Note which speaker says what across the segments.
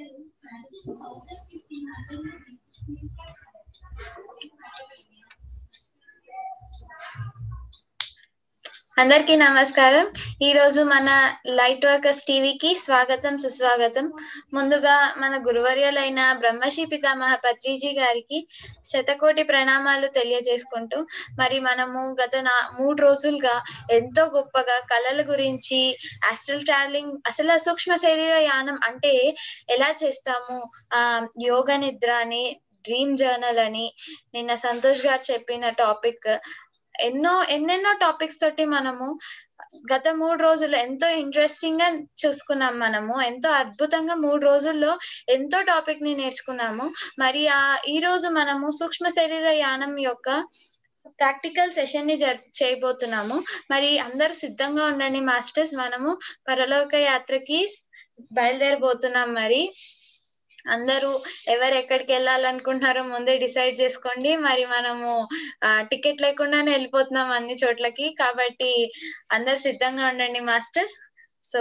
Speaker 1: అందరికీ నమస్కారం ఈ రోజు మన లైట్ వర్కర్స్ టీవీకి స్వాగతం సుస్వాగతం ముందుగా మన గురువర్యులైన బ్రహ్మశ్రీ పితామహ పత్రిజీ గారికి శతకోటి ప్రణామాలు తెలియజేసుకుంటూ మరి మనము గత నా మూడు రోజులుగా ఎంతో గొప్పగా కళల గురించి ఆస్ట్రల్ ట్రావెలింగ్ అసలు సూక్ష్మ శరీర యానం అంటే ఎలా చేస్తాము ఆ యోగ నిద్ర అని డ్రీమ్ జర్నల్ అని నిన్న సంతోష్ గారు చెప్పిన టాపిక్ ఎన్నో ఎన్నెన్నో టాపిక్స్ తోటి మనము గత మూడు రోజులు ఎంతో ఇంట్రెస్టింగ్ గా చూసుకున్నాం మనము ఎంతో అద్భుతంగా మూడు రోజుల్లో ఎంతో టాపిక్ ని నేర్చుకున్నాము మరి ఆ ఈ రోజు మనము సూక్ష్మ శరీర యానం యొక్క ప్రాక్టికల్ సెషన్ ని చేయబోతున్నాము మరి అందరు సిద్ధంగా ఉండండి మాస్టర్స్ మనము పరలోక యాత్రకి బయలుదేరబోతున్నాం మరి అందరూ ఎవరు ఎక్కడికి వెళ్ళాలనుకుంటున్నారో ముందే డిసైడ్ చేసుకోండి మరి మనము టికెట్ లేకుండానే వెళ్ళిపోతున్నాం అన్ని చోట్లకి కాబట్టి అందరు సిద్ధంగా ఉండండి మాస్టర్స్ సో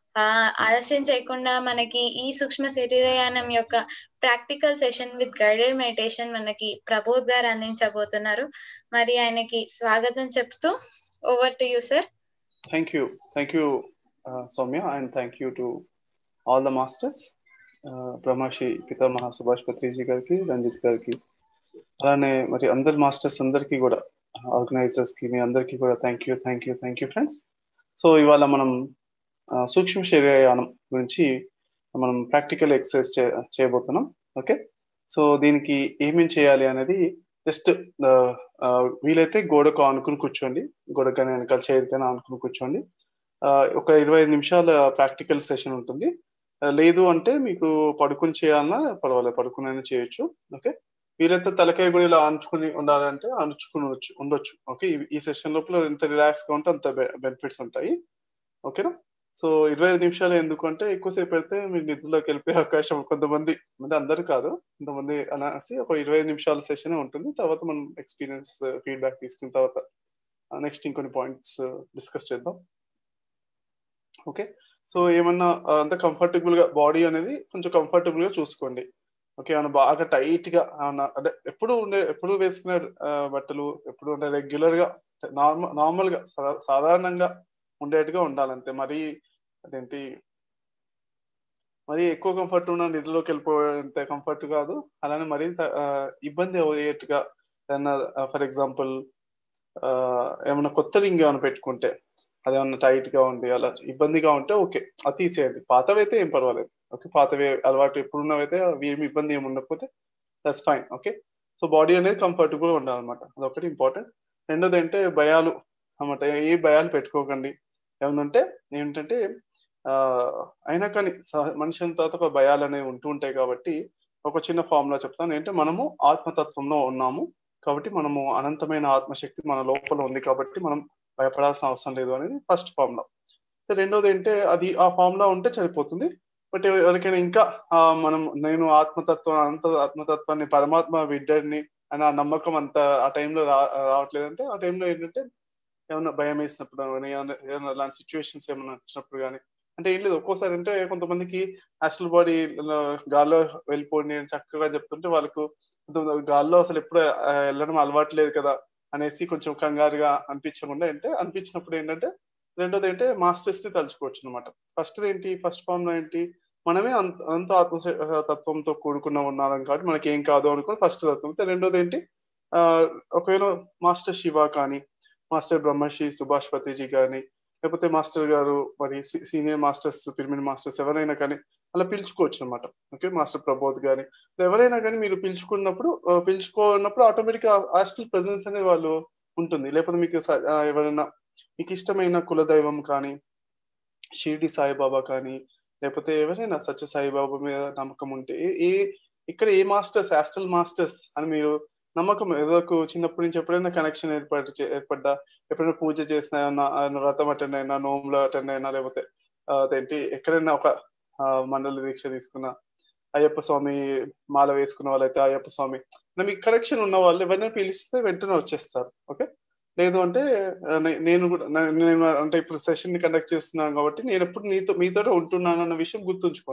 Speaker 1: ఆలస్యం చేయకుండా మనకి ఈ సూక్ష్మ శరీరయానం యొక్క practical session with guided meditation మనకి ప్రబోధ్ గారు అందించబోతున్నారు మరి ఆయనకి స్వాగతం చెప్తూ over to you sir
Speaker 2: thank you thank you Soumya and thank you to all the masters Brahmarshi Pitamaha Subhash Patriji గారికి రంజిత్ గారికి అలానే మరి అందరి మాస్టర్స్ అందరికీ కూడా ఆర్గనైజర్స్ కి మీ అందరికీ కూడా thank you thank you thank you friends so ఇవాళ మనం సూక్ష్మ శరీరయానం గురించి మనం ప్రాక్టికల్ ఎక్సర్సైజ్ చే చేయబోతున్నాం ఓకే సో దీనికి ఏమేం చేయాలి అనేది జస్ట్ వీలైతే గోడకు ఆనుకుని కూర్చోండి గోడ కానీ వెనకాల చైర్ కానీ ఆనుకుని కూర్చోండి ఒక ఇరవై ఐదు నిమిషాల ప్రాక్టికల్ సెషన్ ఉంటుంది లేదు అంటే మీకు పడుకుని చేయాలన్నా పర్వాలేదు పడుకునైనా చేయొచ్చు ఓకే వీలైతే తలకాయ కూడా ఇలా ఆంచుకుని ఉండాలంటే ఆంచుకుని ఉండొచ్చు ఉండొచ్చు ఓకే ఈ సెషన్ లోపల ఎంత రిలాక్స్ గా ఉంటే అంత బెనిఫిట్స్ ఉంటాయి ఓకేనా సో ఇరవై ఐదు నిమిషాలు ఎందుకు అంటే ఎక్కువసేపు పెడితే మీరు నిద్రలోకి వెళ్ళిపోయే అవకాశం కొంతమంది అంటే అందరు కాదు కొంతమంది అనేసి ఒక ఇరవై ఐదు నిమిషాల సెషన్ ఉంటుంది తర్వాత మనం ఎక్స్పీరియన్స్ ఫీడ్బ్యాక్ తీసుకున్న తర్వాత నెక్స్ట్ ఇంకొన్ని పాయింట్స్ డిస్కస్ చేద్దాం ఓకే సో ఏమన్నా అంత కంఫర్టబుల్ గా బాడీ అనేది కొంచెం కంఫర్టబుల్ గా చూసుకోండి ఓకే ఏమన్నా బాగా టైట్ గా అంటే ఎప్పుడు ఉండే ఎప్పుడు వేసుకునే బట్టలు ఎప్పుడు ఉండే రెగ్యులర్ గా నార్మల్ నార్మల్ గా సాధారణంగా ఉండేట్టుగా ఉండాలంతే మరి అదేంటి మరి ఎక్కువ కంఫర్ట్ ఉన్న నిధులోకి వెళ్ళిపోయేంత కంఫర్ట్ కాదు అలానే మరీ ఇబ్బంది అయ్యేట్టుగా ఏమన్నా ఫర్ ఎగ్జాంపుల్ ఏమన్నా కొత్త రింగ్ ఏమైనా పెట్టుకుంటే అదేమన్నా టైట్ గా ఉంది అలా ఇబ్బందిగా ఉంటే ఓకే అది తీసేయండి పాతవి అయితే ఏం పర్వాలేదు ఓకే పాతవి అలవాటు ఎప్పుడున్నవైతే అవి ఏమి ఇబ్బంది ఏమి ఉండకపోతే that's fine okay so body అనేది కంఫర్టబుల్ ఉండాలన్నమాట అదొకటి ఇంపార్టెంట్ రెండోది అంటే భయాలు అనమాట ఏ భయాలు పెట్టుకోకండి ఏమనంటే ఏంటంటే అయినా కానీ మనిషి తర్వాత ఒక భయాలు అనేవి ఉంటూ ఉంటాయి కాబట్టి ఒక చిన్న ఫార్ములా చెప్తాను ఏంటంటే మనము ఆత్మతత్వంలో ఉన్నాము కాబట్టి మనము అనంతమైన ఆత్మశక్తి మన లోపల ఉంది కాబట్టి మనం భయపడాల్సిన అవసరం లేదు అనేది ఫస్ట్ ఫార్ములా రెండోది ఏంటంటే అది ఆ ఫార్ములా ఉంటే సరిపోతుంది బట్ ఎవరికైనా ఇంకా మనం నేను ఆత్మతత్వం అనంత ఆత్మతత్వాన్ని పరమాత్మ బిడ్డని అని ఆ నమ్మకం అంత ఆ టైంలో రా రావట్లేదంటే ఆ టైంలో ఏంటంటే ఏమన్నా భయం వేసినప్పుడు కానీ ఏమైనా అలాంటి సిచ్యువేషన్స్ ఏమైనా వచ్చినప్పుడు కానీ అంటే ఏం లేదు ఒక్కోసారి అంటే కొంతమందికి అసలు బాడీ గాల్లో వెళ్ళిపోండి అని చక్కగా చెప్తుంటే వాళ్ళకు గాల్లో అసలు ఎప్పుడు వెళ్ళడం అలవాటు లేదు కదా అనేసి కొంచెం కంగారుగా అనిపించకుండా అంటే అనిపించినప్పుడు ఏంటంటే రెండోది ఏంటంటే మాస్టర్స్ ని తలుచుకోవచ్చు అనమాట ఫస్ట్ ఏంటి ఫస్ట్ ఫామ్ లో ఏంటి మనమే అంత అంత ఆత్మ తత్వంతో కూడుకున్న ఉన్నాం కాబట్టి మనకి ఏం కాదు అనుకుని ఫస్ట్ తత్వం రెండోది ఏంటి ఒకవేళ మాస్టర్ శివ కానీ మాస్టర్ బ్రహ్మశ్రీ సుభాష్ పతిజీ కానీ లేకపోతే మాస్టర్ గారు మరి సీనియర్ మాస్టర్స్ పిరమిడ్ మాస్టర్స్ ఎవరైనా కానీ అలా పిలుచుకోవచ్చు అనమాట ఓకే మాస్టర్ ప్రబోధ్ కానీ ఎవరైనా కానీ మీరు పిలుచుకున్నప్పుడు పిలుచుకున్నప్పుడు ఆటోమేటిక్ హాస్టల్ ప్రెసెన్స్ అనేది వాళ్ళు ఉంటుంది లేకపోతే మీకు ఎవరైనా మీకు ఇష్టమైన కులదైవం కానీ షిరిడి సాయిబాబా కానీ లేకపోతే ఎవరైనా సత్య సాయిబాబా మీద నమ్మకం ఉంటే ఏ ఇక్కడ ఏ మాస్టర్స్ హాస్టల్ మాస్టర్స్ అని మీరు నమ్మకం ఏదో చిన్నప్పటి నుంచి ఎప్పుడైనా కనెక్షన్ ఏర్పడి ఏర్పడ్డా ఎప్పుడైనా పూజ చేసిన వ్రతం అటెండ్ అయినా నోములు అటెండ్ అయినా లేకపోతే అదేంటి ఎక్కడైనా ఒక మండల దీక్ష తీసుకున్న అయ్యప్ప స్వామి మాల వేసుకున్న వాళ్ళైతే అయ్యప్ప స్వామి మీకు కనెక్షన్ ఉన్న వాళ్ళు ఎవరైనా పిలిస్తే వెంటనే వచ్చేస్తారు ఓకే లేదు అంటే నేను కూడా నేను అంటే ఇప్పుడు సెషన్ ని కండక్ట్ చేస్తున్నాను కాబట్టి నేను ఎప్పుడు నీతో మీతో ఉంటున్నాను అన్న విషయం గుర్తుంచుకోండి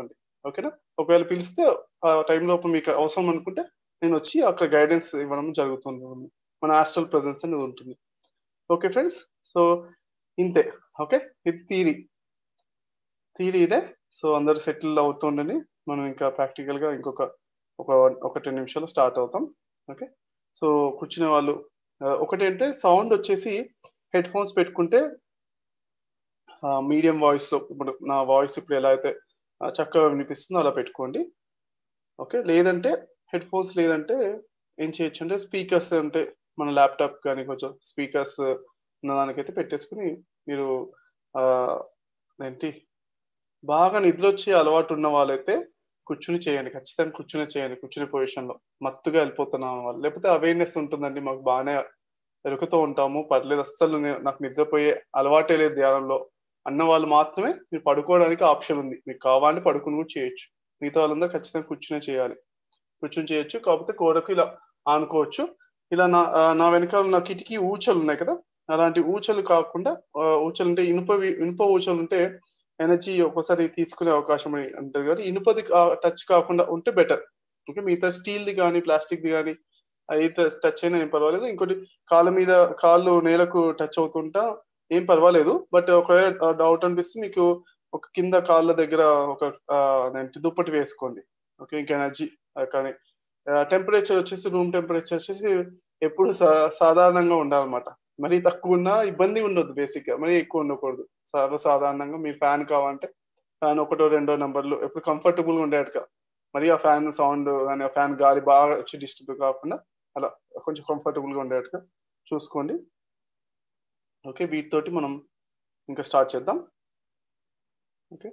Speaker 2: ఓకేనా ఒకవేళ పిలిస్తే ఆ టైం లోపు మీకు అవసరం అనుకుంటే నేను వచ్చి అక్కడ గైడెన్స్ ఇవ్వడం జరుగుతుంది మన హాస్టల్ ప్రజెన్స్ అనేది ఉంటుంది ఓకే ఫ్రెండ్స్ సో ఇంతే ఓకే ఇది థీరీ థీరీ ఇదే సో అందరు సెటిల్ అవుతుండని మనం ఇంకా ప్రాక్టికల్ గా ఇంకొక ఒక ఒక టెన్ నిమిషాలు స్టార్ట్ అవుతాం ఓకే సో కూర్చునే వాళ్ళు ఒకటి అంటే సౌండ్ వచ్చేసి హెడ్ ఫోన్స్ పెట్టుకుంటే మీడియం వాయిస్ లో ఇప్పుడు నా వాయిస్ ఇప్పుడు ఎలా అయితే చక్కగా వినిపిస్తుందో అలా పెట్టుకోండి ఓకే లేదంటే హెడ్ ఫోన్స్ లేదంటే ఏం చేయొచ్చు అంటే స్పీకర్స్ అంటే మన ల్యాప్టాప్ కానీ కొంచెం స్పీకర్స్ ఉన్న దానికైతే పెట్టేసుకుని మీరు ఏంటి బాగా నిద్ర వచ్చే అలవాటు ఉన్న వాళ్ళైతే కూర్చుని చేయండి ఖచ్చితంగా కూర్చుని చేయండి కూర్చుని పొజిషన్లో మత్తుగా వెళ్ళిపోతున్నాం వాళ్ళు లేకపోతే అవేర్నెస్ ఉంటుందండి మాకు బాగానే ఎరుకుతూ ఉంటాము పర్లేదు అస్సలు నాకు నిద్రపోయే అలవాటే లేదు ధ్యానంలో అన్న వాళ్ళు మాత్రమే మీరు పడుకోవడానికి ఆప్షన్ ఉంది మీకు కావాలంటే పడుకుని కూడా చేయొచ్చు మిగతా వాళ్ళందరూ ఖచ్చితంగా కూర్చునే చేయాలి కూర్చుని చేయొచ్చు కాకపోతే కోడకు ఇలా ఆనుకోవచ్చు ఇలా నా నా వెనకాల నా కిటికీ ఊచలు ఉన్నాయి కదా అలాంటి ఊచలు కాకుండా ఊచలు అంటే ఇనుప ఇనుప ఊచలు ఉంటే ఎనర్జీ ఒక్కోసారి తీసుకునే అవకాశం ఉంటుంది కాబట్టి ఇనుపది టచ్ కాకుండా ఉంటే బెటర్ ఓకే మిగతా స్టీల్ది కానీ ప్లాస్టిక్ది కానీ అవి టచ్ అయినా ఏం పర్వాలేదు ఇంకోటి కాళ్ళ మీద కాళ్ళు నేలకు టచ్ అవుతుంటా ఏం పర్వాలేదు బట్ ఒకవేళ డౌట్ అనిపిస్తే మీకు ఒక కింద కాళ్ళ దగ్గర ఒక దుప్పటి వేసుకోండి ఓకే ఇంకా ఎనర్జీ కానీ టెంపరేచర్ వచ్చేసి రూమ్ టెంపరేచర్ వచ్చేసి ఎప్పుడు సాధారణంగా ఉండాలన్నమాట మరీ తక్కువ ఉన్నా ఇబ్బంది ఉండదు బేసిక్ గా మరీ ఎక్కువ ఉండకూడదు సర్వసాధారణంగా మీ ఫ్యాన్ కావాలంటే ఫ్యాన్ ఒకటో రెండో నెంబర్లు ఎప్పుడు కంఫర్టబుల్ గా ఉండేట్టుగా మరి ఆ ఫ్యాన్ సౌండ్ కానీ ఆ ఫ్యాన్ గాలి బాగా వచ్చి డిస్టర్బ్ కాకుండా అలా కొంచెం కంఫర్టబుల్ గా ఉండేట్టుగా చూసుకోండి ఓకే వీటితోటి మనం ఇంకా స్టార్ట్ చేద్దాం ఓకే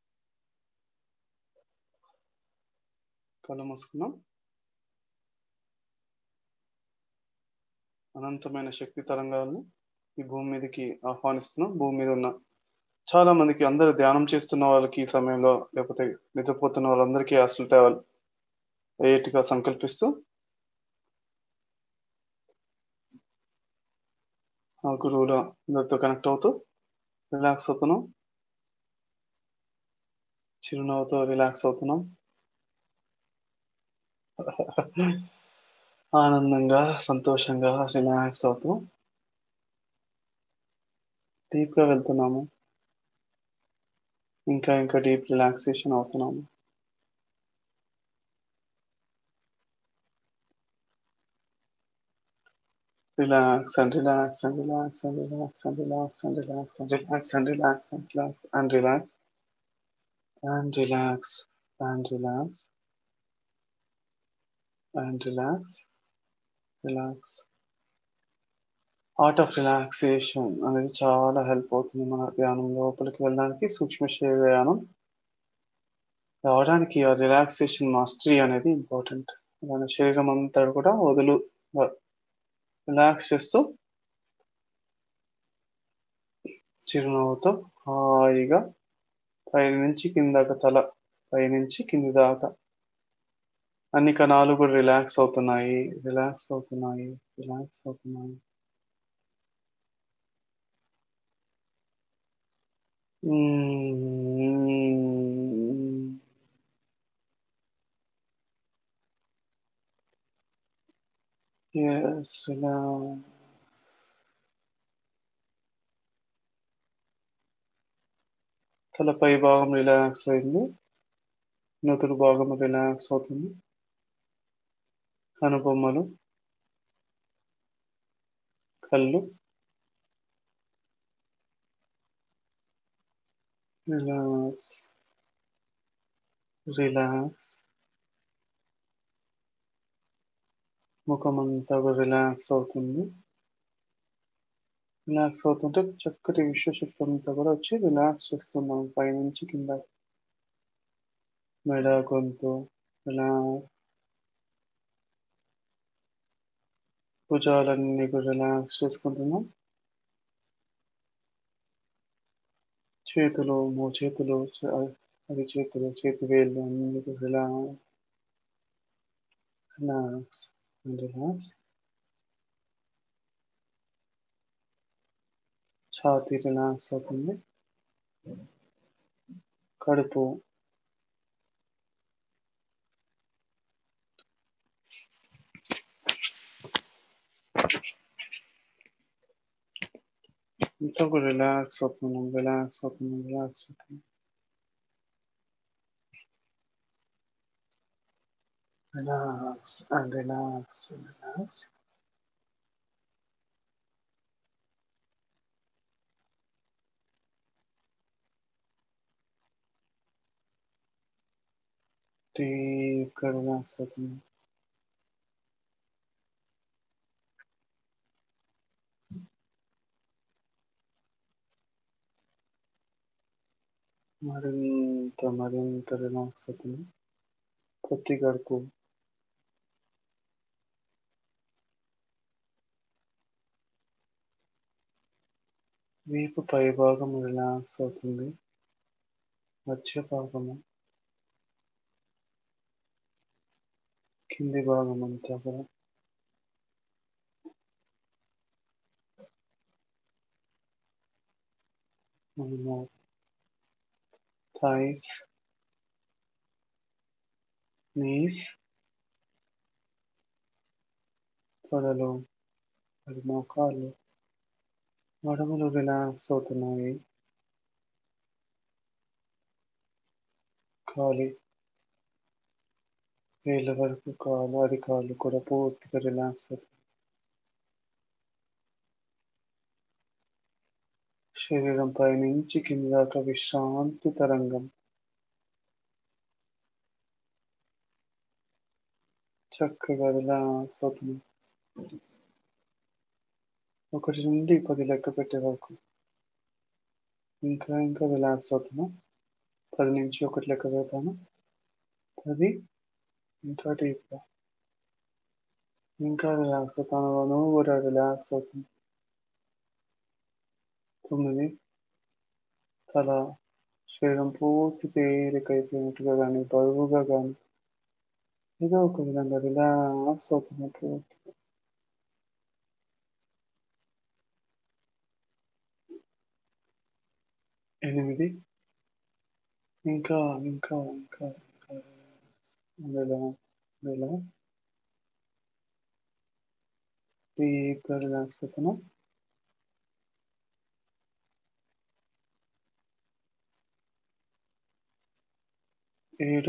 Speaker 2: కళ్ళు మూసుకున్నాం అనంతమైన శక్తి తరంగాలను ఈ భూమి మీదకి ఆహ్వానిస్తున్నాం భూమి మీద ఉన్న చాలా మందికి అందరు ధ్యానం చేస్తున్న వాళ్ళకి ఈ సమయంలో లేకపోతే నిద్రపోతున్న వాళ్ళందరికీ అసలు ట్రావెల్ అయ్యేట్టుగా సంకల్పిస్తూ ఆ గురువుల అందరితో కనెక్ట్ అవుతూ రిలాక్స్ అవుతున్నాం చిరునవ్వుతో రిలాక్స్ అవుతున్నాం ఆనందంగా సంతోషంగా రిలాక్స్ అవుతూ డీప్గా వెళ్తున్నాము ఇంకా ఇంకా డీప్ రిలాక్సేషన్ అవుతున్నాము relax and relax and relax and relax and relax and relax and relax and relax and relax and relax and relax and relax and relax relax art of relaxation అనేది చాలా help అవుతుంది మన ధ్యానం లోపలికి వెళ్ళడానికి సూక్ష్మ శరీరయానం రావడానికి ఆ రిలాక్సేషన్ మాస్టరీ అనేది ఇంపార్టెంట్ మన శరీరం అంతా కూడా వదులు రిలాక్స్ చేస్తూ చిరునవ్వుతో హాయిగా పై నుంచి కిందాక తల పై నుంచి కింది దాకా అన్ని కణాలు కూడా రిలాక్స్ అవుతున్నాయి రిలాక్స్ అవుతున్నాయి రిలాక్స్ అవుతున్నాయి Yes, relax. తలపై భాగం రిలాక్స్ అయింది నుదురు భాగం రిలాక్స్ అవుతుంది కనుబొమ్మలు కళ్ళు రిలాక్స్ రిలాక్స్ ముఖం అంతా కూడా రిలాక్స్ అవుతుంది రిలాక్స్ అవుతుంటే చక్కటి విశ్వశక్తి అంతా కూడా వచ్చి రిలాక్స్ చేస్తున్నాం పైనుంచి కింద మెడ గొంతు ఇలా భుజాలన్నీ కూడా రిలాక్స్ చేసుకుంటున్నాం చేతులు మూ చేతులు అది చేతులు చేతి వేళ్ళు అన్ని రిలా రిలాక్స్ రిలాక్స్ ఛాతీ రిలాక్స్ అవుతుంది కడుపు అంతా కూడా రిలాక్స్ అవుతున్నాం రిలాక్స్ అవుతున్నాం రిలాక్స్ అవుతున్నాం రిలాక్స్ అండ్ రిలాక్స్ రిలాక్స్ డీప్గా రిలాక్స్ అవుతున్నాం మరింత మరింత రిలాక్స్ అవుతుంది ప్రతి గడుపు వీపు పై భాగం రిలాక్స్ అవుతుంది మధ్య భాగము కింది భాగం అంతా కూడా మనము థైస్ నీస్ తొడలు మరి మోకాళ్ళు మడమలు రిలాక్స్ అవుతున్నాయి కాలి వేళ్ళ వరకు కాలు అరికాళ్ళు కూడా పూర్తిగా రిలాక్స్ అవుతుంది శరీరం పైనుంచి కింద దాకా విశ్రాంతి తరంగం చక్కగా రిలాక్స్ అవుతుంది ఒకటి నుండి పది లెక్క పెట్టే వరకు ఇంకా ఇంకా రిలాక్స్ అవుతున్నా పది నుంచి ఒకటి లెక్క పెడతాను పది ఇంకా డీప్గా ఇంకా రిలాక్స్ అవుతాను నువ్వు కూడా రిలాక్స్ అవుతుంది తొమ్మిది తల శరీరం పూర్తి తేలికైపోయినట్టుగా కానీ బరువుగా కానీ ఏదో ఒక విధంగా రిలాక్స్ అవుతుంది పూర్తిగా ఎనిమిది ఇంకా ఇంకా ఇంకా ఇంకా నెల నెల డీప్గా రిలాక్స్ అవుతున్నా ఏడు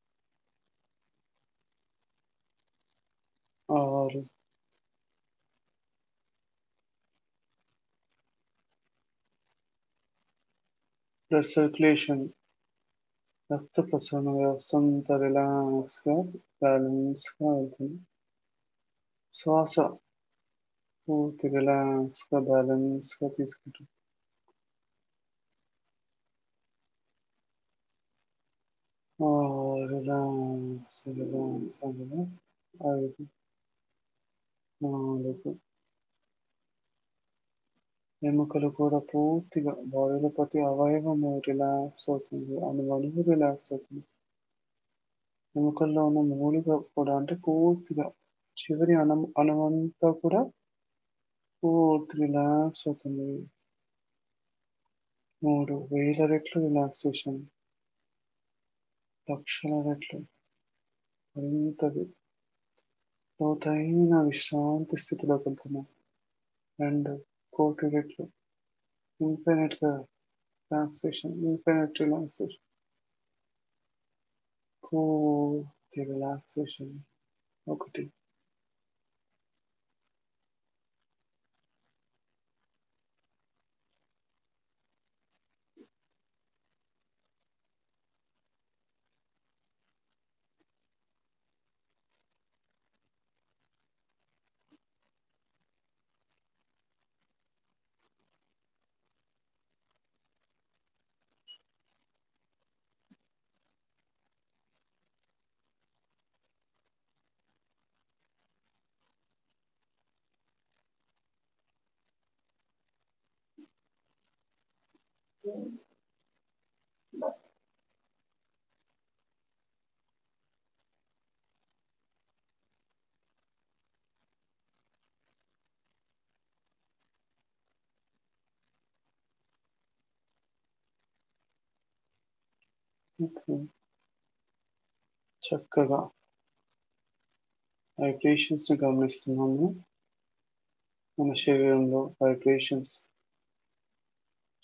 Speaker 2: ఆరు బ్లడ్ సర్క్యులేషన్ రక్త ప్రసరణ వ్యవస్థ అంతా రిలాక్స్గా బ్యాలెన్స్గా వెళ్తుంది శ్వాస పూర్తి రిలాక్స్గా బ్యాలెన్స్గా తీసుకుంటుంది రిలాక్స్ రిలాక్స్ అందులో ఐదు నాలుగు ఎముకలు కూడా పూర్తిగా బాడీలో ప్రతి అవయవము రిలాక్స్ అవుతుంది అనువనువు రిలాక్స్ అవుతుంది ఎముకల్లో ఉన్న మూలిక కూడా అంటే పూర్తిగా చివరి అను అనువంతా కూడా పూర్తి రిలాక్స్ అవుతుంది మూడు వేల రెట్లు రిలాక్సేషన్ లక్షల రెట్లు మరింతది లోతైన విశ్రాంతి స్థితిలోకి వెళ్తున్నాం రెండు కోటి రెట్లు ఇన్ఫినిట్ గా రిలాక్సేషన్ ఇన్ఫినిట్ రిలాక్సేషన్ పూర్తి రిలాక్సేషన్ ఒకటి ఓకే చక్కగా వైబ్రేషన్స్ ని గమనిస్తున్నాము మన శరీరంలో వైబ్రేషన్స్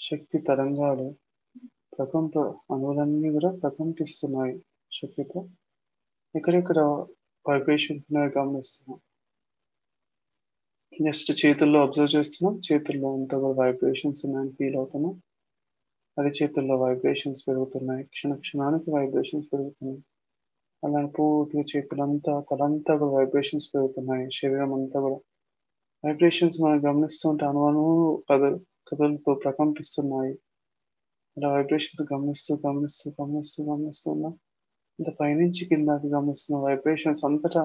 Speaker 2: శక్తి తరంగాలు ప్రకంప అణువులన్నీ కూడా ప్రకంపిస్తున్నాయి శక్తితో ఎక్కడెక్కడ వైబ్రేషన్స్ ఉన్నాయో గమనిస్తున్నాం నెక్స్ట్ చేతుల్లో అబ్జర్వ్ చేస్తున్నాం చేతుల్లో అంతా కూడా వైబ్రేషన్స్ ఉన్నాయని ఫీల్ అవుతున్నాం అది చేతుల్లో వైబ్రేషన్స్ పెరుగుతున్నాయి క్షణ క్షణానికి వైబ్రేషన్స్ పెరుగుతున్నాయి అలానే పూర్తిగా చేతులంతా తలంతా కూడా వైబ్రేషన్స్ పెరుగుతున్నాయి శరీరం అంతా కూడా వైబ్రేషన్స్ మనం గమనిస్తుంటే అనువను కథ కథలతో ప్రకంపిస్తున్నాయి అలా వైబ్రేషన్స్ గమనిస్తూ గమనిస్తూ గమనిస్తూ గమనిస్తున్నా ఇంత పైనుంచి కిందకి గమనిస్తున్న వైబ్రేషన్స్ అంతటా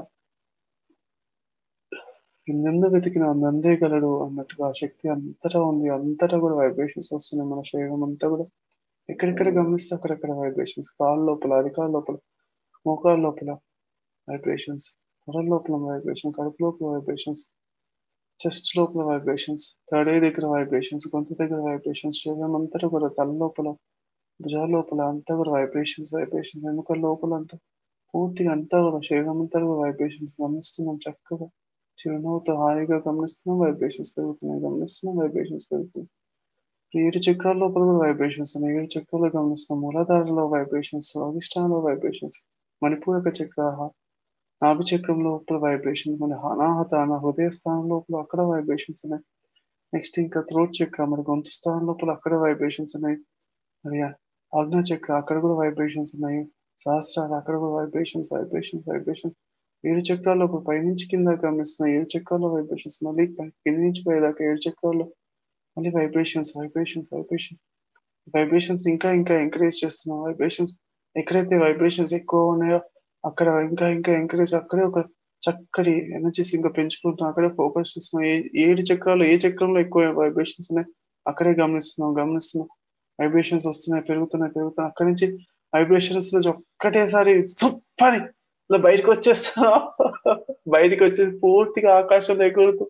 Speaker 2: ఇందెందు వెతికిన అందే గలడు అన్నట్టుగా ఆ శక్తి అంతటా ఉంది అంతటా కూడా వైబ్రేషన్స్ వస్తున్నాయి మన శరీరం అంతా కూడా ఎక్కడెక్కడ గమనిస్తే అక్కడెక్కడ వైబ్రేషన్స్ కాళ్ళ లోపల అరికాల లోపల మోకాళ్ళ లోపల వైబ్రేషన్స్ తొడల లోపల వైబ్రేషన్ కడుపు లోపల వైబ్రేషన్స్ చెస్ట్ లోపల వైబ్రేషన్స్ థర్డ్ ఐ దగ్గర వైబ్రేషన్స్ గొంతు దగ్గర వైబ్రేషన్స్ శరీరం అంతటా కూడా తల లోపల భుజాల లోపల అంతా కూడా వైబ్రేషన్స్ వైబ్రేషన్స్ ఎముకల లోపల అంతా పూర్తిగా అంతా కూడా శరీరం అంతా కూడా వైబ్రేషన్స్ గమనిస్తున్నాం చక్కగా చిరునవ్వుతో హాయిగా గమనిస్తున్నాం వైబ్రేషన్స్ పెరుగుతున్నాయి గమనిస్తున్నాం వైబ్రేషన్స్ పెరుగుతున్నాయి ఏడు చక్రాల లోపల కూడా వైబ్రేషన్స్ ఉన్నాయి ఏడు చక్రాలు గమనిస్తున్నాం మూలాధారలో వైబ్రేషన్స్ అధిష్టానంలో వైబ్రేషన్స్ మణిపూరక చక్ర నాభి చక్రం లోపల వైబ్రేషన్ మన అనాహత అన హృదయ స్థానం లోపల అక్కడ వైబ్రేషన్స్ ఉన్నాయి నెక్స్ట్ ఇంకా థ్రోట్ చక్ర మరి గొంతు స్థానం లోపల అక్కడ వైబ్రేషన్స్ ఉన్నాయి మరి ఆజ్ఞా చక్ర అక్కడ కూడా వైబ్రేషన్స్ ఉన్నాయి సహస్రాలు అక్కడ కూడా వైబ్రేషన్స్ వైబ్రేషన్స్ వైబ్రేషన్స్ ఏడు చక్రాల్లో పైనుంచి కింద గమనిస్తున్నాయి ఏడు చక్రాల్లో వైబ్రేషన్స్ మళ్ళీ కింది నుంచి పోయేదాకా ఏడు చక్రాల్లో మళ్ళీ వైబ్రేషన్స్ వైబ్రేషన్స్ వైబ్రేషన్ వైబ్రేషన్స్ ఇంకా ఇంకా ఎంకరేజ్ చేస్తున్నాం వైబ్రేషన్స్ ఎక్కడైతే వైబ్రేషన్స్ ఎక్కువ ఉన్నాయో అక్కడ ఇంకా ఇంకా ఎంకరేజ్ అక్కడే ఒక చక్కటి ఎనర్జీస్ ఇంకా పెంచుకుంటున్నాం అక్కడే ఫోకస్ చేస్తున్నాం ఏ ఏడు చక్రాలు ఏ చక్రంలో ఎక్కువ వైబ్రేషన్స్ ఉన్నాయి అక్కడే గమనిస్తున్నాం గమనిస్తున్నాం వైబ్రేషన్స్ వస్తున్నాయి పెరుగుతున్నాయి పెరుగుతున్నాయి అక్కడి నుంచి వైబ్రేషన్స్ నుంచి ఒక్కటేసారి సూపర్ ఇలా బయటకు వచ్చేస్తున్నాం బయటకు వచ్చేసి పూర్తిగా ఆకాశంలో ఎగురుతూ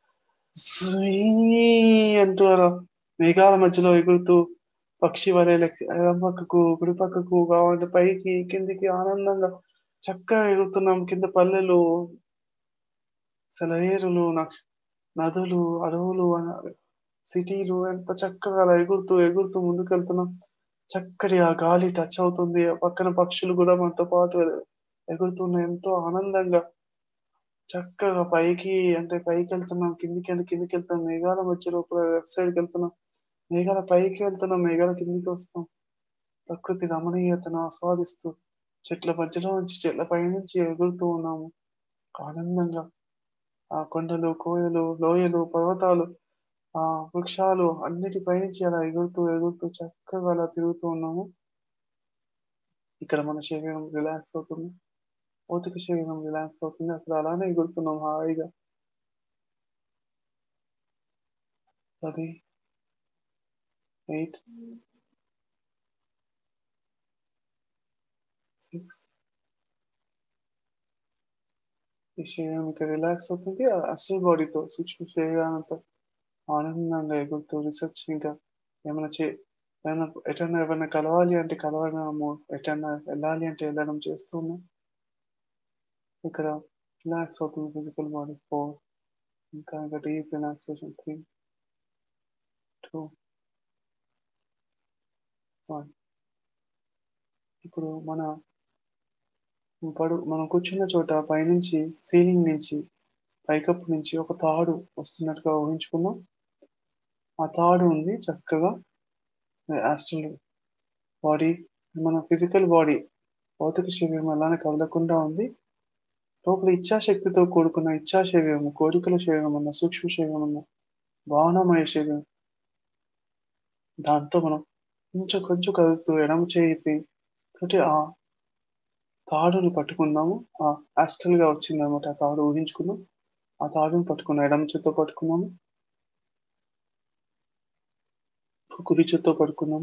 Speaker 2: అంటూ అలా మేఘాల మధ్యలో ఎగురుతూ పక్షి వరే ఎడం పక్కకు కుడి పక్కకు కావాలంటే పైకి కిందికి ఆనందంగా చక్కగా ఎగురుతున్నాం కింద పల్లెలు సెలయేరులు నక్ష నదులు అడవులు సిటీలు ఎంత చక్కగా అలా ఎగురుతూ ఎగురుతూ ముందుకెళ్తున్నాం చక్కటి ఆ గాలి టచ్ అవుతుంది పక్కన పక్షులు కూడా మనతో పాటు ఎగురుతున్నాయి ఎంతో ఆనందంగా చక్కగా పైకి అంటే పైకి వెళ్తున్నాం కిందికి వెళ్ళి కిందికి వెళ్తాం మేఘాల మధ్య లోపల లెఫ్ట్ సైడ్కి వెళ్తున్నాం మేఘాల పైకి వెళ్తున్నాం మేఘాల కిందికి వస్తాం ప్రకృతి రమణీయతను ఆస్వాదిస్తూ చెట్ల మధ్యలో నుంచి చెట్ల పై నుంచి ఎగురుతూ ఉన్నాము ఆనందంగా ఆ కొండలు కోయలు లోయలు పర్వతాలు ఆ వృక్షాలు అన్నిటిపై నుంచి అలా ఎగురుతూ ఎగురుతూ చక్కగా అలా తిరుగుతూ ఉన్నాము ఇక్కడ మన శరీరం రిలాక్స్ అవుతుంది భౌతిక శరీరం రిలాక్స్ అవుతుంది అసలు అలానే ఎగురుతున్నాం హాయిగా పది ఎయిట్ సిక్స్ ఈ శరీరం ఇక్కడ రిలాక్స్ అవుతుంది అసలు బాడీతో సూక్ష్మ శరీరాలతో ఆనందంగా ఎగురుతూ రీసెర్చ్ ఇంకా ఏమైనా చే ఏమైనా ఎటన్నా ఎవరైనా కలవాలి అంటే కలవడము ఎటన్నా వెళ్ళాలి అంటే వెళ్ళడం చేస్తున్నాం ఇక్కడ రిలాక్స్ అవుతుంది ఫిజికల్ బాడీ ఫోర్ ఇంకా ఇంకా deep relaxation three two one ఇప్పుడు మన పడు మనం కూర్చున్న చోట పైనుంచి సీలింగ్ నుంచి పైకప్పు నుంచి ఒక తాడు వస్తున్నట్టుగా ఊహించుకున్నాం ఆ తాడు ఉంది చక్కగా ఆస్ట్రల్ బాడీ మన ఫిజికల్ బాడీ భౌతిక శరీరం అలానే కదలకుండా ఉంది లోపల ఇచ్ఛాశక్తితో కూడుకున్న ఇచ్ఛా శరీరం కోరికల శరీరం అన్న సూక్ష్మ శరీరం అన్న భావనమయ శరీరం దాంతో మనం కొంచెం కొంచెం కదులుతూ ఎడమ చేయి తోటి ఆ తాడుని పట్టుకున్నాము ఆ ఆస్ట్రల్ గా వచ్చింది అనమాట ఆ తాడు ఊహించుకున్నాం ఆ తాడుని పట్టుకున్నాం ఎడమ చేత్తో పట్టుకున్నాము కుడి చేత్తో పట్టుకున్నాము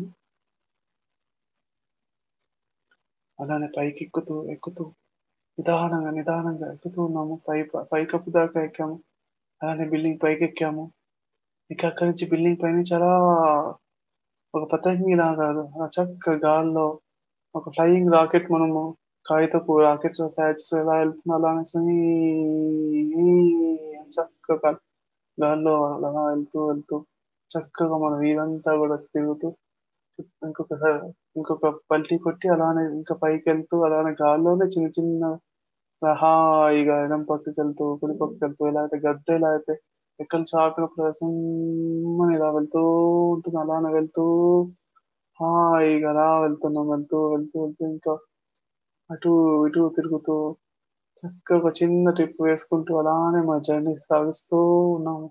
Speaker 2: అలానే పైకి ఎక్కుతూ ఎక్కుతూ నిదానంగా నిదానంగా ఎక్కుతూ ఉన్నాము పై పైకప్పు దాకా ఎక్కాము అలానే బిల్డింగ్ పైకి ఎక్కాము ఇక అక్కడి నుంచి బిల్డింగ్ పైన చాలా ఒక పతంగి లాగా చక్క గాల్లో ఒక ఫ్లయింగ్ రాకెట్ మనము కాగితపు రాకెట్ తయారు చేసి ఎలా వెళ్తున్నా అలానే చక్కగా గాల్లో అలా వెళ్తూ వెళ్తూ చక్కగా మనం ఇదంతా కూడా తిరుగుతూ ఇంకొకసారి ఇంకొక పల్టీ కొట్టి అలానే ఇంకా పైకి వెళ్తూ అలానే గాల్లోనే చిన్న చిన్న హాయిగా ఎడం పక్కకి వెళ్తూ కుడి పక్కకి వెళ్తూ ఎలా అయితే గద్దె ఎలా అయితే ఎక్కడ చాపినప్పుడు రసమ్మని ఇలా వెళ్తూ ఉంటుంది అలానే వెళ్తూ హాయిగా అలా వెళ్తున్నాం వెళ్తూ వెళ్తూ వెళ్తూ ఇంకా అటు ఇటు తిరుగుతూ చక్కగా ఒక చిన్న ట్రిప్ వేసుకుంటూ అలానే మా జర్నీ సాగిస్తూ ఉన్నాము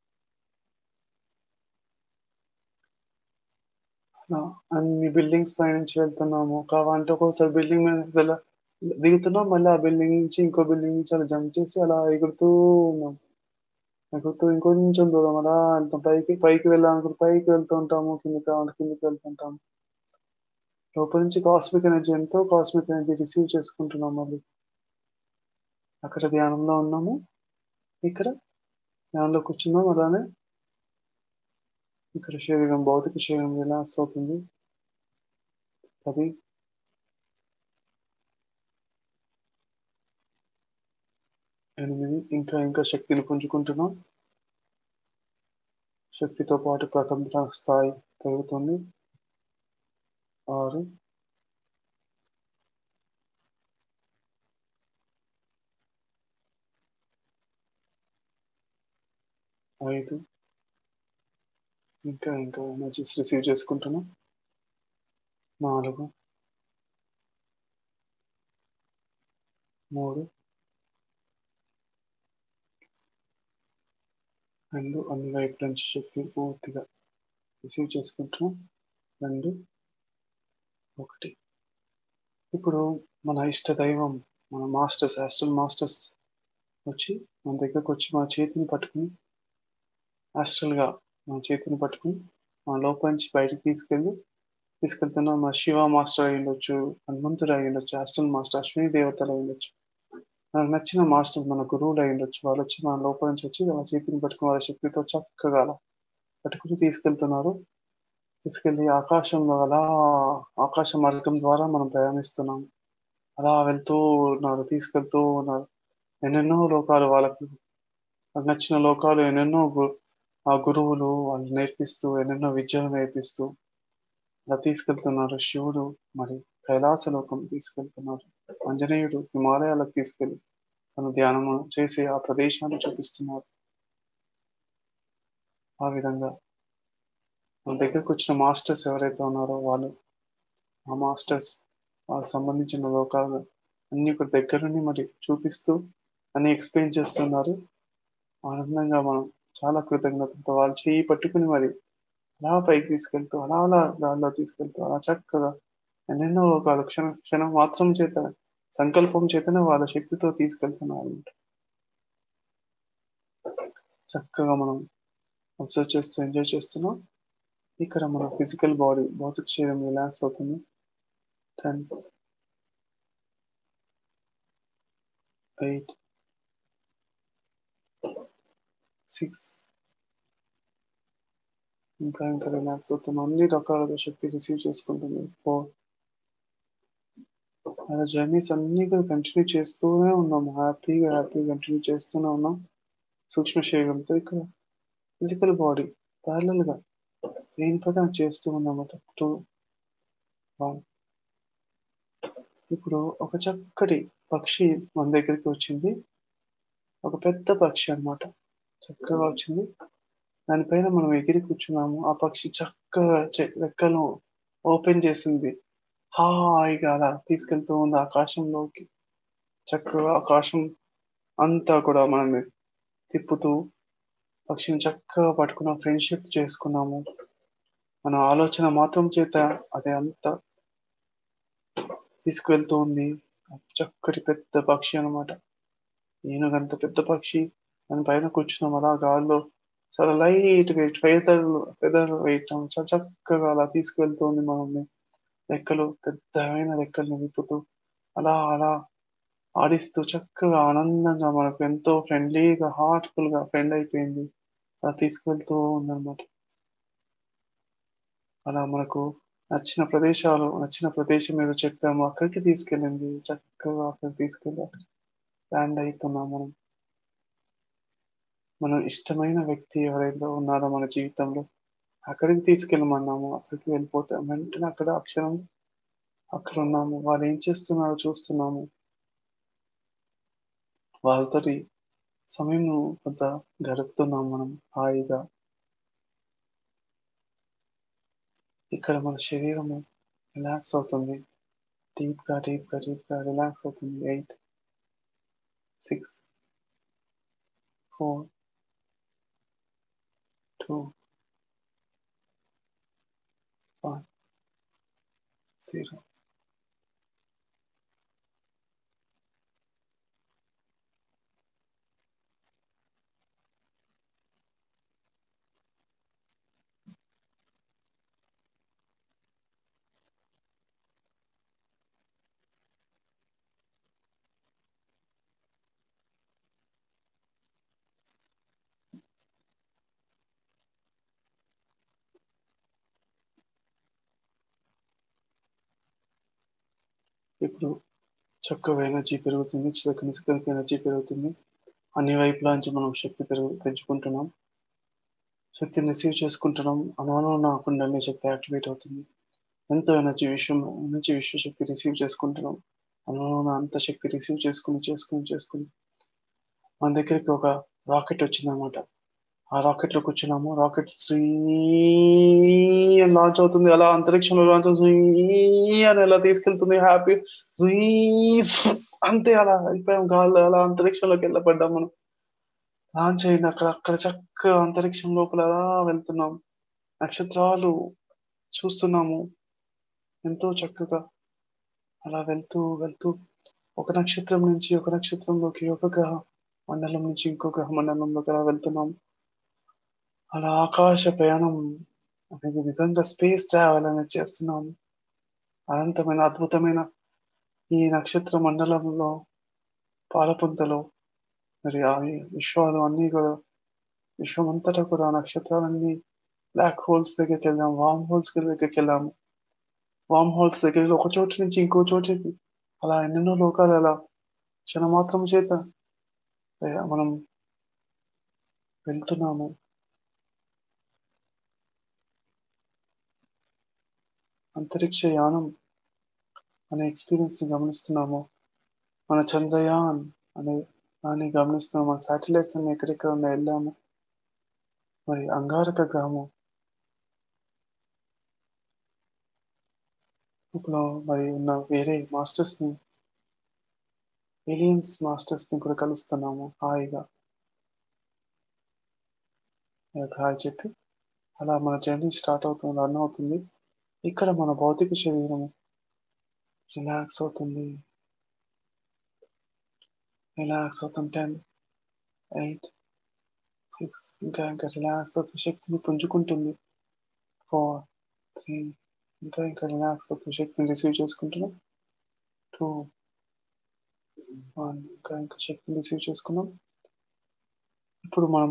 Speaker 2: అన్ని బిల్డింగ్స్ పై నుంచి వెళ్తున్నాము కావాలంటే ఒక్కోసారి బిల్డింగ్ మీద ఇలా దిగుతున్నాం మళ్ళీ ఆ బిల్డింగ్ నుంచి ఇంకో బిల్డింగ్ నుంచి అలా జంప్ చేసి అలా ఎగురుతూ ఉన్నాం ఎగురుతూ ఇంకొంచెం దూరం అలా వెళ్తాం పైకి పైకి వెళ్ళాలనుకుంటే పైకి వెళ్తూ ఉంటాము కిందకి కావాలంటే కిందకి వెళ్తుంటాము లోపల నుంచి కాస్మిక్ ఎనర్జీ ఎంతో కాస్మిక్ ఎనర్జీ రిసీవ్ చేసుకుంటున్నాం మళ్ళీ అక్కడ ధ్యానంలో ఉన్నాము ఇక్కడ ధ్యానంలో కూర్చున్నాం అలానే ఇక్కడ శరీరం భౌతిక శరీరం రిలాక్స్ అవుతుంది అది ఎనిమిది ఇంకా ఇంకా శక్తిని పుంజుకుంటున్నాం శక్తితో పాటు ప్రకంపన స్థాయి పెరుగుతుంది ఆరు ఐదు ఇంకా ఇంకా ఎనర్జీస్ రిసీవ్ చేసుకుంటున్నాం నాలుగు మూడు రెండు అన్ని వైపు నుంచి శక్తి పూర్తిగా రిసీవ్ చేసుకుంటున్నాం రెండు ఒకటి ఇప్పుడు మన ఇష్ట దైవం మన మాస్టర్స్ ఆస్ట్రల్ మాస్టర్స్ వచ్చి మన దగ్గరకు వచ్చి మన చేతిని పట్టుకుని ఆస్ట్రల్గా మన చేతిని పట్టుకుని మన లోపల నుంచి బయటకు తీసుకెళ్ళి తీసుకెళ్తున్న మా శివ మాస్టర్ అయి ఉండొచ్చు హనుమంతుడు అయి ఉండొచ్చు ఆస్ట్రల్ మాస్టర్ అశ్విని దేవతలు అయి ఉండొచ్చు మనకు నచ్చిన మాస్టర్ మన గురువులు అయి ఉండొచ్చు వాళ్ళు వచ్చి మన లోపల నుంచి వచ్చి వాళ్ళ చేతిని పట్టుకుని వాళ్ళ శక్తితో చక్కగా అలా పట్టుకుని తీసుకెళ్తున్నారు తీసుకెళ్ళి ఆకాశంలో అలా ఆకాశ మార్గం ద్వారా మనం ప్రయాణిస్తున్నాం అలా వెళ్తూ ఉన్నారు తీసుకెళ్తూ ఉన్నారు ఎన్నెన్నో లోకాలు వాళ్ళకు నచ్చిన లోకాలు ఎన్నెన్నో ఆ గురువులు వాళ్ళు నేర్పిస్తూ ఎన్నెన్నో విద్యలు నేర్పిస్తూ అలా తీసుకెళ్తున్నారు శివుడు మరి కైలాస లోకం తీసుకెళ్తున్నారు ఆంజనేయుడు హిమాలయాలకు తీసుకెళ్లి తన ధ్యానము చేసి ఆ ప్రదేశాన్ని చూపిస్తున్నారు ఆ విధంగా మన దగ్గరకు వచ్చిన మాస్టర్స్ ఎవరైతే ఉన్నారో వాళ్ళు ఆ మాస్టర్స్ వాళ్ళకి సంబంధించిన లోకాలు అన్ని ఒక దగ్గర నుండి మరి చూపిస్తూ అన్ని ఎక్స్ప్లెయిన్ చేస్తున్నారు ఆనందంగా మనం చాలా కృతజ్ఞతతో వాళ్ళు చేయి పట్టుకుని మరి అలా పైకి తీసుకెళ్తూ అలా అలా దానిలో తీసుకెళ్తూ అలా చక్కగా ఎన్నెన్నో లోకాలు క్షణ క్షణం మాత్రం చేత సంకల్పం చేతనే వాళ్ళ శక్తితో తీసుకెళ్తున్నారు చక్కగా మనం అబ్జర్వ్ చేస్తూ ఎంజాయ్ చేస్తున్నాం ఇక్కడ మన ఫిజికల్ బాడీ భౌతిక శరీరం రిలాక్స్ అవుతుంది టెన్ ఎయిట్ సిక్స్ ఇంకా ఇంకా రిలాక్స్ అవుతున్నాం అన్ని రకాలుగా శక్తి రిసీవ్ చేసుకుంటుంది ఫోర్ అలా జర్నీస్ అన్ని కూడా కంటిన్యూ చేస్తూనే ఉన్నాం హ్యాపీగా హ్యాపీగా కంటిన్యూ చేస్తూనే ఉన్నాం సూక్ష్మ శరీరంతో ఇక్కడ ఫిజికల్ బాడీ ప్యారలల్గా దేని పదం చేస్తూ ఉన్నామట టూ వన్ ఇప్పుడు ఒక చక్కటి పక్షి మన దగ్గరికి వచ్చింది ఒక పెద్ద పక్షి అనమాట చక్కగా వచ్చింది దానిపైన మనం ఎగిరి కూర్చున్నాము ఆ పక్షి చక్కగా రెక్కలు ఓపెన్ చేసింది హాయిగా అలా తీసుకెళ్తూ ఉంది ఆకాశంలోకి చక్కగా ఆకాశం అంతా కూడా మనల్ని తిప్పుతూ పక్షిని చక్కగా పట్టుకున్న ఫ్రెండ్షిప్ చేసుకున్నాము మన ఆలోచన మాత్రం చేత అదే అంతా తీసుకువెళ్తూ ఉంది చక్కటి పెద్ద పక్షి అనమాట ఏనుగంత పెద్ద పక్షి దాని పైన కూర్చున్నాం అలా గాల్లో చాలా light weight feather feather weight చాలా చక్కగా అలా తీసుకువెళ్తుంది మనల్ని రెక్కలు పెద్దమైన రెక్కల్ని విప్పుతూ అలా అలా ఆడిస్తూ చక్కగా ఆనందంగా మనకు ఎంతో ఫ్రెండ్లీగా హార్ట్ఫుల్ గా ఫ్రెండ్ అయిపోయింది అలా తీసుకువెళ్తూ ఉందన్నమాట అలా మనకు నచ్చిన ప్రదేశాలు నచ్చిన ప్రదేశం ఏదో చెప్పాము అక్కడికి తీసుకెళ్ళింది చక్కగా అక్కడికి తీసుకెళ్ళి ల్యాండ్ అవుతున్నాం మనం మనం ఇష్టమైన వ్యక్తి ఎవరైతే ఉన్నారో మన జీవితంలో అక్కడికి తీసుకెళ్ళమన్నాము అక్కడికి వెళ్ళిపోతాం వెంటనే అక్కడ అక్షరం అక్కడ ఉన్నాము వాళ్ళు ఏం చేస్తున్నారో చూస్తున్నాము వాళ్ళతోటి సమయం కొంత గడుపుతున్నాం మనం హాయిగా ఇక్కడ మన శరీరము రిలాక్స్ అవుతుంది డీప్ గా డీప్ గా డీప్ గా రిలాక్స్ అవుతుంది eight six four two one zero ఇప్పుడు చక్కగా ఎనర్జీ పెరుగుతుంది సెకండ్ సెకండ్కి ఎనర్జీ పెరుగుతుంది అన్ని వైపుల నుంచి మనం శక్తి పెరుగు పెంచుకుంటున్నాం శక్తిని రిసీవ్ చేసుకుంటున్నాం అనుమానం నా కుండలిని శక్తి యాక్టివేట్ అవుతుంది ఎంతో ఎనర్జీ విషయం నుంచి విశ్వశక్తి రిసీవ్ చేసుకుంటున్నాం అనుమానం అంత శక్తి రిసీవ్ చేసుకుని చేసుకుని చేసుకుని మన దగ్గరికి ఒక రాకెట్ వచ్చిందనమాట ఆ రాకెట్ లో కూర్చున్నాము రాకెట్ అని లాంచ్ అవుతుంది అలా అంతరిక్షంలో లాంచ్ అవుతుంది అని అలా తీసుకెళ్తుంది హ్యాపీ అంతే అలా అయిపోయాం గాల్లో అలా అంతరిక్షంలోకి వెళ్ళబడ్డాం మనం లాంచ్ అయింది అక్కడ అక్కడ చక్కగా అంతరిక్షం లోపల అలా వెళ్తున్నాం నక్షత్రాలు చూస్తున్నాము ఎంతో చక్కగా అలా వెళ్తూ వెళ్తూ ఒక నక్షత్రం నుంచి ఒక నక్షత్రంలోకి ఒక గ్రహ మండలం నుంచి ఇంకో గ్రహ మండలంలోకి అలా వెళ్తున్నాం అలా ఆకాశ ప్రయాణం అనేది నిజంగా స్పేస్ ట్రావెల్ అనేది చేస్తున్నాము అనంతమైన అద్భుతమైన ఈ నక్షత్ర మండలంలో పాలపుంతలో మరి ఆ విశ్వాలు అన్నీ కూడా విశ్వం అంతటా కూడా నక్షత్రాలన్నీ బ్లాక్ హోల్స్ దగ్గరికి వెళ్ళాం వామ్ హోల్స్ దగ్గరికి వెళ్ళాము వామ్ హోల్స్ దగ్గర ఒక చోటు నుంచి ఇంకో చోటుకి అలా ఎన్నెన్నో లోకాలు అలా క్షణమాత్రం చేత మనం వెళ్తున్నాము అంతరిక్ష యానం అనే ఎక్స్పీరియన్స్ ని గమనిస్తున్నాము మన చంద్రయాన్ అనే దాన్ని గమనిస్తున్నాము మన శాటిలైట్స్ అన్ని ఎక్కడెక్కడ ఉన్నాయి వెళ్ళాము మరి అంగారక గ్రహము ఇప్పుడు మరి ఉన్న వేరే మాస్టర్స్ ని ఏలియన్స్ మాస్టర్స్ ని కూడా కలుస్తున్నాము హాయిగా హాయ్ చెప్పి అలా మన జర్నీ స్టార్ట్ అవుతుంది రన్ అవుతుంది ఇక్కడ మన భౌతిక శరీరం రిలాక్స్ అవుతుంది రిలాక్స్ అవుతుంది టెన్ ఎయిట్ సిక్స్ ఇంకా ఇంకా రిలాక్స్ అవుతుంది శక్తిని పుంజుకుంటుంది ఫోర్ త్రీ ఇంకా ఇంకా రిలాక్స్ అవుతుంది శక్తిని రిసీవ్ చేసుకుంటున్నాం టూ వన్ ఇంకా ఇంకా శక్తిని రిసీవ్ చేసుకున్నాం ఇప్పుడు మనం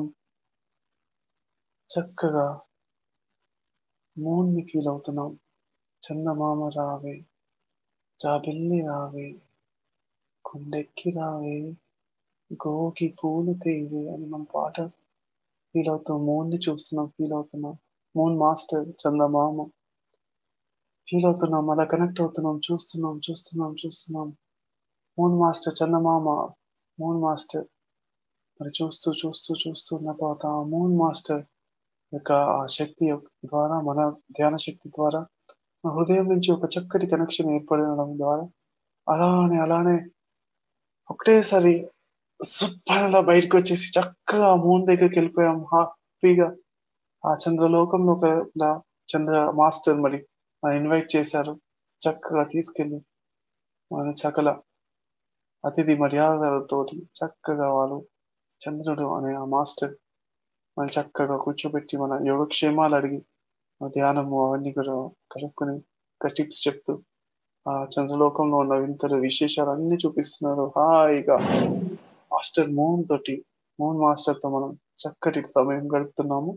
Speaker 2: చక్కగా మూన్ని ఫీల్ అవుతున్నాం చందమామ రావే జాబిల్లి రావే కొండెక్కి రావే గోకి పూలు తేవే అని మన పాట ఫీల్ అవుతాం మూన్ని చూస్తున్నాం ఫీల్ అవుతున్నాం మూన్ మాస్టర్ చందమామ ఫీల్ అవుతున్నాం అలా కనెక్ట్ అవుతున్నాం చూస్తున్నాం చూస్తున్నాం చూస్తున్నాం మూన్ మాస్టర్ చందమామ మూన్ మాస్టర్ మరి చూస్తూ చూస్తూ చూస్తూ ఉన్న తర్వాత ఆ మూన్ మాస్టర్ యొక్క ఆ శక్తి ద్వారా మన ధ్యాన శక్తి ద్వారా మన హృదయం నుంచి ఒక చక్కటి కనెక్షన్ ఏర్పడడం ద్వారా అలానే అలానే ఒకటేసారి సుప్పనలా బయటకు వచ్చేసి చక్కగా మూన్ దగ్గరికి వెళ్ళిపోయాం హ్యాపీగా ఆ చంద్రలోకంలో ఒక చంద్ర మాస్టర్ మరి ఇన్వైట్ చేశారు చక్కగా తీసుకెళ్ళి మన సకల అతిథి మర్యాదలతోటి చక్కగా వాళ్ళు చంద్రుడు అనే ఆ మాస్టర్ మనం చక్కగా కూర్చోబెట్టి మన యోగక్షేమాలు అడిగి ధ్యానము అవన్నీ కూడా కలుపుకొని ఒక టిప్స్ చెప్తూ ఆ చంద్రలోకంలో ఉన్న వింతలు విశేషాలు అన్ని చూపిస్తున్నారు హాయిగా మాస్టర్ మోహన్ తోటి మోహన్ మాస్టర్ తో మనం చక్కటి సమయం గడుపుతున్నాము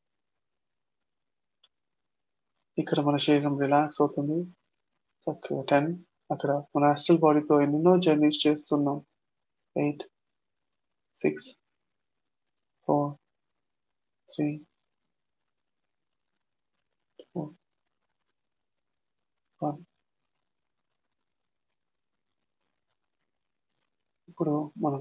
Speaker 2: ఇక్కడ మన శరీరం రిలాక్స్ అవుతుంది చక్కగా టెన్ అక్కడ మన ఆస్ట్రల్ బాడీతో ఎన్నెన్నో జర్నీస్ చేస్తున్నాం eight six four three One. ఇప్పుడు మనం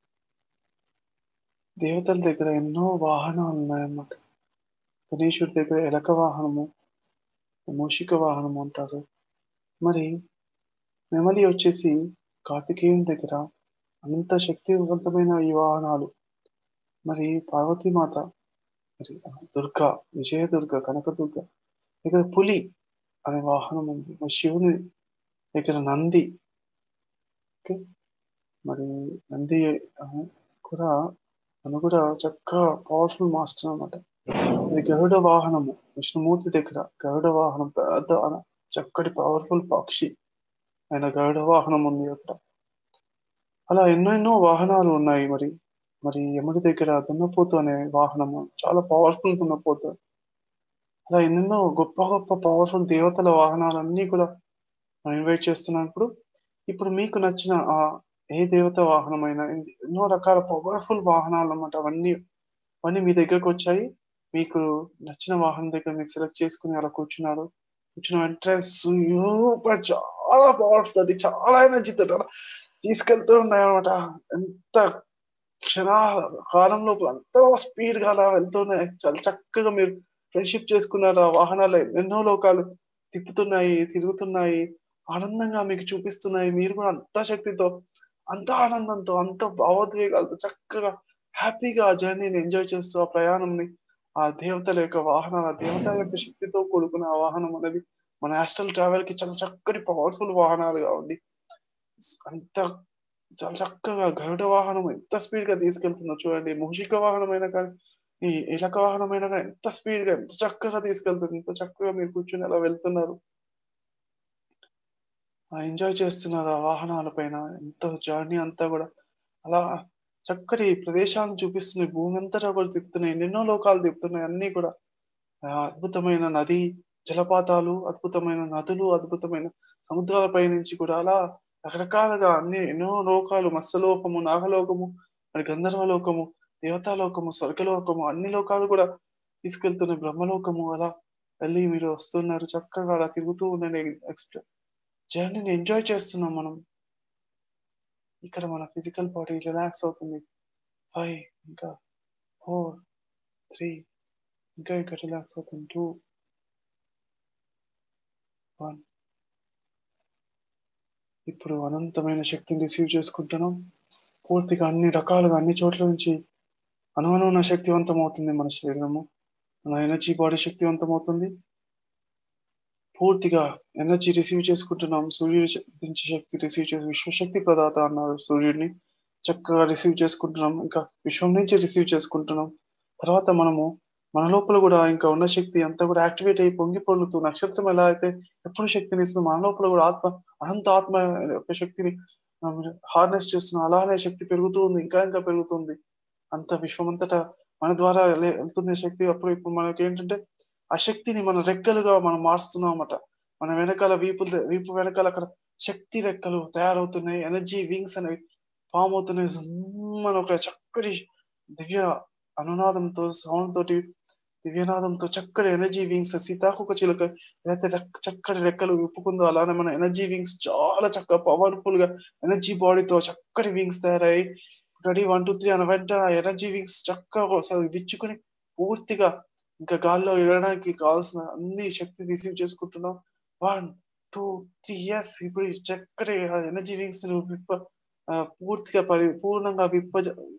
Speaker 2: దేవతల దగ్గర ఎన్నో వాహనాలు ఉన్నాయన్నమాట గణేశుడి దగ్గర ఎలక వాహనము మూషిక వాహనము అంటారు మరి నెమలి వచ్చేసి కార్తికేయుని దగ్గర అంత శక్తివంతమైన ఈ వాహనాలు మరి పార్వతీమాత మరి దుర్గా విజయదుర్గ కనకదుర్గ దగ్గర పులి అనే వాహనం ఉంది మరి శివుని దగ్గర నంది ఓకే మరి నంది ఆ, కూడా తను కూడా చక్కగా పవర్ఫుల్ మాస్టర్ అన్నమాట ఇది గరుడ వాహనము విష్ణుమూర్తి దగ్గర గరుడ వాహనం పెద్ద అన- చక్కటి పవర్ఫుల్ పక్షి ఆయన గరుడ వాహనం ఉంది అక్కడ అలా ఎన్నో ఎన్నో వాహనాలు ఉన్నాయి మరి మరి యముడి దగ్గర దున్నపోతు అనే వాహనము చాలా పవర్ఫుల్ దున్నపోతు అలా ఎన్నెన్నో గొప్ప గొప్ప పవర్ఫుల్ దేవతల వాహనాలన్నీ కూడా ఇన్వైట్ చేస్తున్నాను ఇప్పుడు ఇప్పుడు మీకు నచ్చిన ఆ ఏ దేవత వాహనమైనా ఎన్నో రకాల పవర్ఫుల్ వాహనాలు అన్నమాట అవన్నీ అవన్నీ మీ దగ్గరకు వచ్చాయి మీకు నచ్చిన వాహనం దగ్గర మీరు సెలెక్ట్ చేసుకుని అలా కూర్చున్నారు కూర్చున్న వెంటనే సూపర్ చాలా పవర్ఫుల్ అది చాలా ఎనర్జీ తోటి అలా తీసుకెళ్తూ ఉన్నాయి అనమాట ఎంత క్షణాల కాలం లోపల ఎంతో స్పీడ్ గా అలా వెళ్తున్నాయి చాలా చక్కగా మీరు ఫ్రెండ్షిప్ చేసుకున్నారు ఆ వాహనాలు ఎన్నో లోకాలు తిప్పుతున్నాయి తిరుగుతున్నాయి ఆనందంగా మీకు చూపిస్తున్నాయి మీరు కూడా అంత శక్తితో అంత ఆనందంతో అంత భావోద్వేగాలతో చక్కగా హ్యాపీగా ఆ జర్నీని ఎంజాయ్ చేస్తూ ఆ ప్రయాణంని ఆ దేవతల యొక్క వాహనాలు ఆ దేవతల యొక్క శక్తితో కూడుకున్న ఆ వాహనం అనేది మన యాస్ట్రల్ ట్రావెల్ కి చాలా చక్కటి పవర్ఫుల్ వాహనాలుగా ఉంది అంత చాలా చక్కగా గరుడ వాహనం ఎంత స్పీడ్ గా తీసుకెళ్తుందో చూడండి మూషిక వాహనం అయినా కానీ ఈ ఎలక వాహనం అయినా కానీ ఎంత స్పీడ్ గా ఎంత చక్కగా తీసుకెళ్తుంది ఎంత చక్కగా మీరు కూర్చుని అలా వెళ్తున్నారు ఎంజాయ్ చేస్తున్నారు ఆ వాహనాల పైన ఎంత జర్నీ అంతా కూడా అలా చక్కటి ప్రదేశాలను చూపిస్తున్నాయి భూమి అంతటా కూడా తిప్పుతున్నాయి ఎన్నెన్నో లోకాలు తిప్పుతున్నాయి అన్ని కూడా ఆ, అద్భుతమైన నది జలపాతాలు అద్భుతమైన నదులు అద్భుతమైన సముద్రాలపై నుంచి కూడా అలా రకరకాలుగా అన్ని ఎన్నో లోకాలు మత్స్యలోకము నాగలోకము మరి గంధర్వలోకము దేవతాలోకము స్వర్గలోకము అన్ని లోకాలు కూడా తీసుకెళ్తున్నాయి బ్రహ్మలోకము అలా వెళ్ళి మీరు వస్తున్నారు చక్కగా అలా తిరుగుతూ ఉండండి ఎక్స్ప్రె జర్నీని ఎంజాయ్ చేస్తున్నాం మనం ఇక్కడ మన ఫిజికల్ బాడీ రిలాక్స్ అవుతుంది ఫైవ్ ఇంకా ఫోర్ త్రీ ఇంకా ఇంకా రిలాక్స్ అవుతుంది టూ వన్ ఇప్పుడు అనంతమైన శక్తిని రిసీవ్ చేసుకుంటున్నాం పూర్తిగా అన్ని రకాలుగా అన్ని చోట్ల నుంచి అనువనున్న శక్తివంతం అవుతుంది మన శరీరము మన ఎనర్జీ బాడీ శక్తివంతం అవుతుంది పూర్తిగా ఎనర్జీ రిసీవ్ చేసుకుంటున్నాం సూర్యుడి శ- నుంచి శక్తి రిసీవ్ చేసి విశ్వశక్తి ప్రదాత అన్నారు సూర్యుడిని చక్కగా రిసీవ్ చేసుకుంటున్నాం ఇంకా విశ్వం నుంచి రిసీవ్ చేసుకుంటున్నాం తర్వాత మనము మన లోపల కూడా ఇంకా ఉన్న శక్తి అంతా కూడా యాక్టివేట్ అయి పొంగి పొందుతూ నక్షత్రం ఎలా అయితే ఎప్పుడు శక్తిని ఇస్తుందో మన లోపల కూడా ఆత్మ అనంత ఆత్మ యొక్క శక్తిని హార్నెస్ చేస్తున్నాం అలానే శక్తి పెరుగుతూ ఉంది ఇంకా ఇంకా పెరుగుతుంది అంత విశ్వమంతటా మన ద్వారా లే- వెళ్తున్న శక్తి అప్పుడు ఇప్పుడు మనకి ఏంటంటే ఆ శక్తిని మన రెక్కలుగా మనం మారుస్తున్నాం అన్నమాట మన వెనకాల వీపు వీపు వెనకాల అక్కడ శక్తి రెక్కలు తయారవుతున్నాయి ఎనర్జీ వింగ్స్ అనేవి ఫామ్ అవుతున్నాయి మన ఒక చక్కటి దివ్య అనునాదంతో సౌండ్ తోటి దివ్యనాదంతో చక్కటి ఎనర్జీ వింగ్స్ సీతాకుక చిలుక ఏదైతే చక్క- చక్కటి రెక్కలు విప్పుకుందో అలానే మన ఎనర్జీ వింగ్స్ చాలా చక్కగా పవర్ఫుల్ గా ఎనర్జీ బాడీతో చక్కటి వింగ్స్ తయారయ్యి రెడీ వన్ టూ త్రీ అన్న వెంటనే ఆ ఎనర్జీ వింగ్స్ చక్కగా ఒకసారి విచ్చుకుని పూర్తిగా ఇంకా గాల్లో ఎగరడానికి కావాల్సిన అన్ని శక్తి రిసీవ్ చేసుకుంటున్నాం వన్ టూ త్రీ ఎస్ ఇప్పుడు ఈ చక్కటి ఎనర్జీ వింగ్స్ విప్ప ఆ, పూర్తిగా పరి పూర్ణంగా విప్ప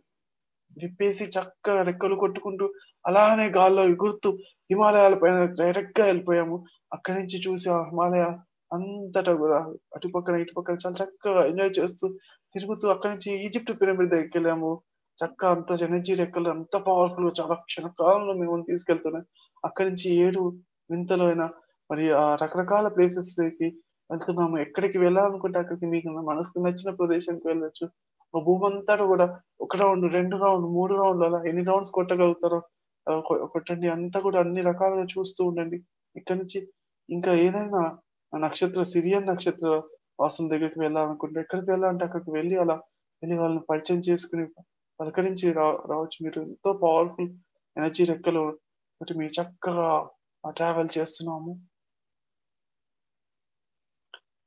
Speaker 2: విప్పేసి చక్కగా రెక్కలు కొట్టుకుంటూ అలానే గాల్లో ఎగురుతూ హిమాలయాల పైన డైరెక్ట్ గా వెళ్ళిపోయాము అక్కడి నుంచి చూసి ఆ హిమాలయ అంతటా కూడా అటుపక్కన ఇటుపక్కన చాలా చక్కగా ఎంజాయ్ చేస్తూ తిరుగుతూ అక్కడి నుంచి ఈజిప్ట్ పిరమిడ్ దగ్గరికి వెళ్ళాము చక్క అంత ఎనర్జీ రెక్కలు అంత పవర్ఫుల్ చాలా క్షణకాలంలో మేము తీసుకెళ్తున్నాం అక్కడి నుంచి ఏడు వింతలైన మరి ఆ రకరకాల ప్లేసెస్ లోకి వెళ్తున్నాము ఎక్కడికి వెళ్ళాలనుకుంటే అక్కడికి మీకు మనసుకు నచ్చిన ప్రదేశానికి వెళ్ళొచ్చు ఆ భూమి అంతా కూడా ఒక రౌండ్ రెండు రౌండ్ మూడు రౌండ్లు అలా ఎన్ని రౌండ్స్ కొట్టగలుగుతారో ఆ, కొ- కొట్టండి అంతా కూడా అన్ని రకాలుగా చూస్తూ ఉండండి ఇక్కడ నుంచి ఇంకా ఏదైనా ఆ నక్షత్ర సిరియన్ నక్షత్ర వాసుల దగ్గరికి వెళ్ళాలనుకుంటే ఎక్కడికి వెళ్ళాలంటే అక్కడికి వెళ్ళి అలా వెళ్ళి వాళ్ళని పరిచయం చేసుకుని పలకరించి రా రావచ్చు మీరు ఎంతో పవర్ఫుల్ ఎనర్జీ రెక్కలు ఒకటి మీరు చక్కగా ట్రావెల్ చేస్తున్నాము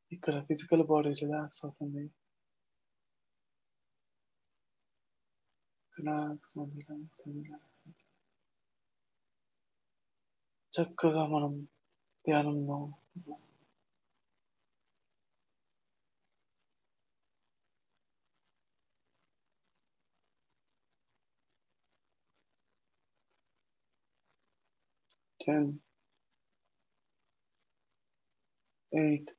Speaker 2: ఇక్కడ ఫిజికల్ బాడీ రిలాక్స్ అవుతుంది రిలాక్స్ రిలాక్స్ రిలాక్స్ చక్కగా మనం ధ్యానంలో ten, eight,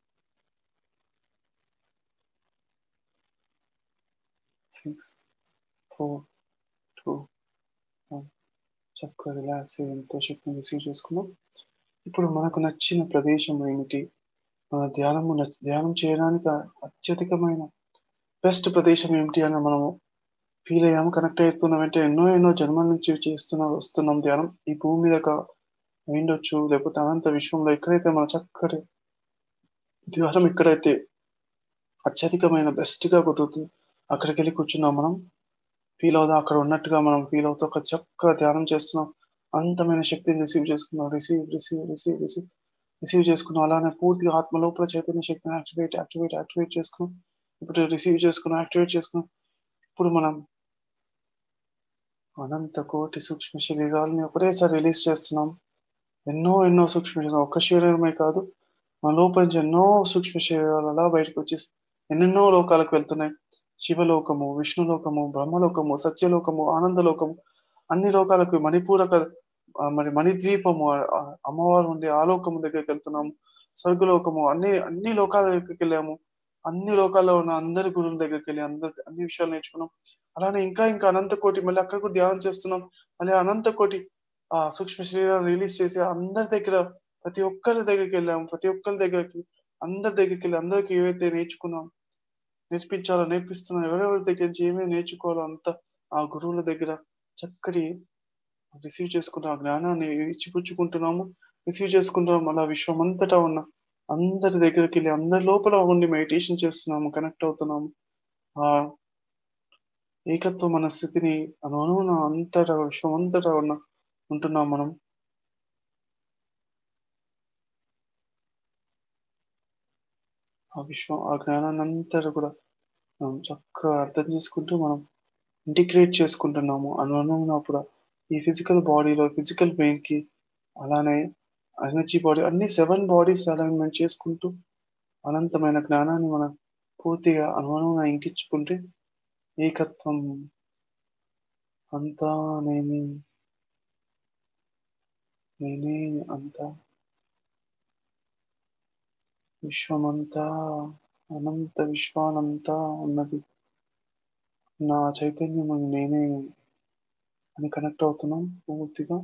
Speaker 2: six, four, two, one. చక్కగా రిలాక్స్ అయ్యి ఎంతో శక్తిని రిసీవ్ చేసుకున్నాం ఇప్పుడు మనకు నచ్చిన ప్రదేశం ఏమిటి మన ధ్యానము నచ్- ధ్యానం చేయడానికి అత్యధికమైన బెస్ట్ ప్రదేశం ఏమిటి అని మనము ఫీల్ అయ్యాము కనెక్ట్ అవుతున్నాం అంటే ఎన్నో ఎన్నో జన్మల నుంచి చేస్తున్నాం వస్తున్నాం ధ్యానం ఈ భూమి మీద అయిండొచ్చు లేకపోతే అనంత విశ్వంలో ఎక్కడైతే మన చక్కటి ధ్యానం ఎక్కడైతే అత్యధికమైన బెస్ట్ గా కుదురుతుంది అక్కడికి వెళ్ళి కూర్చున్నాం మనం ఫీల్ అవుదాం అక్కడ ఉన్నట్టుగా మనం ఫీల్ అవుతూ ఒక చక్కగా ధ్యానం చేస్తున్నాం అంతమైన శక్తిని రిసీవ్ చేసుకున్నాం receive receive receive receive receive చేసుకున్నాం అలానే పూర్తిగా ఆత్మ లోపల చైతన్య శక్తిని యాక్టివేట్ యాక్టివేట్ యాక్టివేట్ చేసుకున్నాం ఇప్పుడు రిసీవ్ చేసుకున్నాం యాక్టివేట్ చేసుకున్నాం ఇప్పుడు మనం అనంత కోటి సూక్ష్మ శరీరాలని ఒకటేసారి రిలీజ్ చేస్తున్నాం ఎన్నో ఎన్నో సూక్ష్మ శరీరాలు ఒక్క శరీరమే కాదు మన లోపల నుంచి ఎన్నో సూక్ష్మ శరీరాలు అలా బయటకు వచ్చేసి ఎన్నెన్నో లోకాలకు వెళ్తున్నాయి శివలోకము విష్ణులోకము బ్రహ్మలోకము సత్యలోకము ఆనందలోకము అన్ని లోకాలకు మణిపూరక ఆ, మరి మణిద్వీపము ఆ, ఆ, అమ్మవారు ఉండే ఆ లోకము దగ్గరికి వెళ్తున్నాము స్వర్గలోకము అన్ని అన్ని లోకాల దగ్గరికి వెళ్ళాము అన్ని లోకాల్లో ఉన్న అందరి గురువుల దగ్గరికి వెళ్ళి అందరి అన్ని విషయాలు నేర్చుకున్నాం అలానే ఇంకా ఇంకా అనంత కోటి మళ్ళీ అక్కడ కూడా ధ్యానం చేస్తున్నాం మళ్ళీ అనంత కోటి ఆ సూక్ష్మ శరీరాలు రిలీజ్ చేసి అందరి దగ్గర ప్రతి ఒక్కరి దగ్గరికి వెళ్ళాము ప్రతి ఒక్కరి దగ్గరికి అందరి దగ్గరికి వెళ్ళి అందరికి ఏవైతే నేర్చుకున్నాం నేర్పించాలో నేర్పిస్తున్నాం ఎవరెవరి దగ్గర నుంచి ఏమేమి నేర్చుకోవాలో అంత ఆ గురువుల దగ్గర చక్కటి రిసీవ్ చేసుకున్న ఆ జ్ఞానాన్ని ఇచ్చిపుచ్చుకుంటున్నాము రిసీవ్ చేసుకుంటున్నాము అలా విశ్వం అంతటా ఉన్న అందరి దగ్గరికి వెళ్ళి అందరి లోపల ఉండి మెడిటేషన్ చేస్తున్నాము కనెక్ట్ అవుతున్నాము ఆ ఏకత్వ మన స్థితిని అనువున అంతటా విశ్వం అంతటా ఉన్న ఉంటున్నాం మనం ఆ విశ్వం ఆ జ్ఞానాన్ని అంతటా కూడా మనం చక్కగా అర్థం చేసుకుంటూ మనం ఇంటిగ్రేట్ చేసుకుంటున్నాము అనువున కూడా ఈ ఫిజికల్ బాడీలో ఫిజికల్ బ్రెయిన్ కి అలానే ఎనర్జీ బాడీ అన్ని సెవెన్ బాడీస్ అలైన్మెంట్ చేసుకుంటూ అనంతమైన జ్ఞానాన్ని మనం పూర్తిగా అనుగుణంగా ఇంకించుకుంటే ఏకత్వం అంతా నేనే నేనే అంతా విశ్వమంతా అనంత విశ్వానంతా ఉన్నది నా చైతన్యం నేనే అని కనెక్ట్ అవుతున్నాం పూర్తిగా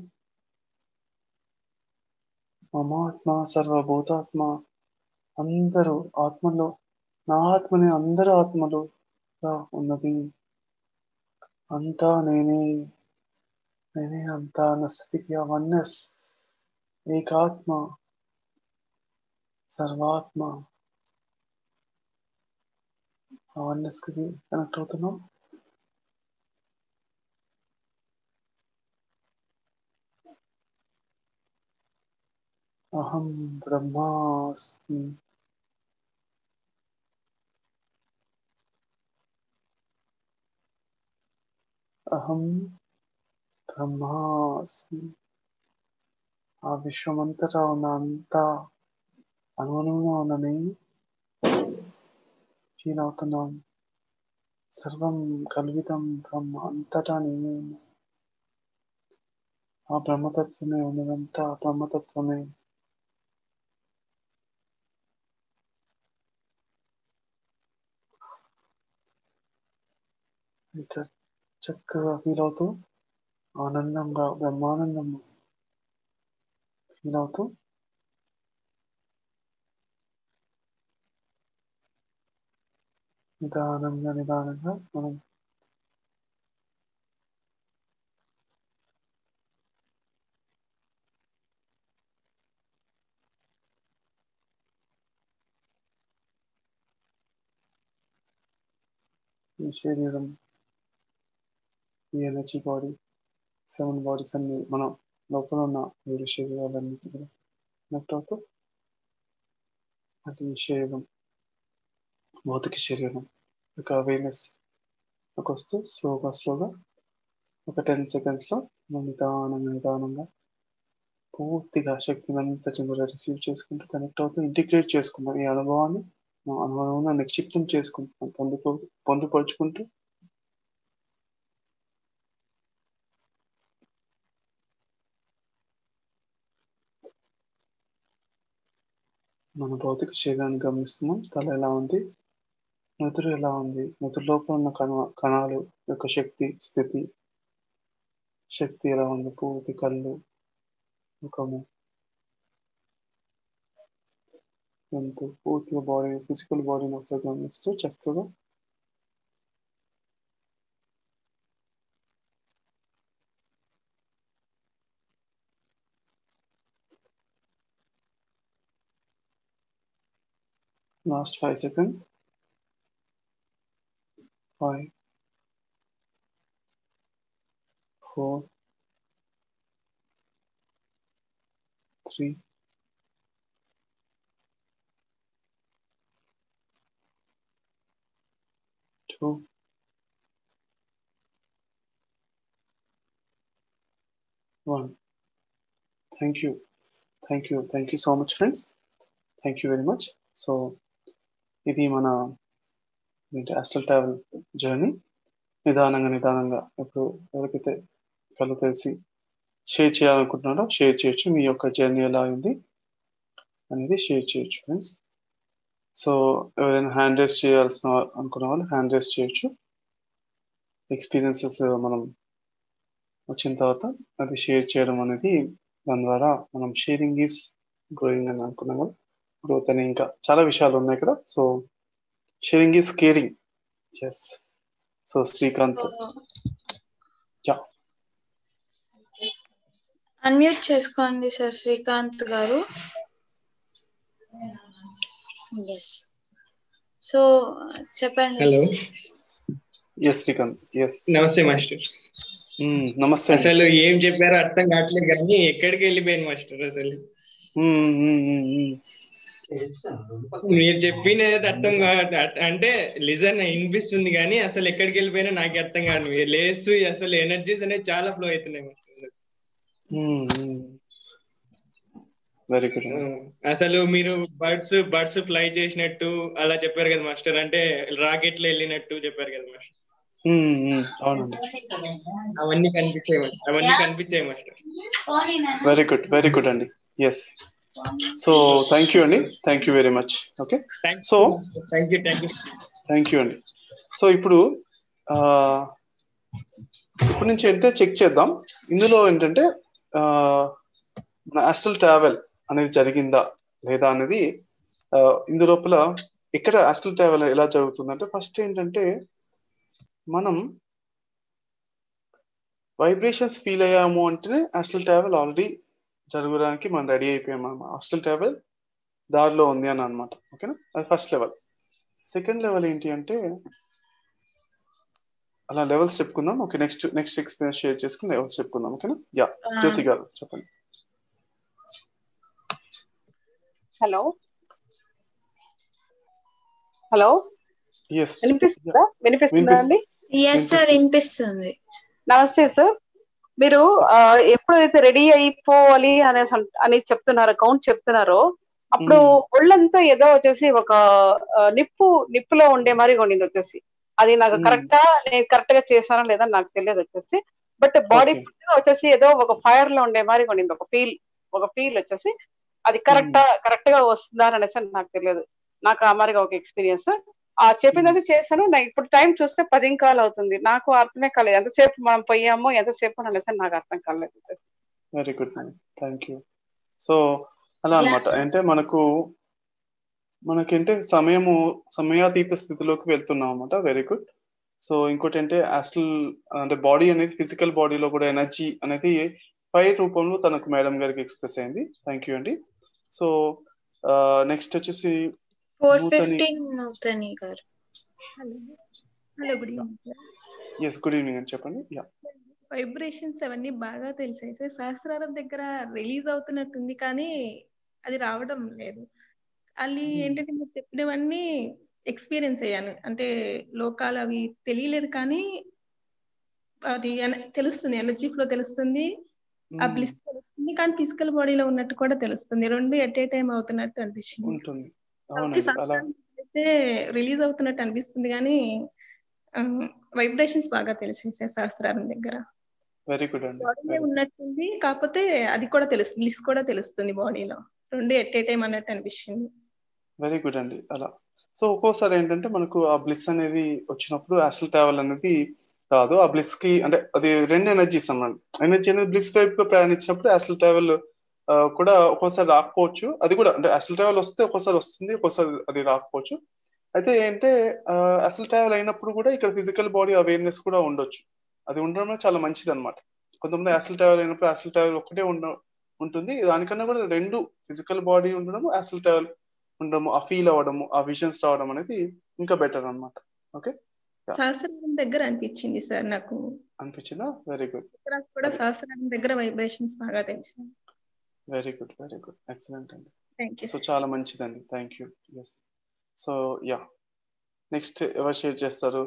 Speaker 2: మమాత్మ సర్వభూతాత్మ అందరూ ఆత్మలో నా ఆత్మని అందరు ఆత్మలో ఉన్నది అంతా నేనే నేనే అంతా అన్న స్థితికి ఆ వన్నెస్ ఏకాత్మ సర్వాత్మ ఆ వన్నెస్ కి కనెక్ట్ అవుతున్నాం అహం బ్రహ్మాస్మి అహం బ్రహ్మాస్మి ఆ విశ్వమంతటా ఉన్న అంతా అనుగుణంగా ఉన్న నేను ఫీల్ అవుతున్నాం సర్వం కల్వితం బ్రహ్మ అంతటా నేనే ఉన్నా. ఆ బ్రహ్మతత్వమే ఉన్నదంతా ఆ బ్రహ్మతత్వమే ఇట్లా చక్కగా ఫీల్ అవుతూ ఆనందంగా బ్రహ్మానందంగా ఫీల్ అవుతూ నిదానంగా నిదానంగా మనం ఈ శరీరం ఈ ఎనర్జీ బాడీ సెవెన్ బాడీస్ అన్ని మనం లోపల ఉన్న ఏడు శరీరాలన్నిటి కూడా కనెక్ట్ అవుతూ అది ఈ శరీరం భౌతిక శరీరం ఒక అవేర్నెస్ ఒక వస్తూ స్లోగా స్లోగా ఒక టెన్ సెకండ్స్లో మనం నిదానంగా నిదానంగా పూర్తిగా శక్తిని అంతా చిన్నగా రిసీవ్ చేసుకుంటూ కనెక్ట్ అవుతూ ఇంటిగ్రేట్ చేసుకుంటాం ఈ అనుభవాన్ని మా అనుభవం నిక్షిప్తం చేసుకుంటున్నాం పొందుపో పొందుపరుచుకుంటూ మన భౌతిక శరీరాన్ని గమనిస్తున్నాం తల ఎలా ఉంది మెదడు ఎలా ఉంది మెదడు లోపల ఉన్న కణ కణాలు యొక్క శక్తి స్థితి శక్తి ఎలా ఉంది పూర్తి కళ్ళు ముఖము ఎంతో పూర్తిగా బాడీ ఫిజికల్ బాడీని ఒకసారి గమనిస్తూ చక్కగా last five seconds five four three two one thank you thank you thank you so much friends thank you very much so ఇది మన ఏంటి అసలు ట్రావెల్ జర్నీ నిదానంగా నిదానంగా ఇప్పుడు ఎవరికైతే కళ్ళు తెలిసి షేర్ చేయాలనుకుంటున్నారో షేర్ చేయొచ్చు మీ యొక్క జర్నీ ఎలా అయింది అనేది షేర్ చేయొచ్చు ఫ్రెండ్స్ సో ఎవరైనా హ్యాండ్ రేస్ చేయాల్సిన అనుకున్న వాళ్ళు హ్యాండ్ రేస్ చేయొచ్చు ఎక్స్పీరియన్సెస్ మనం వచ్చిన తర్వాత అది షేర్ చేయడం అనేది దాని ద్వారా మనం షేరింగ్ ఈస్ గ్రోయింగ్ అని అనుకున్నాం కదా గ్రోత్ అని ఇంకా చాలా విషయాలు ఉన్నాయి కదా so sharing is caring yes so Srikanth yeah
Speaker 1: unmute చేసుకోండి సార్ శ్రీకాంత్ గారు ఎస్ సో చెప్పండి
Speaker 3: హలో
Speaker 2: ఎస్ శ్రీకాంత్ ఎస్
Speaker 3: నమస్తే మాస్టర్
Speaker 2: నమస్తే అండి.
Speaker 3: అసలు ఏం చెప్పారో అర్థం కావట్లేదు కానీ ఎక్కడికి వెళ్ళిపోయాను మాస్టర్ అసలు
Speaker 2: మ్మ్, మ్మ్, మ్మ్, మ్మ్.
Speaker 3: మీరు చెప్పినది అర్థం కావట్ అంటే లిజన్ వినిపిస్తుంది కానీ అసలు ఎక్కడికి వెళ్ళిపోయినా నాకు అర్థం కాదు లేస్తూ అసలు ఎనర్జీస్ అనేది చాలా ఫ్లో అవుతున్నాయి master
Speaker 2: hmm, hmm. Very good
Speaker 3: ఆ, అసలు మీరు బర్డ్స్ బర్డ్స్ ఫ్లై చేసినట్టు అలా చెప్పారు కదా మాస్టర్ అంటే రాకెట్ లో వెళ్ళినట్టు చెప్పారు కదా మాస్టర్
Speaker 2: మ్మ్, మ్మ్. అవునండి
Speaker 3: అవన్నీ కనిపించాయి మాస్టర్ అవన్నీ కనిపించాయి master
Speaker 2: very good very good అండి ఎస్ సో థ్యాంక్ యూ అండి thank you very much okay so
Speaker 3: thank you thank you
Speaker 2: thank you అండి సో ఇప్పుడు ఆ, ఇప్పటి నుంచి ఏంటంటే చెక్ చేద్దాం ఇందులో ఏంటంటే ఆ, మన అస్టల్ ట్రావెల్ అనేది జరిగిందా లేదా అనేది ఆ, ఇందు లోపల ఇక్కడ అస్టల్ ట్రావెల్ ఎలా జరుగుతుందంటే ఫస్ట్ ఏంటంటే మనం వైబ్రేషన్స్ ఫీల్ అయ్యాము అంటేనే అస్టల్ ట్రావెల్ ఆల్రెడీ జరగడానికి మనం రెడీ అయిపోయాం అనమాట హాస్టల్ ట్రావెల్ దారిలో ఉంది అని అనమాట ఓకేనా అది ఫస్ట్ లెవెల్ సెకండ్ లెవెల్ ఏంటి అంటే అలా లెవెల్స్ చెప్పుకుందాం okay next next experience share చేసుకుని లెవెల్స్ చెప్పుకుందాం ఓకేనా యా జ్యోతి గారు చెప్పండి
Speaker 4: హలో హలో
Speaker 2: ఎస్
Speaker 4: వినిపిస్తుందా వినిపిస్తుందా అండి
Speaker 1: ఎస్ సార్ వినిపిస్తుంది
Speaker 4: నమస్తే సార్ మీరు ఆ, ఎప్పుడైతే రెడీ అయిపోవాలి అనేసి అంట- అని చెప్తున్నారో కౌంట్ చెప్తున్నారో అప్పుడు
Speaker 2: మ్మ్.
Speaker 4: ఒళ్ళంతా ఏదో వచ్చేసి ఒక ఆ, నిప్పు నిప్పులో ఉండే మరి ఉండింది వచ్చేసి అది నాకు
Speaker 2: మ్మ్.
Speaker 4: కరెక్టా నేను కరెక్ట్ గా చేశానా లేదా నాకు తెలియదు వచ్చేసి బట్ బాడీ
Speaker 2: Okay.
Speaker 4: వచ్చేసి ఏదో ఒక ఫైర్ లో ఉండే మరి ఉండింది ఒక ఫీల్ ఒక ఫీల్ వచ్చేసి అది కరెక్టా కరెక్ట్ గా వస్తుందా అని అనేసి నాకు తెలియదు నాకు ఆ మారిగా ఒక ఎక్స్పీరియన్స్ ఆ చెప్పింది చేశాను నాకు ఇప్పుడు టైం చూస్తే పది కాలు అవుతుంది నాకు అర్థమే కాలేదు ఎంతసేపు మనం పోయామో ఎంతసేపు అని అనేసి నాకు అర్థం కాలేదు
Speaker 2: very good thank you so అలా అన్నమాట అంటే మనకు మనకేంటే సమయము సమయాతీత స్థితిలోకి వెళ్తున్నాం అనమాట వెరీ గుడ్ సో ఇంకోటి అంటే అసలు అంటే బాడీ అనేది ఫిజికల్ బాడీలో కూడా ఎనర్జీ అనేది ఫైర్ రూపంలో తనకు మేడం గారికి ఎక్స్ప్రెస్ అయింది థ్యాంక్ యూ అండి సో నెక్స్ట్ వచ్చేసి
Speaker 1: ఫోర్
Speaker 2: నూతని-
Speaker 1: ఫిఫ్టీన్ నూతని గారు
Speaker 5: hello hello good evening sir
Speaker 2: yes good evening అని చెప్పండి యా
Speaker 5: వైబ్రేషన్స్ అవన్నీ బాగా తెలిసాయి సార్ సహస్రారం దగ్గర రిలీజ్ అవుతున్నట్టుంది కానీ అది రావడం లేదు అది
Speaker 2: Hmm.
Speaker 5: ఏంటంటే మీరు చెప్పినవన్నీ ఎక్స్పీరియన్స్ అయ్యాను అంటే లోకాలు అవి తెలియలేదు కానీ అది ఎన- తెలుస్తుంది ఎనర్జీ ఫ్లో తెలుస్తుంది ఆ
Speaker 2: మ్మ్.
Speaker 5: బ్లిస్ తెలుస్తుంది కానీ ఫిజికల్ బాడీలో ఉన్నట్టు కూడా తెలుస్తుంది రెండు ఎట్ ఏ టైం అవుతున్నట్టు అనిపించింది
Speaker 2: ఉంటుంది
Speaker 5: ప్రతి
Speaker 2: అవునండి అలా
Speaker 5: సంవత్సరం అయితే రిలీజ్ అవుతున్నట్టు అనిపిస్తుంది కానీ వైబ్రేషన్స్ బాగా తెలిసింది సార్ శాస్త్రాల దగ్గర
Speaker 2: వెరీ గుడ్ అండి
Speaker 5: బాడీలో
Speaker 2: very good.
Speaker 5: ఉన్నట్టుంది కాకపోతే అది కూడా తెలుసు బ్లిస్ కూడా తెలుస్తుంది బాడీలో రెండు ఎట్ ఏ టైం అన్నట్టు అనిపించింది
Speaker 2: వెరీ గుడ్ అండి అలా సో ఒక్కోసారి ఏంటంటే మనకు ఆ బ్లిస్ అనేది వచ్చినప్పుడు అసలు ట్రావెల్ అనేది రాదు ఆ బ్లిస్ కి అంటే అది రెండు ఎనర్జీస్ అన్నమాట ఎనర్జీ అనేది బ్లిస్ వైపు గా ప్రయాణించినప్పుడు అసలు ట్రావెల్ కూడా ఒక్కోసారి రాకపోవచ్చు అది కూడా అంటే అసలు ట్రావెల్ వస్తే ఒక్కోసారి వస్తుంది ఒక్కోసారి అది రాకపోవచ్చు అయితే ఏంటంటే అసలు ట్రావెల్ అయినప్పుడు కూడా ఇక్కడ ఫిజికల్ బాడీ అవేర్నెస్ కూడా ఉండొచ్చు అది ఉండడం అనేది చాలా మంచిది అనమాట కొంతమంది అసలు ట్రావెల్ అయినప్పుడు అసలు ట్రావెల్ ఒకటే ఉండ ఉంటుంది దానికన్నా కూడా రెండు ఫిజికల్ బాడీ ఉండడము అసలు ట్రావెల్ ఉండడము ఆ ఫీల్ అవ్వడము ఆ విజన్స్ రావడం అనేది ఇంకా బెటర్ అన్నమాట ఓకే
Speaker 5: సహస్రారం దగ్గర అనిపించింది సార్ నాకు
Speaker 2: అనిపించిందా వెరీ గుడ్
Speaker 5: చక్రాస్ కూడా సహస్రారం దగ్గర వైబ్రేషన్స్ బాగా తెలిసాయి
Speaker 2: very good very good excellent అండి
Speaker 5: థ్యాంక్ యూ
Speaker 2: సో చాలా మంచిదండి thank you yes so yeah next ఎవరు షేర్ చేస్తారు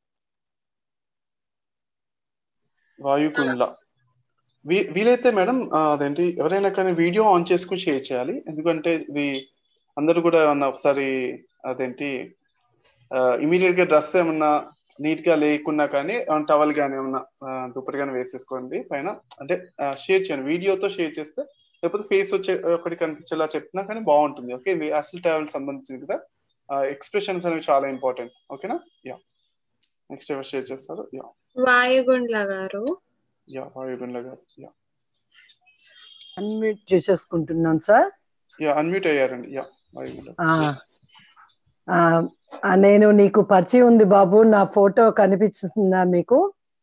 Speaker 2: వాయుకుండ్ల వీ వీలైతే మేడం ఆ, అదేంటి ఎవరైనా కానీ వీడియో ఆన్ చేసుకుని షేర్ చేయాలి ఎందుకంటే ఇది అందరూ కూడా ఏమన్నా ఒకసారి అదేంటి ఇమీడియట్ గా డ్రెస్ ఏమన్నా నీట్ గా లేకున్నా కానీ టవల్ కానీ ఏమన్నా ఆ, దుప్పటి కానీ వేసేసుకోండి పైన అంటే షేర్ చేయండి వీడియోతో షేర్ చేస్తే లేకపోతే ఫేస్ వచ్చే ఒకటి కనిపించేలా చెప్పినా కానీ బాగుంటుంది ఓకే ఇది అసలు ట్రావెల్ సంబంధించింది కదా ఎక్స్ప్రెషన్స్ అనేవి చాలా ఇంపార్టెంట్ ఓకేనా యా నెక్స్ట్ ఎవరు షేర్ చేస్తారు యా
Speaker 1: వాయుగుండ్ల గారు
Speaker 2: యా వాయుగుండ్ల గారు యా
Speaker 6: అన్మ్యూట్ చేసేసుకుంటున్నాను సార్
Speaker 2: యా అన్మ్యూట్ అయ్యారండి యా వాయుగుండ్ల
Speaker 6: ఆ, ఆ, ఆ, నేను నీకు పరిచయం ఉంది బాబు నా ఫోటో కనిపిస్తుందా మీకు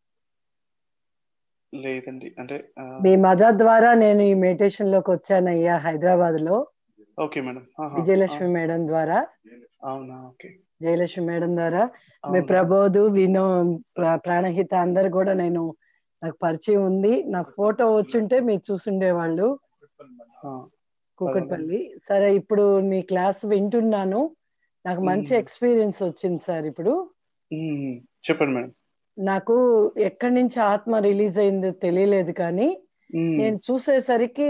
Speaker 2: లేదండి అంటే
Speaker 6: మీ మదర్ ద్వారా నేను ఈ మెడిటేషన్ లోకి వచ్చానయ్యా హైదరాబాద్ లో
Speaker 2: ఓకే మేడం
Speaker 6: విజయలక్ష్మి మేడం ద్వారా
Speaker 2: అవునా ఓకే
Speaker 6: జయలక్ష్మి మేడం ద్వారా మీ
Speaker 2: అవునా.
Speaker 6: ప్రబోధు వినో ప్ర- ప్రాణహిత అందరు కూడా నేను నాకు పరిచయం ఉంది నా ఫోటో వచ్చుంటే మీరు చూసుండేవాళ్ళు
Speaker 2: ఆ,
Speaker 6: కూకట్పల్లి సరే ఇప్పుడు మీ క్లాస్ వింటున్నాను నాకు మంచి
Speaker 2: మ్మ్.
Speaker 6: ఎక్స్పీరియన్స్ వచ్చింది సార్ ఇప్పుడు
Speaker 2: మ్మ్. చెప్పండి మేడం
Speaker 6: నాకు ఎక్కడి నుంచి ఆత్మ రిలీజ్ అయిందో తెలియలేదు కానీ
Speaker 2: మ్మ్.
Speaker 6: నేను చూసేసరికి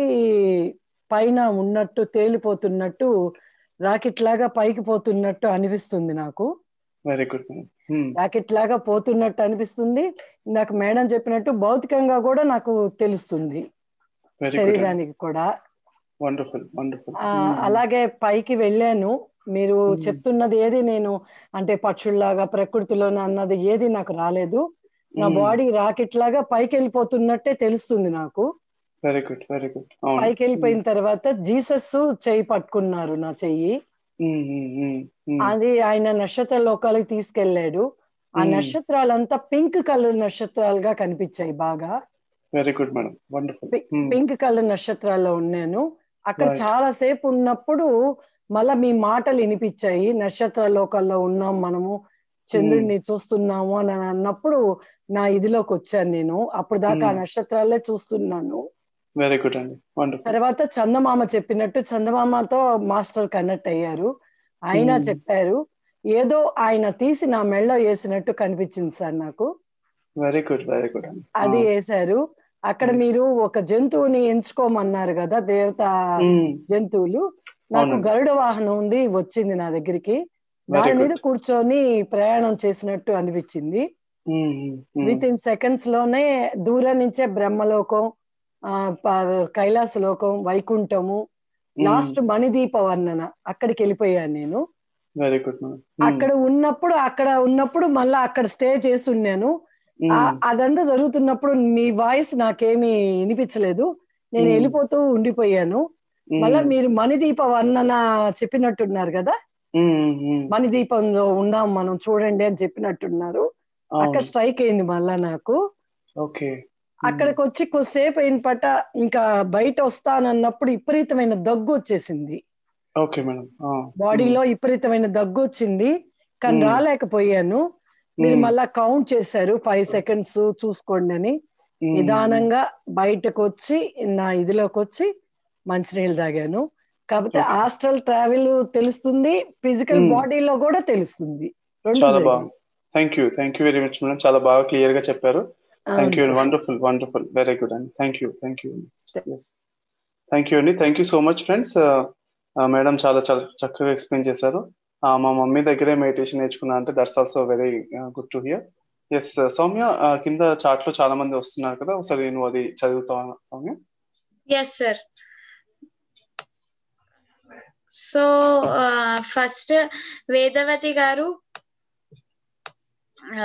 Speaker 6: పైన ఉన్నట్టు తేలిపోతున్నట్టు రాకెట్ లాగా పైకి పోతున్నట్టు అనిపిస్తుంది నాకు
Speaker 2: very good madam hmm.
Speaker 6: Rocket లాగా పోతున్నట్టు అనిపిస్తుంది నాకు మేడం చెప్పినట్టు భౌతికంగా కూడా నాకు తెలుస్తుంది
Speaker 2: వెరీ గుడ్
Speaker 6: శరీరానికి కూడా
Speaker 2: వండర్ఫుల్ వండర్ఫుల్
Speaker 6: ఆ, అలాగే పైకి వెళ్ళాను మీరు
Speaker 2: మ్మ్.
Speaker 6: చెప్తున్నది ఏది నేను అంటే పక్షుల్లాగా ప్రకృతిలోనే అన్నది ఏది నాకు రాలేదు నా
Speaker 2: మ్మ్.
Speaker 6: బాడీ రాకెట్ లాగా పైకి వెళ్ళిపోతున్నట్టే తెలుస్తుంది నాకు
Speaker 2: వెరీ గుడ్ వెరీ గుడ్ అవును
Speaker 6: పైకి వెళ్ళిపోయిన తర్వాత జీసస్ చెయ్యి పట్టుకున్నారు నా చెయ్యి
Speaker 2: మ్మ్, మ్మ్, మ్మ్, మ్మ్.
Speaker 6: అది ఆయన నక్షత్ర లోకాలకి తీసుకెళ్లాడు ఆ
Speaker 2: మ్మ్.
Speaker 6: నక్షత్రాలంతా పింక్ కలర్ నక్షత్రాలుగా కనిపించాయి బాగా
Speaker 2: వెరీ గుడ్ మేడం వండర్ఫుల్
Speaker 6: పి- పింక్ కలర్ నక్షత్రాల్లో ఉన్నాను అక్కడ
Speaker 2: Right.
Speaker 6: చాలా సేపు ఉన్నప్పుడు మళ్ళా మీ మాటలు వినిపించాయి నక్షత్ర లోకాల్లో ఉన్నాం మనము చంద్రుడిని చూస్తున్నాము అని అన్నప్పుడు నా ఇదిలోకి వచ్చాను నేను అప్పుడు దాకా ఆ
Speaker 2: Hmm.
Speaker 6: నక్షత్రాలే చూస్తున్నాను
Speaker 2: వెరీ గుడ్ అండి వండర్ఫుల్
Speaker 6: తర్వాత చందమామ చెప్పినట్టు చందమామతో మాస్టర్ కనెక్ట్ అయ్యారు ఆయన
Speaker 2: Hmm.
Speaker 6: చెప్పారు ఏదో ఆయన తీసి నా మెళ్ళో వేసినట్టు కనిపించింది సార్ నాకు
Speaker 2: వెరీ గుడ్ వెరీ గుడ్ అండి
Speaker 6: అది
Speaker 2: ఆ.
Speaker 6: వేశారు అక్కడ
Speaker 2: Yes.
Speaker 6: మీరు ఒక జంతువుని ఎంచుకోమన్నారు కదా దేవత
Speaker 2: మ్మ్.
Speaker 6: జంతువులు నాకు
Speaker 2: అవునండి.
Speaker 6: గరుడ వాహనం ఉంది వచ్చింది నా దగ్గరికి
Speaker 2: Very
Speaker 6: దాని మీద
Speaker 2: good.
Speaker 6: కూర్చొని ప్రయాణం చేసినట్టు అనిపించింది
Speaker 2: hmm, hmm, hmm.
Speaker 6: Within seconds లోనే దూరం నుంచే బ్రహ్మలోకం ఆ, ప- కైలాస లోకం వైకుంఠము
Speaker 2: మ్మ్.
Speaker 6: లాస్ట్ మణిదీప వర్ణన అక్కడికి వెళ్ళిపోయాను నేను
Speaker 2: వెరీ గుడ్ మేడం
Speaker 6: అక్కడ ఉన్నప్పుడు అక్కడ ఉన్నప్పుడు మళ్ళా అక్కడ స్టే చేసి ఉన్నాను ఆ- అదంతా జరుగుతున్నప్పుడు మీ వాయిస్ నాకేమీ వినిపించలేదు నేను
Speaker 2: మ్మ్.
Speaker 6: వెళ్ళిపోతూ ఉండిపోయాను మళ్ళా మీరు మణిదీప వర్ణన చెప్పినట్టున్నారు కదా మణిదీపంలో ఉన్నాం మనం చూడండి అని చెప్పినట్టున్నారు అక్కడ స్ట్రైక్ అయింది మళ్ళా నాకు
Speaker 2: ఓకే
Speaker 6: అక్కడికి వచ్చి కొద్దిసేపు అయిన పట్ట ఇంకా బయట వస్తానన్నప్పుడు విపరీతమైన దగ్గు వచ్చేసింది
Speaker 2: ఓకే మేడం
Speaker 6: బాడీలో విపరీతమైన దగ్గు వచ్చింది కానీ
Speaker 2: మ్మ్.
Speaker 6: రాలేకపోయాను మీరు మళ్ళా కౌంట్ చేశారు ఫైవ్ సెకండ్స్ చూసుకోండి అని నిదానంగా బయటకు వచ్చి నా ఇదిలోకి వచ్చి మంచినీళ్ళు తాగాను కాకపోతే
Speaker 2: Okay.
Speaker 6: ఆస్ట్రల్ ట్రావెల్ తెలుస్తుంది ఫిజికల్
Speaker 2: Hmm.
Speaker 6: బాడీలో కూడా తెలుస్తుంది రెండు
Speaker 2: చాలా
Speaker 6: జరిగింది.
Speaker 2: బాగుంది thank you thank you very much madam చాలా బాగా క్లియర్ గా చెప్పారు థ్యాంక్ యూ
Speaker 6: అవును sir.
Speaker 2: Wonderful wonderful very good అండి thank you thank you yes thank you అండి thank you so much friends madam చాలా చాలా చక్కగా ఎక్స్ప్లెయిన్ చేశారు Uh, మా మమ్మీ దగ్గరే మెడిటేషన్ నేర్చుకున్నా అంటే that's also very good to hear yes Soumya uh, కింద చాట్ లో చాలా మంది వస్తున్నారు కదా ఒకసారి నువ్వు అది చదువుతావా Soumya
Speaker 1: yes sir so first Vedavathi గారు ఆ,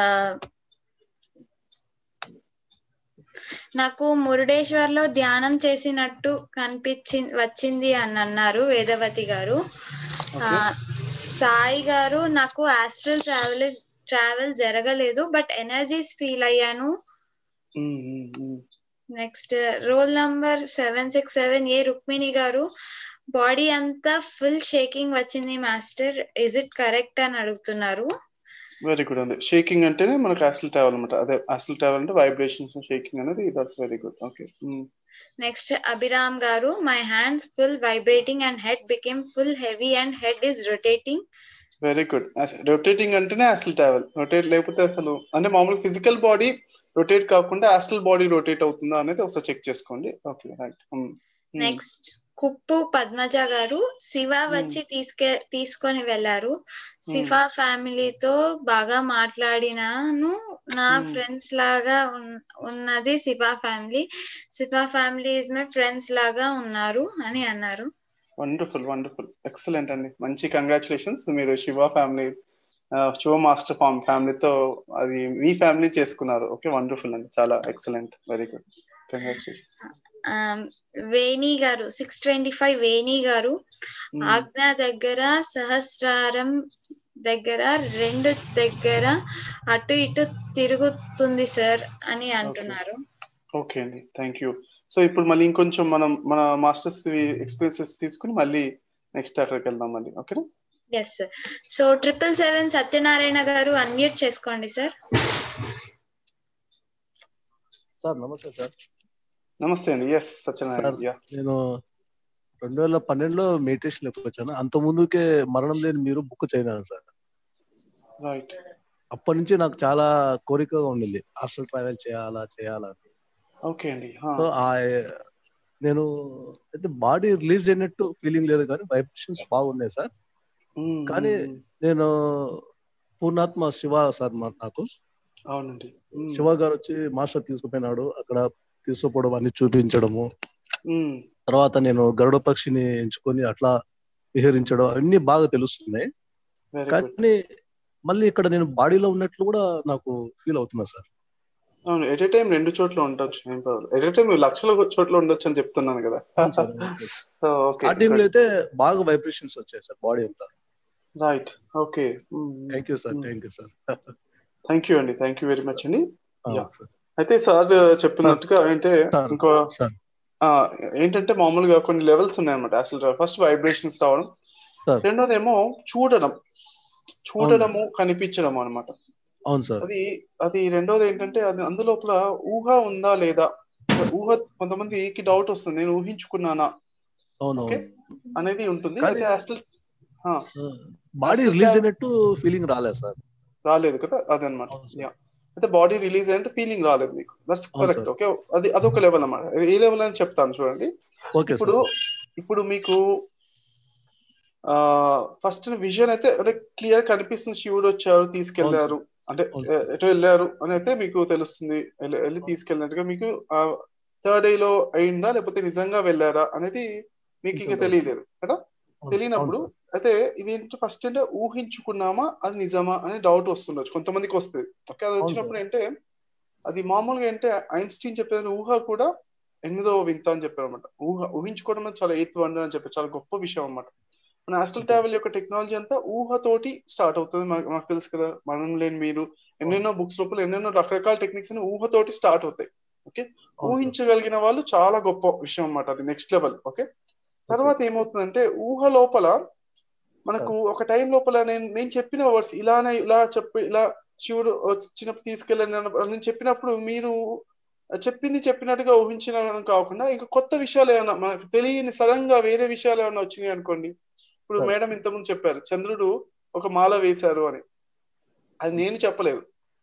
Speaker 1: నాకు మురుడేశ్వర్ లో ధ్యానం చేసినట్టు కనిపించి వచ్చింది అని అన్నారు వేదవతి గారు ఆ, సాయి గారు నాకు ఆస్ట్రల్ ట్రావెల్ ట్రావెల్ జరగలేదు బట్ ఎనర్జీస్ ఫీల్ అయ్యాను
Speaker 2: Mm, mm, mm.
Speaker 1: Next roll number seven six seven A Rukmini గారు బాడీ అంతా ఫుల్ షేకింగ్ వచ్చింది మాస్టర్ ఇస్ ఇట్ కరెక్ట్ అని అడుగుతున్నారు
Speaker 2: వెరీ గుడ్ అండి షేకింగ్ అంటేనే మనకు యాక్సల్ ట్రావెల్ అనమాట అదే యాక్సల్ ట్రావెల్ అంటే వైబ్రేషన్స్ షేకింగ్ అనేది that's very good okay
Speaker 1: next Abhiram గారు my hands full vibrating and head became full heavy and head is rotating
Speaker 2: very good rotating అంటేనే యాస్టల్ ట్రావెల్ రొటేట్ లేకపోతే అసలు అంటే మామూలు ఫిజికల్ బాడీ రొటేట్ కాకుండా యాస్టల్ బాడీ రొటేట్ అవుతుందా అనేది ఒకసారి చెక్ చేసుకోండి okay right
Speaker 1: next Kuppu Padmaja గారు శివ వచ్చి తీసుకె తీసుకొని వెళ్ళారు శివ ఫ్యామిలీతో బాగా మాట్లాడినాను నా
Speaker 2: Hmm.
Speaker 1: ఫ్రెండ్స్ లాగా ఉన్- ఉన్నది Shiva family Shiva family is my friends లాగా ఉన్నారు అని అన్నారు
Speaker 2: వండర్ఫుల్ వండర్ఫుల్ ఎక్సలెంట్ అండి మంచి కంగ్రాచులేషన్స్ మీరు శివ ఫ్యామిలీ శివ మాస్టర్ ఫామ్ ఫ్యామిలీతో అది మీ ఫ్యామిలీ చేసుకున్నారు ఓకే వండర్ఫుల్ అండి చాలా excellent very good congratulations
Speaker 1: Um, Veni గారు సిక్స్ ట్వంటీ ఫైవ్ వేణి గారు ఆజ్ఞ దగ్గర సహస్రారం దగ్గర రెండు దగ్గర అటు ఇటు తిరుగుతుంది సార్ అని అంటున్నారు
Speaker 2: ఓకే అండి థ్యాంక్ యూ సో ఇప్పుడు మళ్ళీ ఇంకొంచెం మనం మన మాస్టర్స్ ఎక్స్పీరియన్సెస్ తీసుకుని మళ్ళీ నెక్స్ట్ అక్కడికి వెళ్దాం మళ్ళీ ఓకేనా
Speaker 1: yes so triple seven Satyanarayana గారు అన్మ్యూట్ చేసుకోండి సార్
Speaker 7: సార్ నమస్తే సార్
Speaker 2: నమస్తే అండి ఎస్ సత్యనారాయణ
Speaker 7: సార్
Speaker 2: యా
Speaker 7: నేను రెండు వేల పన్నెండులో మెడిటేషన్ ఎక్కువ వచ్చాను అంత ముందుకే మరణం లేని మీరు బుక్ చదివాను సార్
Speaker 2: రైట్
Speaker 7: అప్పటి నుంచి నాకు చాలా కోరికగా ఉండింది హాస్టల్ ట్రావెల్ చేయాలా చేయాలా అని.
Speaker 2: ఓకే అండి
Speaker 7: సో ఆ నేను అయితే బాడీ రిలీజ్ అయినట్టు ఫీలింగ్ లేదు కానీ వైబ్రేషన్స్ బాగున్నాయి సార్ కానీ నేను పూర్ణాత్మ శివ సార్ మా- నాకు
Speaker 2: అవునండి మ్మ్.
Speaker 7: శివ గారు వచ్చి మాస్టర్ తీసుకుపోయినాడు అక్కడ తీసుకుపోవడం అన్ని చూపించడము
Speaker 2: మ్మ్.
Speaker 7: తర్వాత నేను గరుడ పక్షిని ఎంచుకొని అట్లా విహరించడం అన్ని బాగా తెలుస్తున్నాయి
Speaker 2: వెరీ గుడ్
Speaker 7: కానీ మళ్ళీ ఇక్కడ నేను బాడీలో ఉన్నట్లు కూడా నాకు ఫీల్ అవుతున్నా సార్
Speaker 2: అవును ఎట్ ఏ టైం రెండు చోట్ల ఉండొచ్చు ఏం పర్వాలేదు ఎట్ ఏ టైం లక్షల చోట్ల ఉండొచ్చు అని చెప్తున్నాను కదా
Speaker 7: అవును సార్, అవును
Speaker 2: సో ఓకే
Speaker 7: స్టార్టింగ్ లో అయితే బాగా వైబ్రేషన్స్ వచ్చాయి సార్ బాడీ అంతా
Speaker 2: right okay
Speaker 7: thank you sir thank you sir
Speaker 2: thank you అండి థ్యాంక్ యూ వెరీ మచ్ అండి Yeah.
Speaker 7: సార్
Speaker 2: అయితే సార్ చెప్పినట్టుగా అంటే
Speaker 7: సార్
Speaker 2: ఇంకో
Speaker 7: సార్
Speaker 2: ఆ, ఏంటంటే మామూలుగా కొన్ని లెవెల్స్ ఉన్నాయన్నమాట అసలు ఫస్ట్ వైబ్రేషన్స్ రావడం
Speaker 7: సార్
Speaker 2: రెండోది ఏమో చూడడం చూడడము కనిపించడం అన్నమాట
Speaker 7: అవును సార్
Speaker 2: అది అది రెండోది ఏంటంటే అది అందులోపల ఊహ ఉందా లేదా ఊహ కొంతమందికి డౌట్ వస్తుంది నేను ఊహించుకున్నానా
Speaker 7: అవును
Speaker 2: ఓకే అనేది ఉంటుంది
Speaker 7: కానీ-
Speaker 2: అయితే అసలు ఆ,
Speaker 7: బాడీ
Speaker 2: అసలు
Speaker 7: రిలీజ్
Speaker 2: కా-
Speaker 7: అయినట్టు ఫీలింగ్ రాలేదు సార్
Speaker 2: రాలేదు కదా అదనమాట
Speaker 7: అవును సార్.
Speaker 2: యా అయితే బాడీ రిలీజ్ అంటే ఫీలింగ్ రాలేదు మీకు దట్స్
Speaker 7: అవును
Speaker 2: కరెక్ట్
Speaker 7: సార్.
Speaker 2: ఓకే అది అదొక లెవెల్ అన్నమాట ఏ లెవెల్ అని చెప్తాను చూడండి
Speaker 7: ఓకే
Speaker 2: ఇప్పుడు
Speaker 7: సార్
Speaker 2: ఇప్పుడు మీకు ఆ ఫస్ట్ విజన్ అయితే అంటే క్లియర్ కనిపిస్తుంది శివుడు వచ్చారు తీసుకెళ్లారు అంటే
Speaker 7: అవును
Speaker 2: ఎ- ఎటు వెళ్ళారు అని అయితే మీకు తెలుస్తుంది వెళ్ళి వెళ్ళి తీసుకెళ్ళినట్టుగా మీకు థర్డ్ డే లో అయిందా లేకపోతే నిజంగా వెళ్ళారా అనేది మీకు ఇంకా
Speaker 7: ఇంకా
Speaker 2: తెలియలేదు కదా
Speaker 7: అవును-
Speaker 2: తెలియనప్పుడు
Speaker 7: అవును
Speaker 2: అయితే ఇది ఏంటంటే ఫస్ట్ అంటే ఊహించుకున్నామా అది నిజమా అనే డౌట్ వస్తుండొచ్చు కొంతమందికి వస్తుంది ఓకే అది
Speaker 7: అవును
Speaker 2: వచ్చినప్పుడు అంటే అది మామూలుగా అంటే ఐన్స్టీన్ చెప్పేది ఊహ కూడా ఎనిమిదవ వింత అని చెప్పారు అనమాట ఊహ ఊహించుకోవడం అనేది చాలా ఎయిత్ వండర్ అని చెప్పి చాలా గొప్ప విషయం అన్నమాట మన ఆస్ట్రల్ ట్రావెల్ యొక్క టెక్నాలజీ అంతా ఊహతోటి స్టార్ట్ అవుతుంది మనకు మనకు తెలుసు కదా మనం లేని మీరు ఎన్నెన్నో బుక్స్ లోపల ఎన్నెన్నో రకరకాల టెక్నిక్స్ అని ఊహతోటి స్టార్ట్ అవుతాయి ఓకే
Speaker 7: అవును సార్.
Speaker 2: ఊహించగలిగిన వాళ్ళు చాలా గొప్ప విషయం అన్నమాట అది నెక్స్ట్ లెవెల్ ఓకే తర్వాత ఏమవుతుందంటే ఊహ లోపల మనకు ఒక టైం లోపల నేను నేను చెప్పిన వర్డ్స్ ఇలానే ఇలా చెప్పి ఇలా శివుడు వచ్చినప్పుడు తీసుకెళ్ళండి అన్న- నేను చెప్పినప్పుడు మీరు చెప్పింది చెప్పినట్టుగా ఊహించిన కాకుండా ఇంకా కొత్త విషయాలు ఏమైనా మనకు తెలియని సడన్ గా వేరే విషయాలు ఏమైనా వచ్చినాయి అనుకోండి ఇప్పుడు
Speaker 7: Right.
Speaker 2: మేడం ఇంతకుముందు చెప్పారు చంద్రుడు ఒక మాల వేశారు అని అది నేను చెప్పలేదు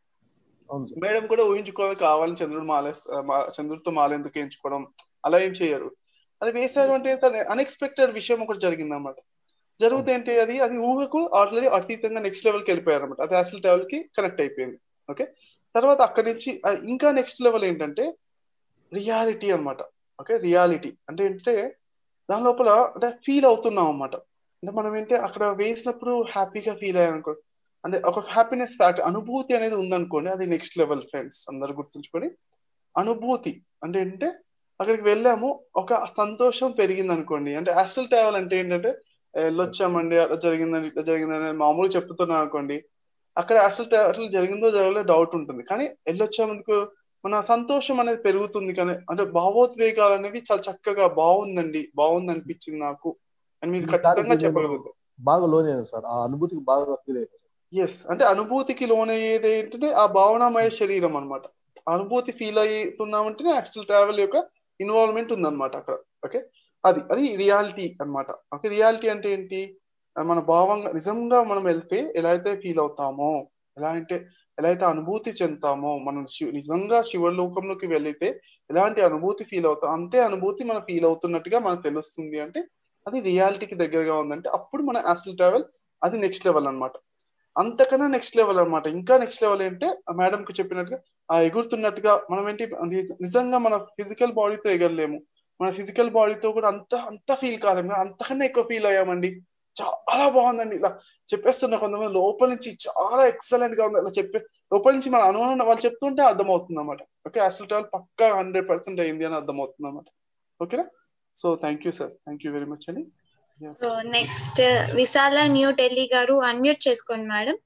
Speaker 7: అవును సార్
Speaker 2: మేడం కూడా ఊహించుకోవాలి కావాలని చంద్రుడు మాల చంద్రుడితో మాల ఎందుకు వేయించుకోవడం అలా ఏం చేయరు అది వేశారు అంటే అన్ఎక్స్పెక్టెడ్ విషయం ఒకటి జరిగింది అనమాట జరిగితే ఏంటి అది అది ఊహకు ఆల్రెడీ అతీతంగా నెక్స్ట్ లెవెల్కి వెళ్ళిపోయారు అనమాట అది అసలు లెవెల్ కి కనెక్ట్ అయిపోయింది ఓకే తర్వాత అక్కడి నుంచి ఆ ఇంకా నెక్స్ట్ లెవెల్ ఏంటంటే రియాలిటీ అన్నమాట ఓకే రియాలిటీ అంటే ఏంటంటే దాని లోపల అంటే ఫీల్ అవుతున్నాం అన్నమాట అంటే మనం ఏంటి అక్కడ వేసినప్పుడు హ్యాపీగా ఫీల్ అయ్యాను అనుకో అంటే ఒక హ్యాపీనెస్ ఫ్యాక్ట్ అనుభూతి అనేది ఉందనుకోండి అది నెక్స్ట్ లెవెల్ ఫ్రెండ్స్ అందరు గుర్తుంచుకొని అనుభూతి అంటే ఏంటంటే అక్కడికి వెళ్ళాము ఒక సంతోషం పెరిగింది అనుకోండి అంటే అసలు ట్రావెల్ అంటే ఏంటంటే వెళ్ళొచ్చామండి అలా జరిగిందని ఇట్లా జరిగిందని మామూలు చెప్తున్నాను అనుకోండి అక్కడ అసలు అసలు జరిగిందో జరగలేదు డౌట్ ఉంటుంది కానీ వెళ్ళొచ్చామందుకు మన సంతోషం అనేది పెరుగుతుంది కానీ అంటే భావోద్వేగాలు అనేవి చాలా చక్కగా బాగుందండి బాగుంది అనిపించింది నాకు అని మీరు ఖచ్చితంగా చెప్పగలుగుతారు
Speaker 7: బాగా లోన్ అయ్యాను సార్ ఆ అనుభూతికి బాగా ఫీల్ అయ్యాను సార్
Speaker 2: ఎస్ అంటే అనుభూతికి లోనయ్యేది ఏంటంటే ఆ భావనామయ శరీరం అనమాట అనుభూతి ఫీల్ అవుతున్నామంటే యాక్చువల్ ట్రావెల్ యొక్క ఇన్వాల్వ్మెంట్ ఉందన్నమాట అక్కడ ఓకే అది అది రియాలిటీ అన్నమాట ఓకే రియాలిటీ అంటే ఏంటి మన భావంగా నిజంగా మనం వెళ్తే ఎలా అయితే ఫీల్ అవుతామో ఎలా అంటే ఎలా అయితే అనుభూతి చెందుతామో మనం శివ నిజంగా శివలోకంలోకి వెళితే ఎలాంటి అనుభూతి ఫీల్ అవుతాం అంతే అనుభూతి మనం ఫీల్ అవుతున్నట్టుగా మనకు తెలుస్తుంది అంటే అది రియాలిటీకి దగ్గరగా ఉందంటే అప్పుడు మన యాస్టల్ ట్రావెల్ అది నెక్స్ట్ లెవెల్ అన్నమాట అంతకన్నా నెక్స్ట్ లెవెల్ అన్నమాట ఇంకా నెక్స్ట్ లెవెల్ ఏంటంటే మేడం కు చెప్పినట్టుగా ఆ ఎగురుతున్నట్టుగా మనం ఏంటి నిజ- నిజంగా మన ఫిజికల్ బాడీతో ఎగరలేము మన ఫిజికల్ బాడీతో కూడా అంత అంత ఫీల్ కాలేము కానీ అంతకన్నా ఎక్కువ ఫీల్ అయ్యామండి చాలా బాగుందండి ఇలా చెప్పేస్తున్న కొంతమంది లోపల నుంచి చాలా ఎక్సలెంట్ గా ఉంది అలా చెప్పే లోపల నుంచి మన అనుమానం వాళ్ళు చెప్తుంటే అర్థమవుతుంది అనమాట ఓకే అసలు ట్రావెల్ పక్కా హండ్రెడ్ పర్సెంట్ అయింది అని అర్థమవుతుంది అనమాట ఓకేనా so thank you sir thank you very much అండి Yes.
Speaker 1: So next Vishala new Delhi గారు అన్మ్యూట్ చేసుకోండి మేడం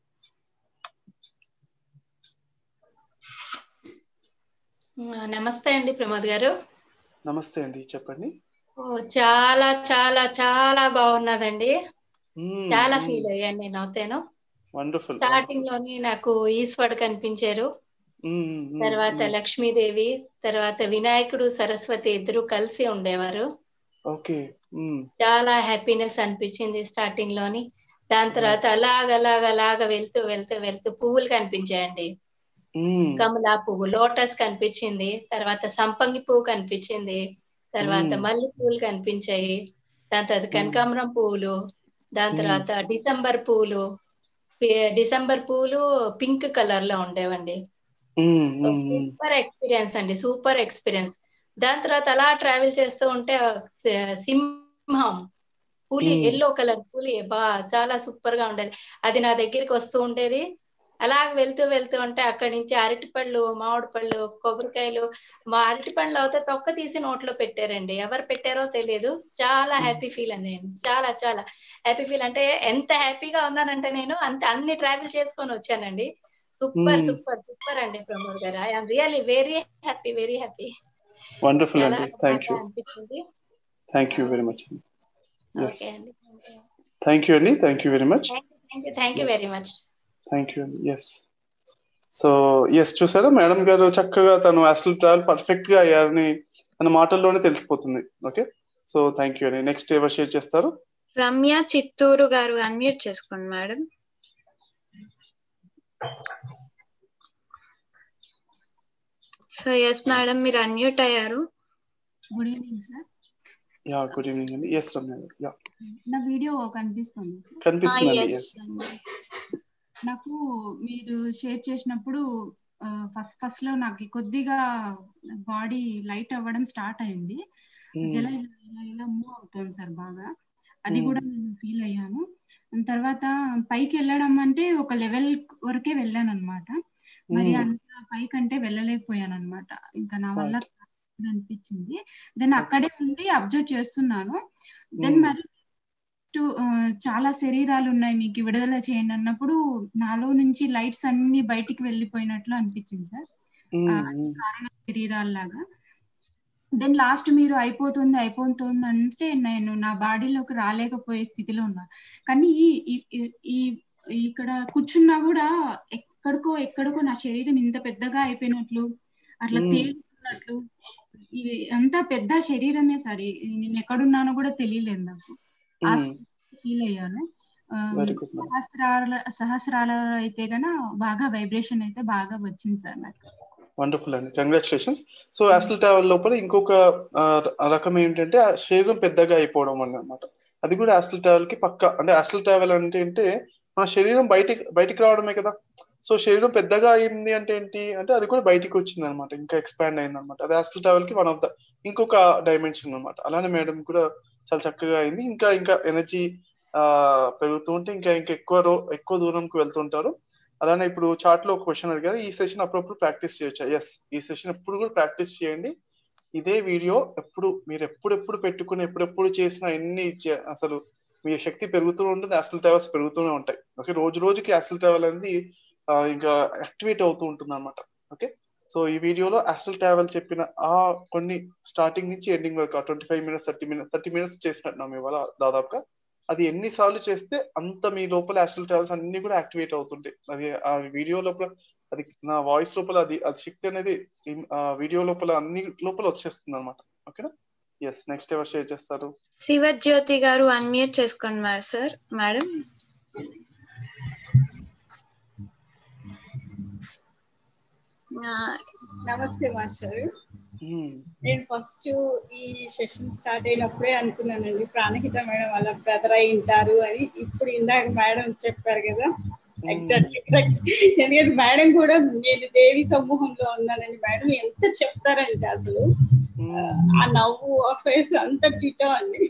Speaker 8: ఆ, నమస్తే అండి ప్రమోద్ గారు
Speaker 2: నమస్తే అండి చెప్పండి
Speaker 8: ఓ చాలా చాలా చాలా బాగున్నదండి చాలా
Speaker 2: మ్మ్.
Speaker 8: ఫీల్ అయ్యాను నేను అవుతాను
Speaker 2: వండర్ఫుల్
Speaker 8: స్టార్టింగ్ లోని నాకు ఈశ్వర్ కనిపించారు తర్వాత లక్ష్మీదేవి తర్వాత వినాయకుడు సరస్వతి ఇద్దరు కలిసి ఉండేవారు
Speaker 2: ఓకే
Speaker 8: చాలా హ్యాపీనెస్ అనిపించింది స్టార్టింగ్ లోని దాని తర్వాత అలాగ అలాగ అలాగ వెళ్తూ వెళ్తూ వెళ్తూ పువ్వులు కనిపించాయండి కమలా పువ్వు లోటస్ కనిపించింది తర్వాత సంపంగి పువ్వు కనిపించింది తర్వాత
Speaker 2: మ్మ్.
Speaker 8: మల్లె పువ్వులు కనిపించాయి దాని తర్వాత కనకాంబరం పువ్వులు దాని తర్వాత డిసెంబర్ పువ్వులు పి- డిసెంబర్ పువ్వులు పింక్ కలర్ లో ఉండేవండి సూపర్ ఎక్స్పీరియన్స్ అండి సూపర్ ఎక్స్పీరియన్స్ దాని తర్వాత అలా ట్రావెల్ చేస్తూ ఉంటే ఆ సి- సింహం పులి
Speaker 2: Hmm.
Speaker 8: ఎల్లో కలర్ పులి బా చాలా సూపర్ గా ఉండేది అది నా దగ్గరికి వస్తూ ఉండేది అలాగ వెళ్తూ వెళ్తూ ఉంటే అక్కడి నుంచి అరటి పళ్ళు మామిడి పళ్ళు కొబ్బరికాయలు మా అరటి పండ్లు అయితే తొక్క తీసి నోట్లో పెట్టారండి ఎవరు పెట్టారో తెలియదు చాలా హ్యాపీ ఫీల్ అని నేను చాలా చాలా హ్యాపీ ఫీల్ అంటే ఎంత హ్యాపీగా ఉన్నానంటే నేను అంత అన్ని ట్రావెల్ చేసుకొని వచ్చానండి సూపర్
Speaker 2: Hmm.
Speaker 8: సూపర్ సూపర్ అండి ప్రమోద్ గారు I'm really very happy very happy
Speaker 2: wonderful
Speaker 8: చాలా
Speaker 2: అండి థ్యాంక్ యూ
Speaker 8: బాగా అనిపించింది
Speaker 2: thank you very much yes
Speaker 8: okay అండి
Speaker 2: థ్యాంక్ యూ అండి thank you very much
Speaker 8: thank you thank you
Speaker 2: Yes.
Speaker 8: Very much
Speaker 2: thank you అండి yes so yes చూసారా madam గారు చక్కగా తను అసలు ట్రావెల్ పర్ఫెక్ట్ గా అయ్యారని తన మాటల్లోనే తెలిసిపోతుంది ఓకే సో థ్యాంక్ యూ అండి నెక్స్ట్ ఎవరు షేర్ చేస్తారు
Speaker 1: రమ్య చిత్తూరు గారు అన్మ్యూట్ చేసుకోండి మేడం సో ఎస్ మేడం మీరు అన్మ్యూట్ అయ్యారు
Speaker 9: good evening sir
Speaker 2: yeah good evening అండి ఎస్ రమ్య గారు యా
Speaker 9: నా వీడియో కనిపిస్తుంది
Speaker 2: కనిపిస్తుందండి
Speaker 1: ఎస్
Speaker 2: ఎస్
Speaker 9: నాకు మీరు షేర్ చేసినప్పుడు ఫస్ట్ ఫస్ట్ లో నాకు కొద్దిగా బాడీ లైట్ అవ్వడం స్టార్ట్ అయింది జల ఇలా ఇలా ఇలా మూవ్ అవుతుంది సార్ బాగా అది కూడా నేను ఫీల్ అయ్యాను దాని తర్వాత పైకి వెళ్ళడం అంటే ఒక లెవెల్ వరకే వెళ్ళాను అనమాట మరి అంత పైకి అంటే వెళ్ళలేకపోయాను అనమాట ఇంకా నా వల్ల కాదు అనిపించింది దెన్ అక్కడే ఉండి అబ్జర్వ్ చేస్తున్నాను దెన్
Speaker 2: Mm.
Speaker 9: మరి టు- ఆ, చాలా శరీరాలు ఉన్నాయి మీకు విడుదల చేయండి అన్నప్పుడు నాలో నుంచి లైట్స్ అన్ని బయటికి వెళ్ళిపోయినట్లు అనిపించింది సార్ ఆ, కారణ శరీరాల్లాగా దెన్ లాస్ట్ మీరు అయిపోతుంది అయిపోతుంది అంటే నేను నా బాడీలోకి రాలేకపోయే స్థితిలో ఉన్నా కానీ ఈ- ఈ- ఈ- ఈ ఇక్కడ కూర్చున్నా కూడా ఎక్కడికో ఎక్కడికో నా శరీరం ఇంత పెద్దగా అయిపోయినట్లు అట్లా
Speaker 2: Mm.
Speaker 9: తేలుతున్నట్లు ఉన్నట్లు ఇది అంతా పెద్ద శరీరమే సార్ ఈ- నేను ఎక్కడున్నానో కూడా తెలియలేదు నాకు ఆ ఫీల్ అయ్యాను ఆ,
Speaker 2: వెరీ గుడ్ మేడం
Speaker 9: సహస్రాల సహస్రాల అయితే గన బాగా వైబ్రేషన్ అయితే బాగా వచ్చింది సార్ నాకు
Speaker 2: వండర్ఫుల్ అండి కంగ్రాచులేషన్స్ సో యాస్టల్ ట్రావెల్ లోపల ఇంకొక ఆ, రకం ఏంటంటే ఆ శరీరం పెద్దగా అయిపోవడం అన్నమాట అది కూడా యాస్టల్ ట్రావెల్ కి పక్క అంటే యాస్టల్ ట్రావెల్ అంటే అంటే మన శరీరం బయటికి బయటికి రావడమే కదా సో శరీరం పెద్దగా అయింది అంటే ఏంటి అంటే అది కూడా బయటికి వచ్చింది అనమాట ఇంకా ఎక్స్పాండ్ అయింది అనమాట అది యాస్టల్ ట్రావెల్ కి వన్ ఆఫ్ ద ఇంకొక డైమెన్షన్ అనమాట అలానే మేడం కూడా చాలా చక్కగా అయింది ఇంకా ఇంకా ఎనర్జీ ఆ పెరుగుతూ ఉంటే ఇంకా ఇంకా ఎక్కువ రో ఎక్కువ దూరంకి వెళ్తుంటారు అలానే ఇప్పుడు చాట్ లో ఒక క్వశ్చన్ అడిగారు ఈ సెషన్ అప్పుడప్పుడు ప్రాక్టీస్ చేయొచ్చా ఎస్ ఈ సెషన్ ఎప్పుడు కూడా ప్రాక్టీస్ చేయండి ఇదే వీడియో ఎప్పుడు మీరు ఎప్పుడెప్పుడు పెట్టుకుని ఎప్పుడెప్పుడు చేసిన ఎన్ని చే- అసలు మీ శక్తి పెరుగుతూ ఉంటుంది యాసిల్ ట్రావెల్స్ పెరుగుతూనే ఉంటాయి ఓకే రోజు రోజుకి యాసిల్ ట్రావెల్ అనేది ఆ, ఇంకా యాక్టివేట్ అవుతూ ఉంటుంది అనమాట ఓకే సో ఈ వీడియోలో యాసిల్ ట్రావెల్ చెప్పిన ఆ కొన్ని స్టార్టింగ్ నుంచి ఎండింగ్ వరకు twenty five minutes thirty minutes thirty minutes చేసినట్టున్నాం ఇవాళ దాదాపుగా అది ఎన్నిసార్లు చేస్తే అంత మీ లోపల యాస్ట్రల్ ట్రావెల్స్ అన్ని కూడా యాక్టివేట్ అవుతుంటాయి అది ఆ వీడియో లోపల అది నా వాయిస్ లోపల అది అది శక్తి అనేది ఆ వీడియో లోపల అన్ని లోపల వచ్చేస్తుంది అనమాట ఓకేనా ఎస్ నెక్స్ట్ ఎవరు షేర్ చేస్తారు
Speaker 1: శివజ్యోతి గారు అన్మ్యూట్ చేసుకోండి మరి సార్ మేడం ఆ,
Speaker 10: నమస్తే మాస్టర్ నేను ఫస్ట్ ఈ సెషన్ స్టార్ట్ అయినప్పుడే అనుకున్నానండి ప్రాణహిత మేడం వాళ్ళ బ్రదర్ అయి ఉంటారు అని ఇప్పుడు ఇందాక మేడం చెప్పారు కదా ఎగ్జాక్ట్లీ కరెక్ట్ ఎందుకంటే మేడం కూడా నేను దేవి సమూహంలో ఉన్నానని మేడం ఎంత చెప్తారంటే అసలు ఆ నవ్వు ఆ ఫేస్ అంత డిటో అండి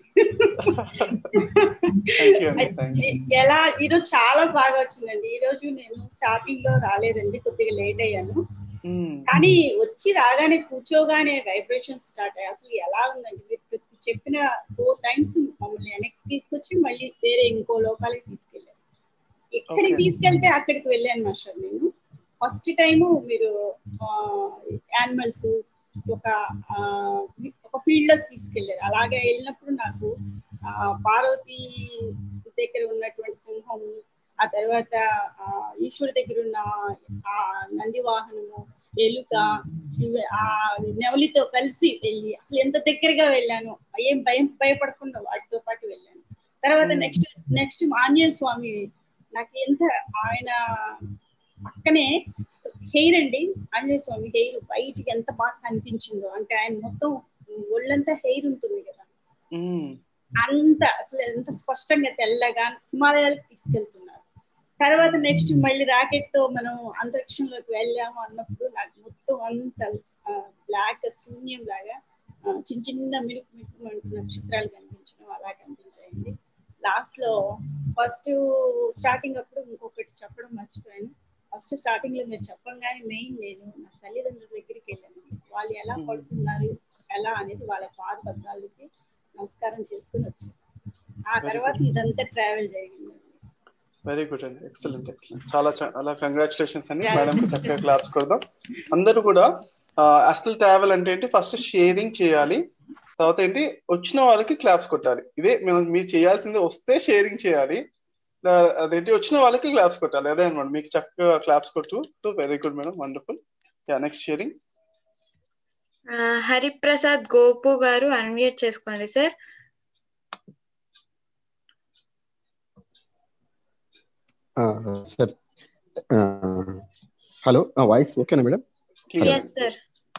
Speaker 2: థ్యాంక్ యూ అండి థ్యాంక్ యూ
Speaker 10: ఎలా ఈరోజు చాలా బాగా వచ్చిందండి ఈ రోజు నేను స్టార్టింగ్ లో రాలేదండి కొద్దిగా లేట్ అయ్యాను కానీ వచ్చి రాగానే కూర్చోగానే వైబ్రేషన్ స్టార్ట్ అయ్యాయి అసలు ఎలా ఉందండి మీరు ప్రతి చెప్పిన ఫోర్ టైమ్స్ మమ్మల్ని వెనక్కి తీసుకొచ్చి మళ్ళీ వేరే ఇంకో లోకాలకి తీసుకెళ్ళారు ఎక్కడికి
Speaker 2: Okay.
Speaker 10: తీసుకెళ్తే అక్కడికి వెళ్ళాను మాస్టర్ నేను ఫస్ట్ టైము మీరు యానిమల్స్ ఒక ఆ, ఒక ఫీల్డ్ లోకి తీసుకెళ్లారు అలాగే వెళ్ళినప్పుడు నాకు ఆ, పార్వతి దగ్గర ఉన్నటువంటి సింహం ఆ తర్వాత ఆ, ఈశ్వరు దగ్గర ఉన్న ఆ నంది వాహనము ఎలుక ఇవి ఆ నెవలితో కలిసి వెళ్ళి అసలు ఎంత దగ్గరగా వెళ్ళాను ఏం భయం భయపడకుండా వాటితో పాటు వెళ్ళాను తర్వాత
Speaker 2: Hmm.
Speaker 10: Next next Anjaneya Swami నాకు ఎంత ఆయన పక్కనే హెయిర్ అండి ఆంజనేయ స్వామి హెయిర్ బయటికి ఎంత బాగా కనిపించిందో అంటే ఆయన మొత్తం ఒళ్ళంతా హెయిర్ ఉంటుంది కదా అంత అసలు ఎంత స్పష్టంగా తెల్లగా హిమాలయాలకు తీసుకెళ్తున్నారు తర్వాత నెక్స్ట్ మళ్ళీ రాకెట్ తో మనం అంతరిక్షంలోకి వెళ్ళాము అన్నప్పుడు నాకు మొత్తం అంత బ్లాక్ శూన్యం లాగా ఆ, చిన్న చిన్న మిడుకు మిడుకు అంటూ నక్షత్రాలు కనిపించడం అలా కనిపించాయండి లాస్ట్ లో ఫస్ట్ స్టార్టింగ్ అప్పుడు ఇంకొకటి చెప్పడం మర్చిపోయాను ఫస్ట్ స్టార్టింగ్ లో మీరు చెప్పంగానే మెయిన్ నేను నా తల్లిదండ్రుల దగ్గరికి వెళ్ళాను వాళ్ళు ఎలా పడుతున్నారు ఎలా అనేది వాళ్ళ పాద పద్నాలకి నమస్కారం చేసుకుని వచ్చాను ఆ
Speaker 2: Very
Speaker 10: తర్వాత
Speaker 2: good.
Speaker 10: ఇదంతా ట్రావెల్ జరిగింది
Speaker 2: వెరీ గుడ్ అండి ఎక్సలెంట్ ఎక్సలెంట్ చాలా చాలా కంగ్రాచులేషన్స్ అండి
Speaker 10: Yeah.
Speaker 2: మేడం చక్కగా క్లాప్స్ కొడదాం అందరూ కూడా అసలు ట్రావెల్ అంటే ఏంటి ఫస్ట్ షేరింగ్ చేయాలి తర్వాత ఏంటి వచ్చిన వాళ్ళకి క్లాప్స్ కొట్టాలి ఇదే మేము మీరు చేయాల్సింది వస్తే షేరింగ్ చేయాలి ఆ, అదేంటి వచ్చిన వాళ్ళకి క్లాప్స్ కొట్టాలి అదే అనమాట మీకు చక్కగా క్లాప్స్ కొట్టు very good madam wonderful yeah next sharing
Speaker 1: ఆ, హరిప్రసాద్ గోపు గారు అన్మ్యూట్ చేసుకోండి సార్
Speaker 11: సార్ హలో వాయిస్ ఓకేనా madam
Speaker 1: yes sir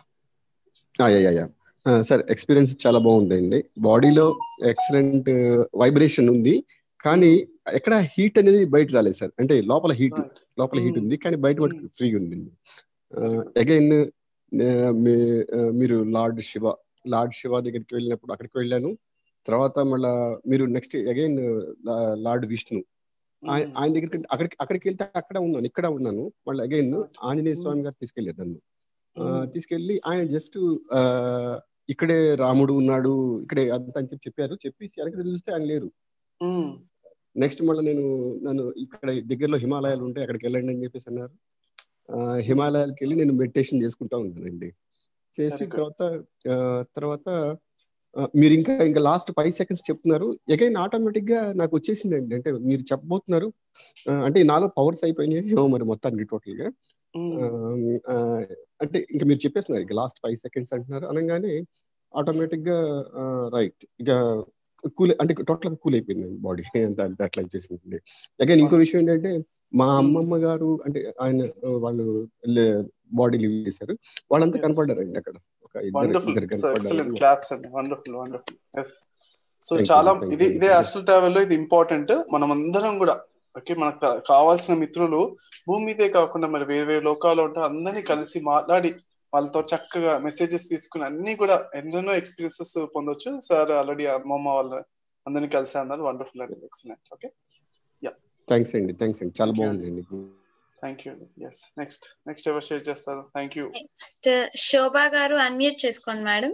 Speaker 11: sir experience చాలా బాగుందండి బాడీలో ఎక్సలెంట్ వైబ్రేషన్ ఉంది కానీ ఎక్కడ హీట్ అనేది బయట రాలేదు సార్ అంటే లోపల హీట్ లోపల హీట్ ఉంది కానీ బయట మటుకు ఫ్రీ ఉంది అగైన్ మీరు లార్డ్ శివ లార్డ్ శివ దగ్గరికి వెళ్ళినప్పుడు అక్కడికి వెళ్ళాను తర్వాత మళ్ళా మీరు నెక్స్ట్ అగైన్ లార్డ్ విష్ణు ఆయ- ఆయన దగ్గరికి అక్కడికి అక్కడికి వెళ్తే అక్కడ ఉన్నాను ఇక్కడ ఉన్నాను మళ్ళీ అగైన్ ఆంజనేయ స్వామి గారు తీసుకెళ్లారు నన్ను ఆ, తీసుకెళ్లి ఆయన జస్ట్ ఇక్కడే రాముడు ఉన్నాడు ఇక్కడే అంత అని చెప్పి చెప్పారు చెప్పి వెనక్కి చూస్తే ఆయన లేరు నెక్స్ట్ మళ్ళీ నేను నన్ను ఇక్కడ దగ్గరలో హిమాలయాలు ఉంటాయి అక్కడికి వెళ్ళండి అని చెప్పేసి అన్నారు ఆ, హిమాలయాలకు వెళ్ళి నేను మెడిటేషన్ చేసుకుంటా ఉన్నానండి చేసి
Speaker 2: Very good.
Speaker 11: తర్వాత ఆ, తర్వాత ఆ, మీరు ఇంకా ఇంకా లాస్ట్ ఫైవ్ సెకండ్స్ చెప్తున్నారు అగైన్ ఆటోమేటిక్ గా నాకు వచ్చేసిందండి అంటే మీరు చెప్పబోతున్నారు ఆ, అంటే నాలో పవర్స్ అయిపోయినాయి ఏమో మరి మొత్తానికి టోటల్ గా అంటే ఇంకా మీరు చెప్పేస్తున్నారు ఇక లాస్ట్ ఫైవ్ సెకండ్స్ అంటున్నారు అనగానే ఆటోమేటిక్ గా రైట్ ఇక కూల్ అంటే టోటల్ కూల్ అయిపోయింది బాడీ అట్లా చేసింది అగైన్ ఇంకో విషయం ఏంటంటే మా అమ్మమ్మ గారు అంటే ఆయన వాళ్ళు బాడీ లివ్ చేశారు వాళ్ళంతా కనపడ్డారండి అక్కడ ఒక ఇద్దరు ఇద్దరు
Speaker 2: కనపడ్డారు సో చాలా ఇది ఇదే అస్టల్ ట్రావెల్ లో ఇది ఇంపార్టెంట్ మనం అందరం కూడా ఓకే మనకు కావాల్సిన మిత్రులు భూమి మీదే కాకుండా మరి వేరే వేరే లోకాల్లో ఉంటారు అందరినీ కలిసి మాట్లాడి వాళ్ళతో చక్కగా మెసేజెస్ తీసుకుని అన్ని కూడా ఎన్నెన్నో ఎక్స్పీరియన్సెస్ పొందొచ్చు సార్ ఆల్రెడీ అమ్మమ్మ వాళ్ళ అందరినీ కలిసి అన్నారు వండర్ఫుల్ అండి ఎక్సలెంట్ ఓకే యా
Speaker 11: థ్యాంక్స్ అండి థ్యాంక్స్ అండి చాలా బాగుందండి
Speaker 2: thank you yes next next ఎవరు షేర్ చేస్తారు థ్యాంక్ యూ
Speaker 1: నెక్స్ట్ శోభా గారు అన్మ్యూట్ చేసుకోండి మేడం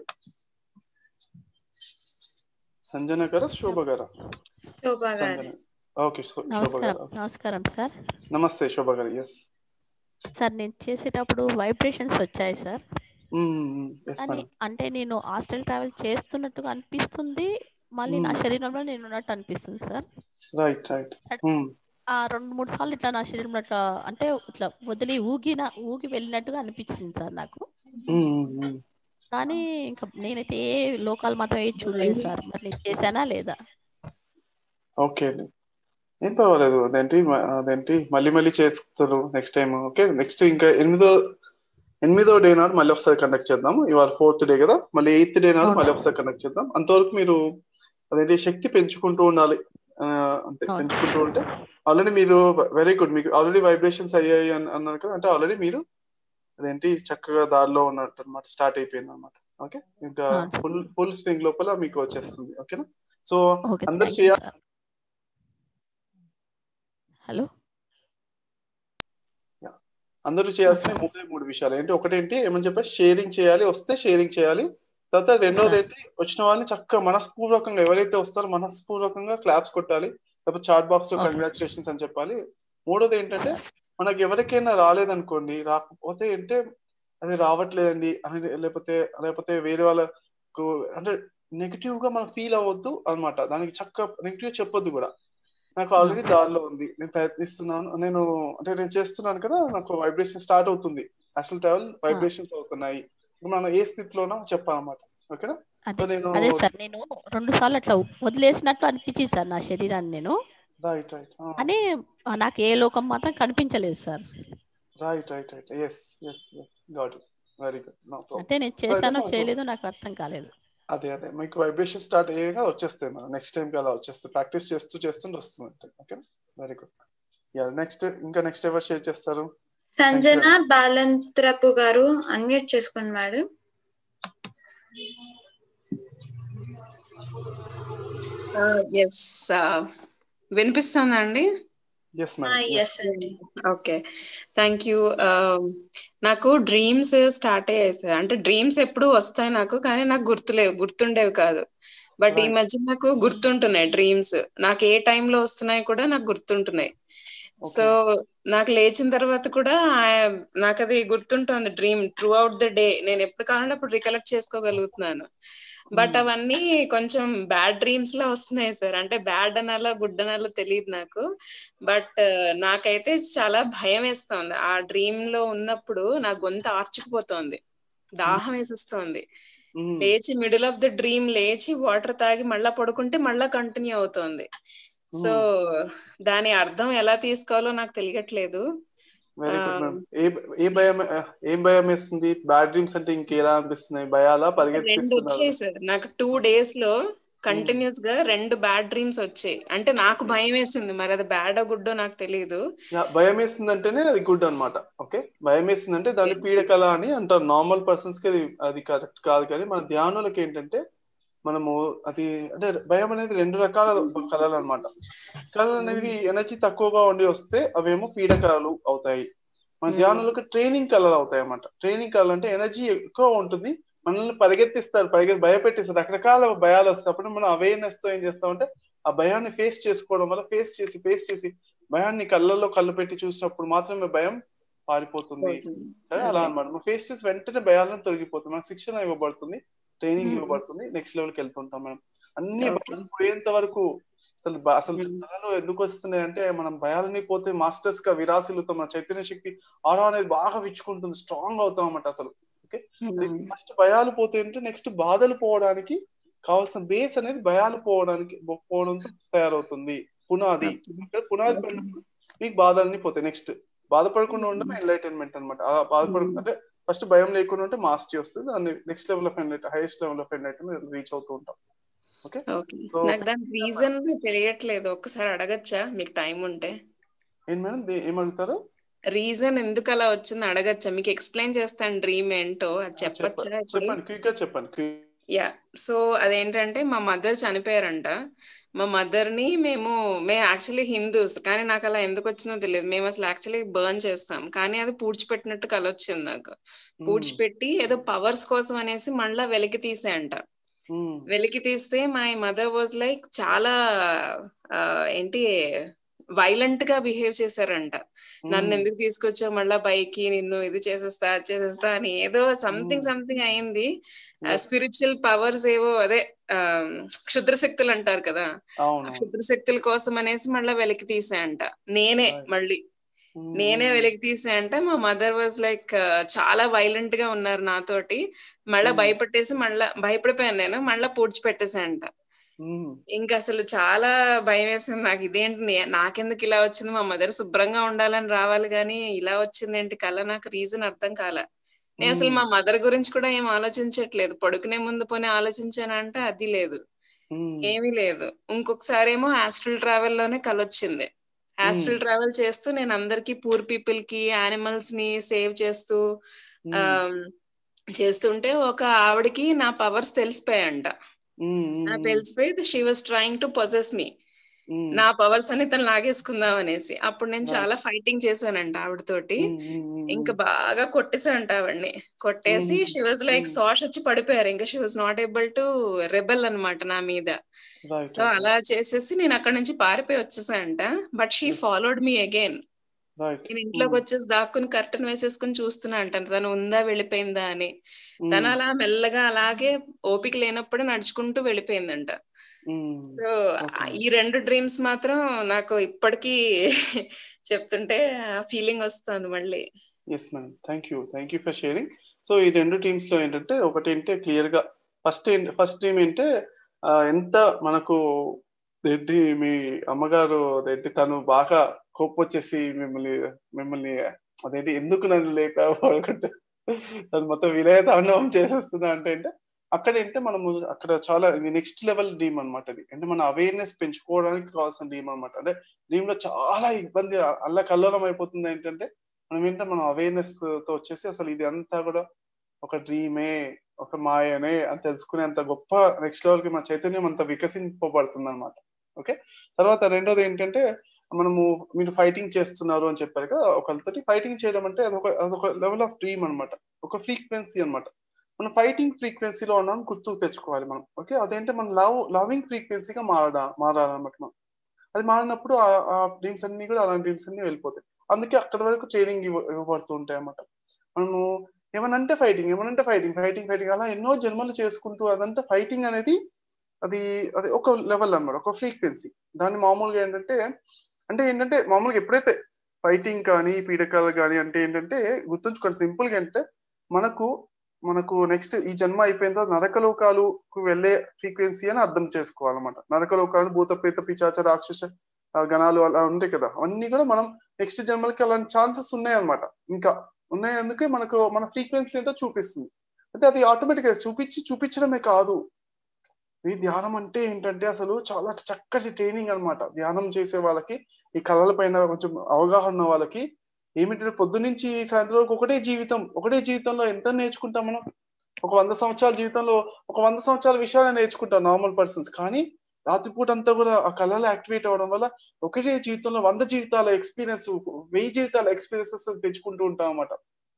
Speaker 2: సంజన గారా శోభ గారా
Speaker 1: శోభా గారు
Speaker 2: ఓకే శోభ
Speaker 12: నమస్కారం
Speaker 2: గారు
Speaker 12: నమస్కారం సార్
Speaker 2: నమస్తే శోభ గారు ఎస్
Speaker 12: సార్ నేను చేసేటప్పుడు వైబ్రేషన్స్ వచ్చాయి సార్
Speaker 2: ఎస్
Speaker 12: కానీ
Speaker 2: మేడం
Speaker 12: అంటే నేను హాస్టల్ ట్రావెల్ చేస్తున్నట్టుగా అనిపిస్తుంది మళ్ళీ నా శరీరంలో నేను ఉన్నట్టు అనిపిస్తుంది సార్
Speaker 2: రైట్ రైట్
Speaker 12: ఆ రెండు మూడు సార్లు ఇట్లా నా శరీరంలో ఇట్లా అంటే ఇట్లా వదిలి ఊగిన ఊగి వెళ్ళినట్టుగా అనిపించింది సార్ నాకు కానీ ఇంకా నేనైతే ఏ లోకాలు మాత్రం ఏ చూడలేదు సార్ మరి నేను చేశానా లేదా
Speaker 2: ఓకే అండి ఏం పర్వాలేదు అదేంటి మ- అదేంటి మళ్ళీ మళ్ళీ చేస్తారు నెక్స్ట్ టైం ఓకే నెక్స్ట్ ఇంకా ఎనిమిదో ఎనిమిదో డే నాడు మళ్ళీ ఒకసారి కండక్ట్ చేద్దాం ఇవాళ ఫోర్త్ డే కదా మళ్ళీ ఎయిత్ డే నాడు మళ్ళీ ఒకసారి కండక్ట్ చేద్దాం అంతవరకు మీరు అదేంటి శక్తి పెంచుకుంటూ ఉండాలి ఆ, అంతే పెంచుకుంటూ ఉంటే ఆల్రెడీ మీరు వెరీ గుడ్ మీకు ఆల్రెడీ వైబ్రేషన్స్ అయ్యాయి అని అన్నారు కదా అంటే ఆల్రెడీ మీరు అదేంటి చక్కగా దారిలో ఉన్నట్టు అనమాట స్టార్ట్ అయిపోయింది అనమాట ఓకే ఇంకా ఫుల్ ఫుల్ స్వింగ్ లోపల మీకు వచ్చేస్తుంది ఓకేనా సో
Speaker 12: ఓకే
Speaker 2: అందరు
Speaker 12: థ్యాంక్ యూ
Speaker 2: చేయాలి
Speaker 12: సార్ హలో
Speaker 2: అందరూ చేయాల్సిన మూడే మూడు విషయాలు ఏంటి ఒకటేంటి ఏమని చెప్పా షేరింగ్ చేయాలి వస్తే షేరింగ్ చేయాలి తర్వాత రెండోది ఏంటి వచ్చిన వాళ్ళని చక్కగా మనస్పూర్వకంగా ఎవరైతే వస్తారో మనస్పూర్వకంగా క్లాప్స్ కొట్టాలి లేకపోతే చాట్ బాక్స్ లో
Speaker 12: Okay.
Speaker 2: కంగ్రాచులేషన్స్ అని చెప్పాలి మూడోది ఏంటంటే మనకి ఎవరికైనా రాలేదనుకోండి రాకపోతే అంటే అది రావట్లేదండి అని లేకపోతే లేకపోతే వేరే వాళ్ళకు అంటే నెగిటివ్ గా మనం ఫీల్ అవ్వద్దు అన్నమాట దానికి చక్క నెగిటివ్ చెప్పొద్దు కూడా నాకు ఆల్రెడీ దారిలో ఉంది నేను ప్రయత్నిస్తున్నాను నేను అంటే నేను చేస్తున్నాను కదా నాకు వైబ్రేషన్ స్టార్ట్ అవుతుంది అసలు ట్రావెల్ వైబ్రేషన్స్ అవుతున్నాయి ఇప్పుడు మనం ఏ స్థితిలోనో చెప్పాలన్నమాట ఓకేనా సో
Speaker 12: అదే
Speaker 2: నేను
Speaker 12: అదే సార్ నేను రెండు సార్లు అట్లా వదిలేసినట్టు అనిపించింది సార్ నా శరీరాన్ని నేను
Speaker 2: రైట్ రైట్
Speaker 12: అని ఆ, నాకు ఏ లోకం మాత్రం కనిపించలేదు sir
Speaker 2: right right right yes yes yes got it very good no
Speaker 12: అంటే నేను చేశానో చేయలేదో నాకు అర్థం కాలేదు
Speaker 2: అదే అదే మీకు వైబ్రేషన్ స్టార్ట్ అయ్యాక వచ్చేస్తాయి మనం నెక్స్ట్ టైం అలా వచ్చేస్తాయి ప్రాక్టీస్ చేస్తూ చేస్తుంటే వస్తుంది okay very good yeah next ఇంకా నెక్స్ట్ ఎవరు షేర్ చేస్తారు
Speaker 1: సంజన బాలంత్రపు గారు అన్మ్యూట్ చేసుకోండి మేడం
Speaker 13: ఎస్ వినిపిస్తుందండి
Speaker 2: ఎస్
Speaker 1: ఎస్ అండి
Speaker 13: ఓకే థ్యాంక్ యూ నాకు డ్రీమ్స్ స్టార్ట్ అయ్యాయి సార్ అంటే డ్రీమ్స్ ఎప్పుడు వస్తాయి నాకు కానీ నాకు గుర్తులేవు గుర్తుండేవి కాదు బట్ ఈ మధ్య నాకు గుర్తుంటున్నాయి డ్రీమ్స్ నాకు ఏ టైంలో వస్తున్నాయి కూడా నాకు గుర్తుంటున్నాయి సో నాకు లేచిన తర్వాత కూడా ఆ- నాకు అది గుర్తుంటుంది dream throughout the day నేను ఎప్పుడు కావాలంటే అప్పుడు రికలెక్ట్ చేసుకోగలుగుతున్నాను బట్ అవన్నీ కొంచెం బ్యాడ్ డ్రీమ్స్ లా వస్తున్నాయి సార్ అంటే బ్యాడ్ అనాలా గుడ్ అనాలా తెలియదు నాకు బట్ నాకైతే చాలా భయం వేస్తోంది ఆ డ్రీమ్ లో ఉన్నప్పుడు నా గొంతు ఆర్చుకుపోతోంది దాహం వేసిస్తోంది లేచి మిడిల్ ఆఫ్ ద డ్రీమ్ లేచి వాటర్ తాగి మళ్ళా పడుకుంటే మళ్ళా కంటిన్యూ అవుతోంది సో దాని అర్థం ఎలా తీసుకోవాలో నాకు తెలియట్లేదు
Speaker 2: వెరీ గుడ్ మేడం ఏ ఏ భయం ఏం భయం వేస్తుంది బ్యాడ్ డ్రీమ్స్ అంటే ఇంకేలా అనిపిస్తున్నాయి భయాలా
Speaker 13: రెండు
Speaker 2: పరిగెత్తిస్తున్నారు
Speaker 13: వచ్చాయి సార్ నాకు టూ డేస్ లో కంటిన్యూస్ గా రెండు బ్యాడ్ డ్రీమ్స్ వచ్చాయి అంటే నాకు భయం వేసింది మరి అది బ్యాడ్ గుడ్డో నాకు తెలియదు
Speaker 2: భయం వేసిందంటేనే అది గుడ్ అన్నమాట ఓకే భయం వేసిందంటే దాన్ని పీడకల అని అంటారు నార్మల్ పర్సన్స్ కి అది అది కరెక్ట్ కాదు కానీ మన ధ్యానులకు ఏంటంటే మనము అది అంటే భయం అనేది రెండు రకాల కళలు అన్నమాట కళలు అనేది ఎనర్జీ తక్కువగా ఉండి వస్తే అవేమో పీడకలలు అవుతాయి మన ధ్యానులకు ట్రైనింగ్ కళలు అవుతాయి అన్నమాట ట్రైనింగ్ కళలు అంటే ఎనర్జీ ఎక్కువ ఉంటుంది మనల్ని పరిగెత్తిస్తారు పరిగెత్తి భయపెట్టిస్తారు రకరకాల భయాలు వస్తాయి అప్పుడు మనం అవేర్నెస్ తో ఏం చేస్తామంటే ఆ భయాన్ని ఫేస్ చేసుకోవడం వల్ల ఫేస్ చేసి ఫేస్ చేసి భయాన్ని కళ్ళల్లో కళ్ళు పెట్టి చూసినప్పుడు మాత్రమే భయం పారిపోతుంది కదా అలా అనమాట మనం ఫేస్ చేసి వెంటనే భయాలను తొలగిపోతుంది మనకు శిక్షణ ఇవ్వబడుతుంది ట్రైనింగ్ ఇవ్వబడుతుంది నెక్స్ట్ లెవెల్కి వెళ్తుంటాం మనం అన్ని భయాలు పోయేంత వరకు అసలు బ- అసలు కళలు ఎందుకు వస్తున్నాయి అంటే మనం భయాలని పోతే మాస్టర్స్ గా విరాసిల్లుతాం మన చైతన్య శక్తి ఆరా అనేది బాగా విచ్చుకుంటుంది స్ట్రాంగ్ అవుతాం అన్నమాట అసలు ఓకే ఫస్ట్ భయాలు పోతే అంటే నెక్స్ట్ బాధలు పోవడానికి కావాల్సిన బేస్ అనేది భయాలు పోవడానికి పోవడంతో తయారవుతుంది పునాది ఇక్కడ పునాది పడినప్పుడు మీకు బాధలన్నీ పోతాయి నెక్స్ట్ బాధపడకుండా ఉండడం ఎన్లైటన్మెంట్ అనమాట అలా బాధపడకుండా అంటే ఫస్ట్ భయం లేకుండా ఉంటే మాస్టరీ వస్తుంది దాన్ని నెక్స్ట్ లెవెల్ ఆఫ్ ఎన్లైట్ highest level of enlightenment reach అవుతూ ఉంటాం ఓకే
Speaker 13: ఓకే నాకు దాని రీజన్ తెలియట్లేదు ఒక్కసారి అడగచ్చా మీకు టైం ఉంటే
Speaker 2: ఏం మేడం దే- ఏం అడుగుతారు
Speaker 13: రీజన్ ఎందుకు అలా వచ్చింది అడగచ్చా మీకు ఎక్స్ప్లెయిన్ చేస్తాను డ్రీమ్ ఏంటో అది చెప్పచ్చా ఇప్పుడు
Speaker 2: చెప్పండి క్విక్ గా చెప్పండి quick-
Speaker 13: యా సో అదేంటంటే మా మదర్ చనిపోయారంట మా మదర్ ని మేము మేము యాక్చువల్లీ హిందూస్ కానీ నాకు అలా ఎందుకు వచ్చిందో తెలియదు మేము అసలు యాక్చువల్లీ బర్న్ చేస్తాం కానీ అది పూడ్చిపెట్టినట్టు కల వచ్చింది నాకు పూడ్చిపెట్టి ఏదో పవర్స్ కోసం అనేసి మళ్ళా వెలికి తీసేయంట
Speaker 2: మ్మ్.
Speaker 13: వెలికి తీస్తే మై మదర్ వాజ్ లైక్ చాలా ఆ, ఏంటి వైలెంట్ గా బిహేవ్ చేశారంట నన్ను ఎందుకు తీసుకొచ్చావు మళ్ళా పైకి నిన్ను ఇది చేసేస్తా అది చేసేస్తా అని ఏదో సంథింగ్ సంథింగ్ అయింది స్పిరిచువల్ పవర్స్ ఏవో అదే ఆ, క్షుద్ర శక్తులు అంటారు కదా
Speaker 2: అవును
Speaker 13: క్షుద్ర శక్తుల కోసం అనేసి మళ్ళా వెలికి తీసేయంట నేనే మళ్ళీ నేనే వెలికి తీసేయంట మా మదర్ వాజ్ లైక్ చాలా వైలెంట్ గా ఉన్నారు నాతోటి మళ్ళా భయపెట్టేసి మళ్ళా భయపడిపోయాను నేను మళ్ళా పూడ్చి పెట్టేసాయంట
Speaker 2: మ్మ్.
Speaker 13: ఇంకా అసలు చాలా భయం వేసింది నాకు ఇదేంటి నే- నాకెందుకు ఇలా వచ్చింది మా మదర్ శుభ్రంగా ఉండాలని రావాలి కానీ ఇలా వచ్చింది ఏంటి కళ నాకు రీజన్ అర్థం కాల నేను అసలు మా మదర్ గురించి కూడా ఏం ఆలోచించట్లేదు పడుకునే ముందు పోనీ ఆలోచించానంటే అది లేదు
Speaker 2: మ్మ్.
Speaker 13: ఏమీ లేదు ఇంకొకసారి ఏమో ఆస్ట్రల్ ట్రావెల్ లోనే కలొచ్చింది ఆస్ట్రల్ ట్రావెల్ చేస్తూ నేను అందరికి పూర్ పీపుల్ కి యానిమల్స్ ని సేవ్ చేస్తూ ఆ చేస్తుంటే ఒక ఆవిడకి నా పవర్స్ తెలిసిపోయాయంట
Speaker 2: మ్మ్.
Speaker 13: నాకు తెలిసిపోయి she was trying to possess me
Speaker 2: hmm.
Speaker 13: నా పవర్స్ అని తను లాగేసుకుందాం అనేసి అప్పుడు నేను చాలా ఫైటింగ్ చేశానంట ఆవిడతోటి ఇంకా బాగా కొట్టేసానంట ఆవిడ్ని కొట్టేసి షీ వాజ్ లైక్ సాష్ వచ్చి పడిపోయారు ఇంకా she was not able to rebel అన్నమాట నా మీద
Speaker 2: Right,
Speaker 13: సో అలా చేసేసి నేను అక్కడ నుంచి పారిపోయి వచ్చేసానంట but she followed me again
Speaker 2: right
Speaker 13: నేను ఇంట్లోకి వచ్చేసి దాక్కుని కర్టన్ వేసేసుకుని చూస్తున్నా అంట తను ఉందా వెళ్ళిపోయిందా అని తను అలా మెల్లగా అలాగే ఓపిక లేనప్పుడు నడుచుకుంటూ వెళ్ళిపోయిందంట సో ఈ రెండు డ్రీమ్స్ మాత్రం నాకు ఇప్పటికీ చెప్తుంటే ఫీలింగ్ వస్తుంది మళ్ళీ
Speaker 2: yes madam thank you thank you for sharing so ఈ రెండు టీమ్స్ లో ఏంటంటే ఒకటి ఏంటంటే క్లియర్ గా ఫస్ట్ ఫస్ట్ టీం ఏంటే ఆ, ఎంత మనకు ఏంటి మీ అమ్మగారు అదేంటి తను బాగా కోపం వచ్చేసి మిమ్మల్ని మిమ్మల్ని అదేంటి ఎందుకు నన్ను లేక పడుకుంటే తను మొత్తం విలయ తాండవం చేసేస్తున్నా అంటే అంటే అక్కడ ఏంటంటే మనము అక్కడ చాలా నెక్స్ట్ లెవెల్ డ్రీమ్ అన్నమాట ఇది అంటే మన అవేర్నెస్ పెంచుకోవడానికి కావాల్సిన డ్రీమ్ అన్నమాట అంటే డ్రీమ్ లో చాలా ఇబ్బంది అల్ల కల్లోలం అయిపోతుంది ఏంటంటే మనం ఏంటంటే మనం అవేర్నెస్ తో వచ్చేసి అసలు ఇది అంతా కూడా ఒక డ్రీమే ఒక మాయనే అని తెలుసుకునేంత గొప్ప నెక్స్ట్ లెవెల్ కి మన చైతన్యం అంత వికసింపబడుతుంది అనమాట ఓకే తర్వాత రెండోది ఏంటంటే మనము మీరు ఫైటింగ్ చేస్తున్నారు అని చెప్పారు కదా ఒకరితోటి ఫైటింగ్ చేయడం అంటే అదొక అదొక లెవెల్ ఆఫ్ డ్రీమ్ అన్నమాట ఒక ఫ్రీక్వెన్సీ అన్నమాట మనం ఫైటింగ్ ఫ్రీక్వెన్సీలో ఉన్నాం గుర్తుకు తెచ్చుకోవాలి మనం ఓకే అదేంటే మనం లవ్ లవింగ్ ఫ్రీక్వెన్సీగా మారా మారాలన్నమాట మనం అది మారినప్పుడు ఆ- ఆ డ్రీమ్స్ అన్ని కూడా అలాంటి డ్రీమ్స్ అన్ని వెళ్ళిపోతాయి అందుకే అక్కడ వరకు ట్రైనింగ్ ఇవ్వ ఇవ్వబడుతూ ఉంటాయి అన్నమాట మనము ఏమనంటే ఫైటింగ్ ఏమనంటే ఫైటింగ్ ఫైటింగ్ ఫైటింగ్ అలా ఎన్నో జన్మలు చేసుకుంటూ అదంతా ఫైటింగ్ అనేది అది అది ఒక లెవెల్ అన్నమాట ఒక ఫ్రీక్వెన్సీ దాన్ని మామూలుగా ఏంటంటే అంటే ఏంటంటే మామూలుగా ఎప్పుడైతే ఫైటింగ్ కానీ పీడకాలు కానీ అంటే ఏంటంటే గుర్తుంచుకోండి సింపుల్ గా అంటే మనకు మనకు నెక్స్ట్ ఈ జన్మ అయిపోయిన తర్వాత నరకలోకాలకు వెళ్ళే ఫ్రీక్వెన్సీ అని అర్థం చేసుకోవాలన్నమాట నరకలోకాలు భూత ప్రేత పిచాచ రాక్షస ఆ, గణాలు అలా ఉంటాయి కదా అవన్నీ కూడా మనం నెక్స్ట్ జన్మలకి అలాంటి ఛాన్సెస్ ఉన్నాయన్నమాట ఇంకా ఉన్నాయి అందుకే మనకు మన ఫ్రీక్వెన్సీ ఏంటో చూపిస్తుంది అయితే అది ఆటోమేటిక్ గా చూపించి చూపించడమే కాదు ఈ ధ్యానం అంటే ఏంటంటే అసలు చాలా చక్కటి ట్రైనింగ్ అన్నమాట ధ్యానం చేసే వాళ్ళకి ఈ కళల పైన కొంచెం అవగాహన ఉన్న వాళ్ళకి ఏమిటంటే పొద్దు నుంచి సాయంత్రం వరకు ఒకటే జీవితం ఒకటే జీవితంలో ఎంత నేర్చుకుంటాం మనం ఒక వంద సంవత్సరాల జీవితంలో ఒక వంద సంవత్సరాల విషయాలు నేర్చుకుంటాం నార్మల్ పర్సన్స్ కానీ రాత్రిపూట అంతా కూడా ఆ కళలు యాక్టివేట్ అవ్వడం వల్ల ఒకటే జీవితంలో వంద జీవితాల ఎక్స్పీరియన్స్ వెయ్యి జీవితాల ఎక్స్పీరియన్సెస్ తెచ్చుకుంటూ ఉంటాం అన్నమాట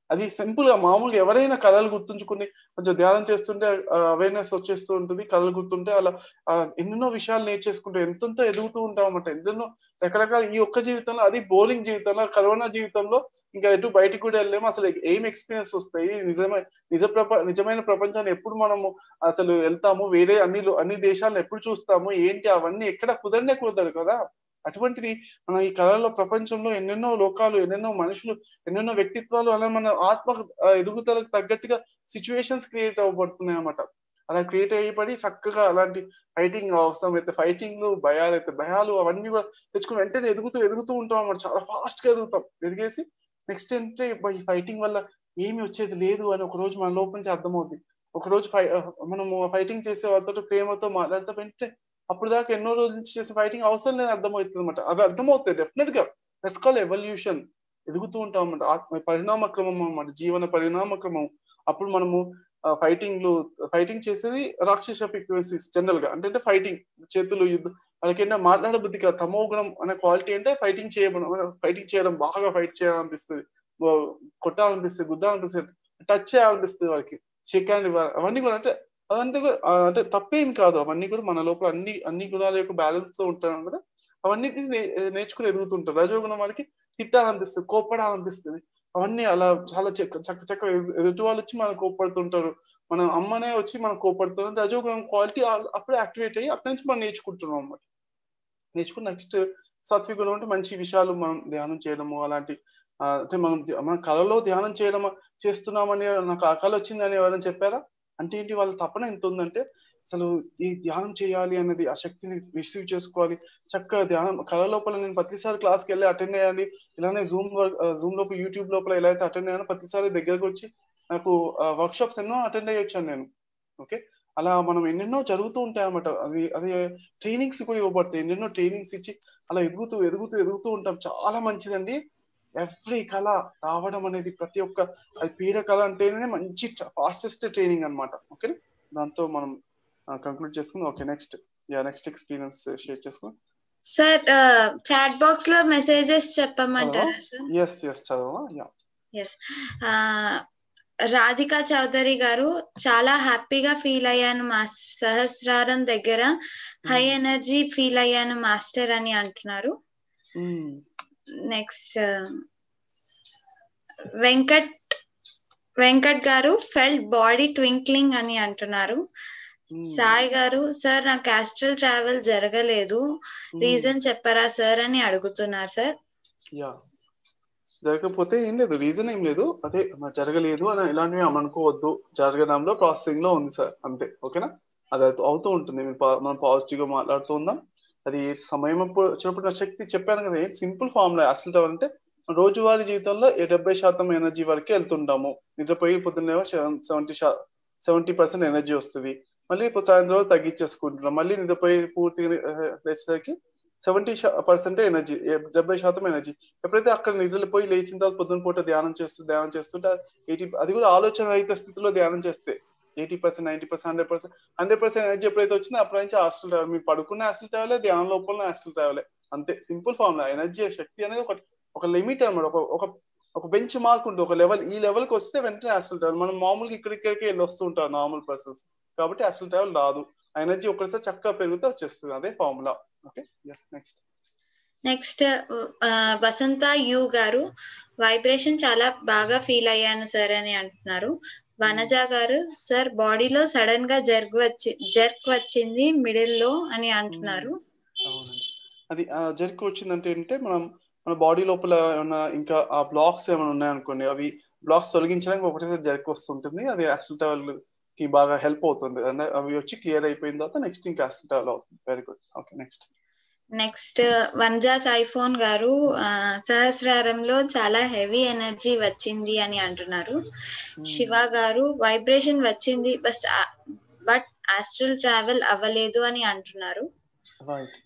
Speaker 2: అది సింపుల్ గా మామూలుగా ఎవరైనా కళలు గుర్తుంచుకుని కొంచెం ధ్యానం చేస్తుంటే అవేర్నెస్ వచ్చేస్తూ ఉంటుంది కళలు గుర్తుంటే అలా ఆ, ఎన్నెన్నో విషయాలు నేర్చేసుకుంటూ ఎంతెంతో ఎదుగుతూ ఉంటాం అన్నమాట ఎన్నెన్నో రకరకాల ఈ ఒక్క జీవితంలో అది బోరింగ్ జీవితంలో కరోనా జీవితంలో ఇంకా ఎటు బయటికి కూడా వెళ్ళలేము అసలు ఏం ఎక్స్పీరియన్స్ వస్తాయి నిజమే నిజ ప్రప నిజమైన ప్రపంచాన్ని ఎప్పుడు మనము అసలు వెళ్తాము వేరే అన్ని లో- అన్ని దేశాలను ఎప్పుడు చూస్తాము ఏంటి అవన్నీ ఎక్కడ కుదరనే కుదరదు కదా అటువంటిది మన ఈ కళలో ప్రపంచంలో ఎన్నెన్నో లోకాలు ఎన్నెన్నో మనుషులు ఎన్నెన్నో వ్యక్తిత్వాలు అలా మన ఆత్మ ఆ, ఎదుగుదలకు తగ్గట్టుగా సిచ్యువేషన్స్ క్రియేట్ అవ్వబడుతున్నాయి అన్నమాట అలా క్రియేట్ అయ్యబడి చక్కగా అలాంటి ఫైటింగ్ అవసరం అయితే ఫైటింగ్లు భయాలు అయితే భయాలు అవన్నీ కూడా తెచ్చుకుని వెంటనే ఎదుగుతూ ఎదుగుతూ ఉంటాం అన్నమాట చాలా ఫాస్ట్ గా ఎదుగుతాం ఎదిగేసి నెక్స్ట్ ఏంటంటే "అబ్బా, ఈ ఫైటింగ్ వల్ల ఏమి వచ్చేది లేదు అని ఒక రోజు మన లోపల నుంచి అర్థమవుద్ది ఒక రోజు ఫై మనము ఫైటింగ్ చేసే వాళ్ళతో ప్రేమతో మాట్లాడితే వెంటనే అప్పుడు దాకా ఎన్నో రోజుల నుంచి చేసే ఫైటింగ్ అవసరం లేదు అర్థమవుతుంది అనమాట అది అర్థమవుతుంది డెఫినెట్ గా దట్స్ కాల్ ఎవల్యూషన్ ఎదుగుతూ ఉంటాం అన్నమాట ఆత్మ పరిణామ క్రమం అన్నమాట జీవన పరిణామ క్రమం అప్పుడు మనము ఫైటింగ్లు ఫైటింగ్ చేసేది రాక్షస ఫ్రీక్వెన్సీస్ జనరల్ గా అంటే ఫైటింగ్ చేతులు యుద్ధం వాళ్ళకేంటో మాట్లాడే బుద్ధి కాదు తమో గుణం అనే క్వాలిటీ అంటే ఫైటింగ్ చేయడం ఫైటింగ్ చేయడం బాగా ఫైట్ చేయాలనిపిస్తుంది ఓ, కొట్టాలనిపిస్తుంది గుద్దాలనిపిస్తుంది టచ్ చేయాలనిపిస్తుంది వాళ్ళకి షేక్ హ్యాండ్ ఇవ్వాలి అవన్నీ కూడా అంటే అదంటే కూడా ఆ, అంటే తప్పేం కాదు అవన్నీ కూడా మన లోపల అన్ని అన్ని గుణాల యొక్క బ్యాలెన్స్ తో ఉంటాం కూడా అవన్నీ నే- నేర్చుకుని ఎదుగుతుంటారు రజోగుణం వాళ్ళకి తిట్టాలనిపిస్తుంది కోప్పడాలనిపిస్తుంది అవన్నీ అలా చాలా చక్క చక్క చక్క ఎదు- ఎదుటి వాళ్ళు వచ్చి మనకు కోప్పడుతుంటారు మన అమ్మనే వచ్చి మనం కోప్పడుతున్నారు రజోగుణం క్వాలిటీ అప్పుడే యాక్టివేట్ అయ్యి అక్కడి నుంచి మనం నేర్చుకుంటున్నాం అన్నమాట నేర్చుకుని నెక్స్ట్ సాత్వికులు అంటే మంచి విషయాలు మనం ధ్యానం చేయడము అలాంటి ఆ, అంటే మనం ధ్య- మన కళలో ధ్యానం చేయడం చేస్తున్నామని నాకు ఆ కళ వచ్చిందని ఎవరైనా చెప్పారా అంటే ఏంటి వాళ్ళ తపన ఎంత ఉందంటే అసలు ఈ ధ్యానం చేయాలి అనేది ఆ శక్తిని రిసీవ్ చేసుకోవాలి చక్కగా ధ్యానం కళ లోపల నేను ప్రతిసారి క్లాస్కి వెళ్ళి అటెండ్ అయ్యాలి ఇలానే జూమ్ జూమ్ లోపల యూట్యూబ్ లోపల ఎలా అయితే అటెండ్ అయ్యానో ప్రతిసారి దగ్గరకు వచ్చి నాకు వర్క్ షాప్స్ ఎన్నో అటెండ్ అయ్యి వచ్చాను నేను ఓకే అలా మనం ఎన్నెన్నో జరుగుతూ ఉంటాయి అనమాట అది అది ట్రైనింగ్స్ కూడా ఇవ్వబడతాయి ఎన్నెన్నో ట్రైనింగ్స్ ఇచ్చి అలా ఎదుగుతూ ఎదుగుతూ ఎదుగుతూ ఉంటాం చాలా మంచిదండి ఎవ్రీ కళ రావడం అనేది ప్రతి ఒక్క అది పీడ కళ అంటేనే మంచి ఫాస్టెస్ట్ ట్రైనింగ్ అన్నమాట ఓకే దాంతో మనం కంక్లూడ్ చేసుకుందాం okay next yeah next experience share చేసుకుందాం
Speaker 1: సార్ చాట్ బాక్స్ లో మెసేజెస్ చెప్పమంటారా సార్
Speaker 2: ఎస్ ఎస్ చదవా యా
Speaker 1: ఎస్ రాధికా చౌదరి గారు చాలా హ్యాపీగా ఫీల్ అయ్యాను మా సహస్రారం దగ్గర హై ఎనర్జీ ఫీల్ అయ్యాను మాస్టర్ అని అంటున్నారు నెక్స్ట్ వెంకట్ వెంకట్ గారు ఫెల్ట్ బాడీ ట్వింక్లింగ్ అని అంటున్నారు సాయి గారు సార్ నాకు ఆస్ట్రల్ ట్రావెల్ జరగలేదు రీజన్ చెప్పరా సార్ అని అడుగుతున్నారు సార్
Speaker 2: యా జరగకపోతే ఏం లేదు రీజన్ ఏం లేదు అదే మరి జరగలేదు అని ఇలాంటివి ఏం అనుకోవద్దు జరగడంలో ప్రాసెసింగ్ లో ఉంది సార్ అంతే ఓకేనా అది అవుతూ- అవుతూ ఉంటుంది మీరు పా- మనం పాజిటివ్ గా మాట్లాడుతూ ఉందాం అది సమయం అప్పుడు వచ్చినప్పుడు నా శక్తి చెప్పాను కదా సింపుల్ ఫార్ములా అసలు అంటే రోజువారీ జీవితంలో ఏ డెబ్బై శాతం ఎనర్జీ వరకే వెళ్తుంటాము నిద్రపోయి పొద్దున్నేమో సెవెంటీ శా సెవెంటీ పర్సెంట్ ఎనర్జీ వస్తుంది మళ్ళీ ఇప్పుడు సాయంత్రం వరకు తగ్గించేసుకుంటున్నాం మళ్ళీ నిద్రపోయి పూర్తిగా ఆ, లేచేసరికి సెవెంటీ పర్సెంట్ ఎనర్జీ డెబ్బై శాతం ఎనర్జీ ఎప్పుడైతే అక్కడ నిద్రపోయి లేచిన తర్వాత పొద్దున పూట ధ్యానం చేస్తూ ధ్యానం చేస్తుంటే ఎయిటీ అది కూడా ఆలోచన రహిత స్థితిలో ధ్యానం చేస్తే eighty percent ninety percent hundred percent hundred percent energy ఎప్పుడైతే వచ్చిందో అప్పటి నుంచి హాస్టల్ ట్రావెల్ మీరు పడుకున్న హాస్టల్ ట్రావెల్ ధ్యానం లోపల హాస్టల్ ట్రావెల్ అంతే సింపుల్ ఫార్ములా ఎనర్జీ శక్తి అనేది ఒక ఒక లిమిట్ అనమాట ఒక ఒక ఒక బెంచ్ మార్క్ ఉంటుంది ఒక లెవెల్ ఈ లెవెల్ కి వస్తే వెంటనే హాస్టల్ ట్రావెల్ మనం మామూలుగా ఇక్కడికి వెళ్ళి వస్తూ ఉంటారు నార్మల్ పర్సన్స్ కాబట్టి హాస్టల్ ట్రావెల్ రాదు ఆ ఎనర్జీ ఒకసారి చక్కగా పెరిగితే వచ్చేస్తుంది అదే formula okay yes next
Speaker 1: next Vasantha U గారు వైబ్రేషన్ చాలా బాగా ఫీల్ అయ్యాను సార్ అని అంటున్నారు వనజ గారు సార్ బాడీలో సడన్ గా జర్క్ వచ్చి జర్క్ వచ్చింది మిడిల్ లో అని అంటున్నారు
Speaker 2: అవునండి అది జర్క్ వచ్చిందంటే ఏంటంటే మనం మన బాడీ లోపల ఏమైనా ఇంకా ఆ బ్లాక్స్ ఏమైనా ఉన్నాయనుకోండి అవి బ్లాక్స్ తొలగించడానికి ఒకటేసారి జర్క్ వస్తుంటుంది అది యాక్సిల్ ట్రావెల్ కి బాగా హెల్ప్ అవుతుంది అంటే అవి వచ్చి క్లియర్ అయిపోయిన తర్వాత నెక్స్ట్ ఇంకా యాక్సిల్ ట్రావెల్ అవుతుంది very good okay next
Speaker 1: next Vanaja's iPhone గారు ఆ, సహస్రారంలో చాలా హెవీ ఎనర్జీ వచ్చింది అని అంటున్నారు శివ గారు వైబ్రేషన్ వచ్చింది బట్ బట్ ఆస్ట్రల్ ట్రావెల్ అవ్వలేదు అని అంటున్నారు
Speaker 2: రైట్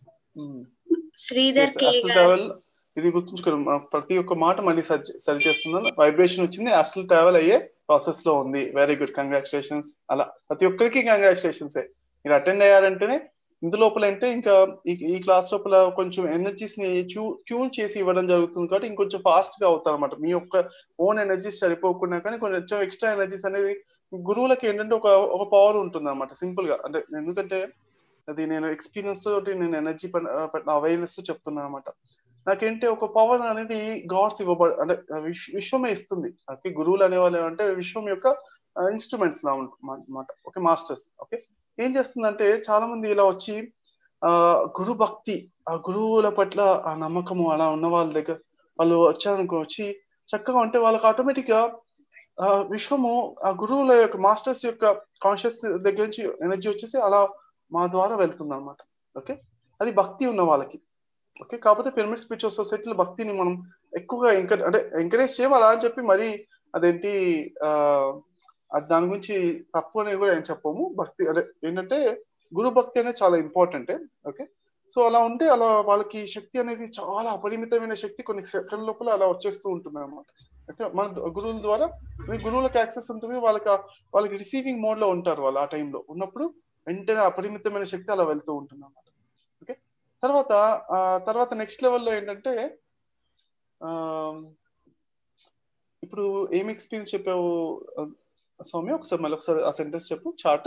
Speaker 1: శ్రీధర్ కే
Speaker 2: యాక్సిల్
Speaker 1: గారు
Speaker 2: ట్రావెల్ ఇది గుర్తుంచుకోండి మనం ప్రతి ఒక్క మాట మళ్ళీ సరి సరి చేస్తున్నాను వైబ్రేషన్ వచ్చింది యాక్సిల్ ట్రావెల్ అయ్యే ప్రాసెస్ లో ఉంది వెరీ గుడ్ కంగ్రాచులేషన్స్ అలా ప్రతి ఒక్కరికి కంగ్రాచులేషన్స్ మీరు అటెండ్ అయ్యారంటేనే ఇందు లోపల అంటే ఇంకా ఈ ఈ క్లాస్ లోపల కొంచెం ఎనర్జీస్ ని ట్యూన్ చేసి ఇవ్వడం జరుగుతుంది కాబట్టి ఇంకొంచెం ఫాస్ట్ గా అవుతారు అనమాట మీ యొక్క ఓన్ ఎనర్జీస్ సరిపోకుండా కానీ కొంచెం ఎక్స్ట్రా ఎనర్జీస్ అనేది గురువులకి ఏంటంటే ఒక ఒక పవర్ ఉంటుంది అనమాట సింపుల్ గా అంటే ఎందుకంటే అది నేను ఎక్స్పీరియన్స్ తోటి నేను ఎనర్జీ అవేర్నెస్ చెప్తున్నాను అనమాట నాకేంటి ఒక పవర్ అనేది గాడ్స్ ఇవ్వబడి అంటే విశ్వ విశ్వమే ఇస్తుంది ఓకే గురువులు అనేవాళ్ళు ఏమంటే విశ్వం యొక్క ఇన్స్ట్రుమెంట్స్ లా అనమాట ఓకే మాస్టర్స్ ఓకే ఏం చేస్తుందంటే చాలా మంది ఇలా వచ్చి ఆ గురు భక్తి ఆ గురువుల పట్ల ఆ నమ్మకము అలా ఉన్న వాళ్ళ దగ్గర వాళ్ళు వచ్చారనుకో వచ్చి చక్కగా ఉంటే వాళ్ళకి ఆటోమేటిక్ గా ఆ విశ్వము ఆ గురువుల యొక్క మాస్టర్స్ యొక్క కాన్షియస్ దగ్గర నుంచి ఎనర్జీ వచ్చేసి అలా మా ద్వారా వెళ్తుంది అనమాట ఓకే అది భక్తి ఉన్న వాళ్ళకి ఓకే కాకపోతే పిరమిడ్ స్పిరిచువల్ సొసైటీలో భక్తిని మనం ఎక్కువగా ఎంకరేజ్ అంటే ఎంకరేజ్ చేయం అలా అని చెప్పి మరి అదేంటి ఆ అది దాని గురించి తప్పు అనేది కూడా ఏం చెప్పము భక్తి అంటే ఏంటంటే గురు భక్తి అనేది చాలా ఇంపార్టెంట్ ఓకే సో అలా ఉంటే అలా వాళ్ళకి శక్తి అనేది చాలా అపరిమితమైన శక్తి కొన్ని సెకండ్ లోపల అలా వచ్చేస్తూ ఉంటుంది అనమాట అంటే మన గురువుల ద్వారా గురువులకు యాక్సెస్ ఉంటుంది వాళ్ళకి వాళ్ళకి రిసీవింగ్ మోడ్ లో ఉంటారు వాళ్ళు ఆ టైంలో ఉన్నప్పుడు వెంటనే అపరిమితమైన శక్తి అలా వెళ్తూ ఉంటుంది అనమాట ఓకే తర్వాత తర్వాత నెక్స్ట్ లెవెల్లో ఏంటంటే ఇప్పుడు ఏం ఎక్స్పీరియన్స్ చెప్పావు సౌమ్య ఒకసారి మళ్ళీ ఒకసారి ఆ సెంటెన్స్ చెప్పు చార్ట్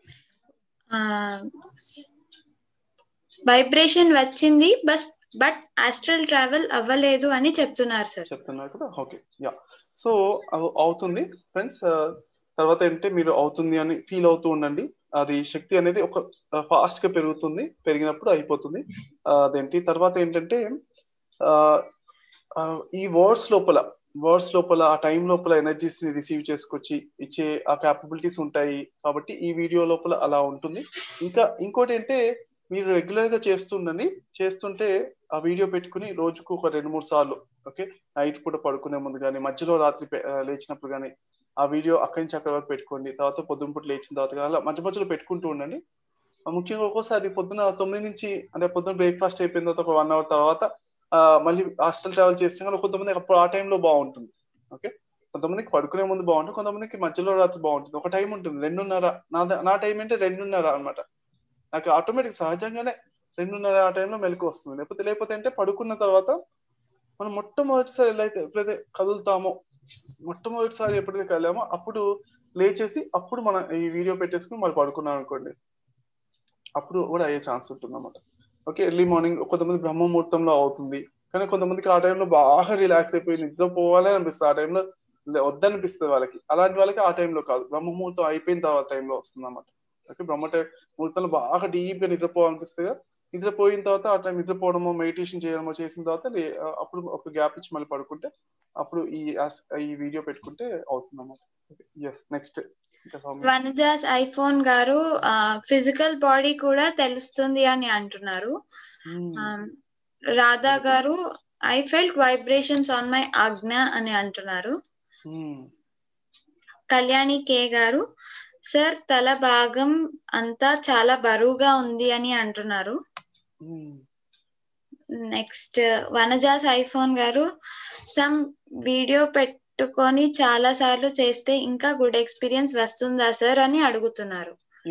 Speaker 1: వైబ్రేషన్ వచ్చింది బస్ బట్ ఆస్ట్రల్ ట్రావెల్ అవ్వలేదు అని చెప్తున్నారు సార్
Speaker 2: చెప్తున్నారు కదా ఓకే యా సో అవుతుంది ఫ్రెండ్స్ తర్వాత ఏంటంటే మీరు అవుతుంది అని ఫీల్ అవుతూ ఉండండి అది శక్తి అనేది ఒక ఫాస్ట్ గా పెరుగుతుంది పెరిగినప్పుడు అయిపోతుంది అదేంటి తర్వాత ఏంటంటే ఈ వర్డ్స్ లోపల వర్డ్స్ లోపల ఆ టైం లోపల ఎనర్జీస్ ని రిసీవ్ చేసుకొచ్చి ఇచ్చే ఆ క్యాపబిలిటీస్ ఉంటాయి కాబట్టి ఈ వీడియో లోపల అలా ఉంటుంది ఇంకా ఇంకోటి ఏంటంటే మీరు రెగ్యులర్ గా చేస్తుండండి చేస్తుంటే ఆ వీడియో పెట్టుకుని రోజుకు ఒక రెండు మూడు సార్లు ఓకే నైట్ పూట పడుకునే ముందు కానీ మధ్యలో రాత్రి లేచినప్పుడు కానీ ఆ వీడియో అక్కడి నుంచి అక్కడి వరకు పెట్టుకోండి తర్వాత పొద్దున పూట లేచిన తర్వాత అలా మధ్య మధ్యలో పెట్టుకుంటూ ఉండండి ముఖ్యంగా ఒక్కోసారి పొద్దున తొమ్మిది నుంచి అంటే పొద్దున బ్రేక్ఫాస్ట్ అయిపోయిన తర్వాత ఒక వన్ అవర్ తర్వాత మళ్ళీ హాస్టల్ ట్రావెల్ చేస్తే కానీ కొంతమంది అప్పుడు ఆ టైంలో బాగుంటుంది ఓకే కొంతమందికి పడుకునే ముందు బాగుంటుంది కొంతమందికి మధ్యలో రాత్రి బాగుంటుంది ఒక టైం ఉంటుంది రెండున్నర నా నా టైం అంటే రెండున్నర అనమాట నాకు ఆటోమేటిక్ సహజంగానే రెండున్నర ఆ టైంలో మెలకు వస్తుంది లేకపోతే లేకపోతే అంటే పడుకున్న తర్వాత మనం మొట్టమొదటిసారి ఎలా అయితే ఎప్పుడైతే కదులుతామో మొట్టమొదటిసారి ఎప్పుడైతే కదిలామో అప్పుడు లేచేసి అప్పుడు మనం ఈ వీడియో పెట్టేసుకుని మళ్ళీ పడుకున్నాం అనుకోండి అప్పుడు కూడా అయ్యే ఛాన్స్ ఉంటుంది అన్నమాట ఓకే ఎర్లీ మార్నింగ్ కొంతమంది బ్రహ్మ ముహూర్తంలో అవుతుంది కానీ కొంతమందికి ఆ టైంలో బాగా రిలాక్స్ అయిపోయి నిద్ర పోవాలి అనిపిస్తుంది ఆ టైంలో వద్దనిపిస్తుంది వాళ్ళకి అలాంటి వాళ్ళకి ఆ టైంలో కాదు బ్రహ్మ ముహూర్తం అయిపోయిన తర్వాత టైంలో వస్తుంది అన్నమాట ఓకే బ్రహ్మ ముహూర్తంలో బాగా డీప్ గా నిద్రపోవాలనిపిస్తుంది నిద్రపోయిన తర్వాత ఆ టైం నిద్రపోవడమో మెడిటేషన్ చేయడమో చేసిన తర్వాత అప్పుడు ఒక గ్యాప్ ఇచ్చి మళ్ళీ పడుకుంటే అప్పుడు ఈ ఈ వీడియో పెట్టుకుంటే అవుతుంది అన్నమాట ఎస్ నెక్స్ట్
Speaker 1: వనజాస్ ఐఫోన్ గారు ఫిజికల్ బాడీ కూడా తెలుస్తుంది అని అంటున్నారు రాధా గారు I felt vibrations on my Ajna అని అంటున్నారు కళ్యాణి కే గారు సార్ తల భాగం అంతా చాలా బరువుగా ఉంది అని అంటున్నారు నెక్స్ట్ వనజాస్ ఐఫోన్ గారు సమ్ వీడియో పెట్టుకొని చాలా సార్లు చేస్తే ఇంకా గుడ్ ఎక్స్పీరియన్స్ వస్తుందా సార్ అని అడుగుతున్నారు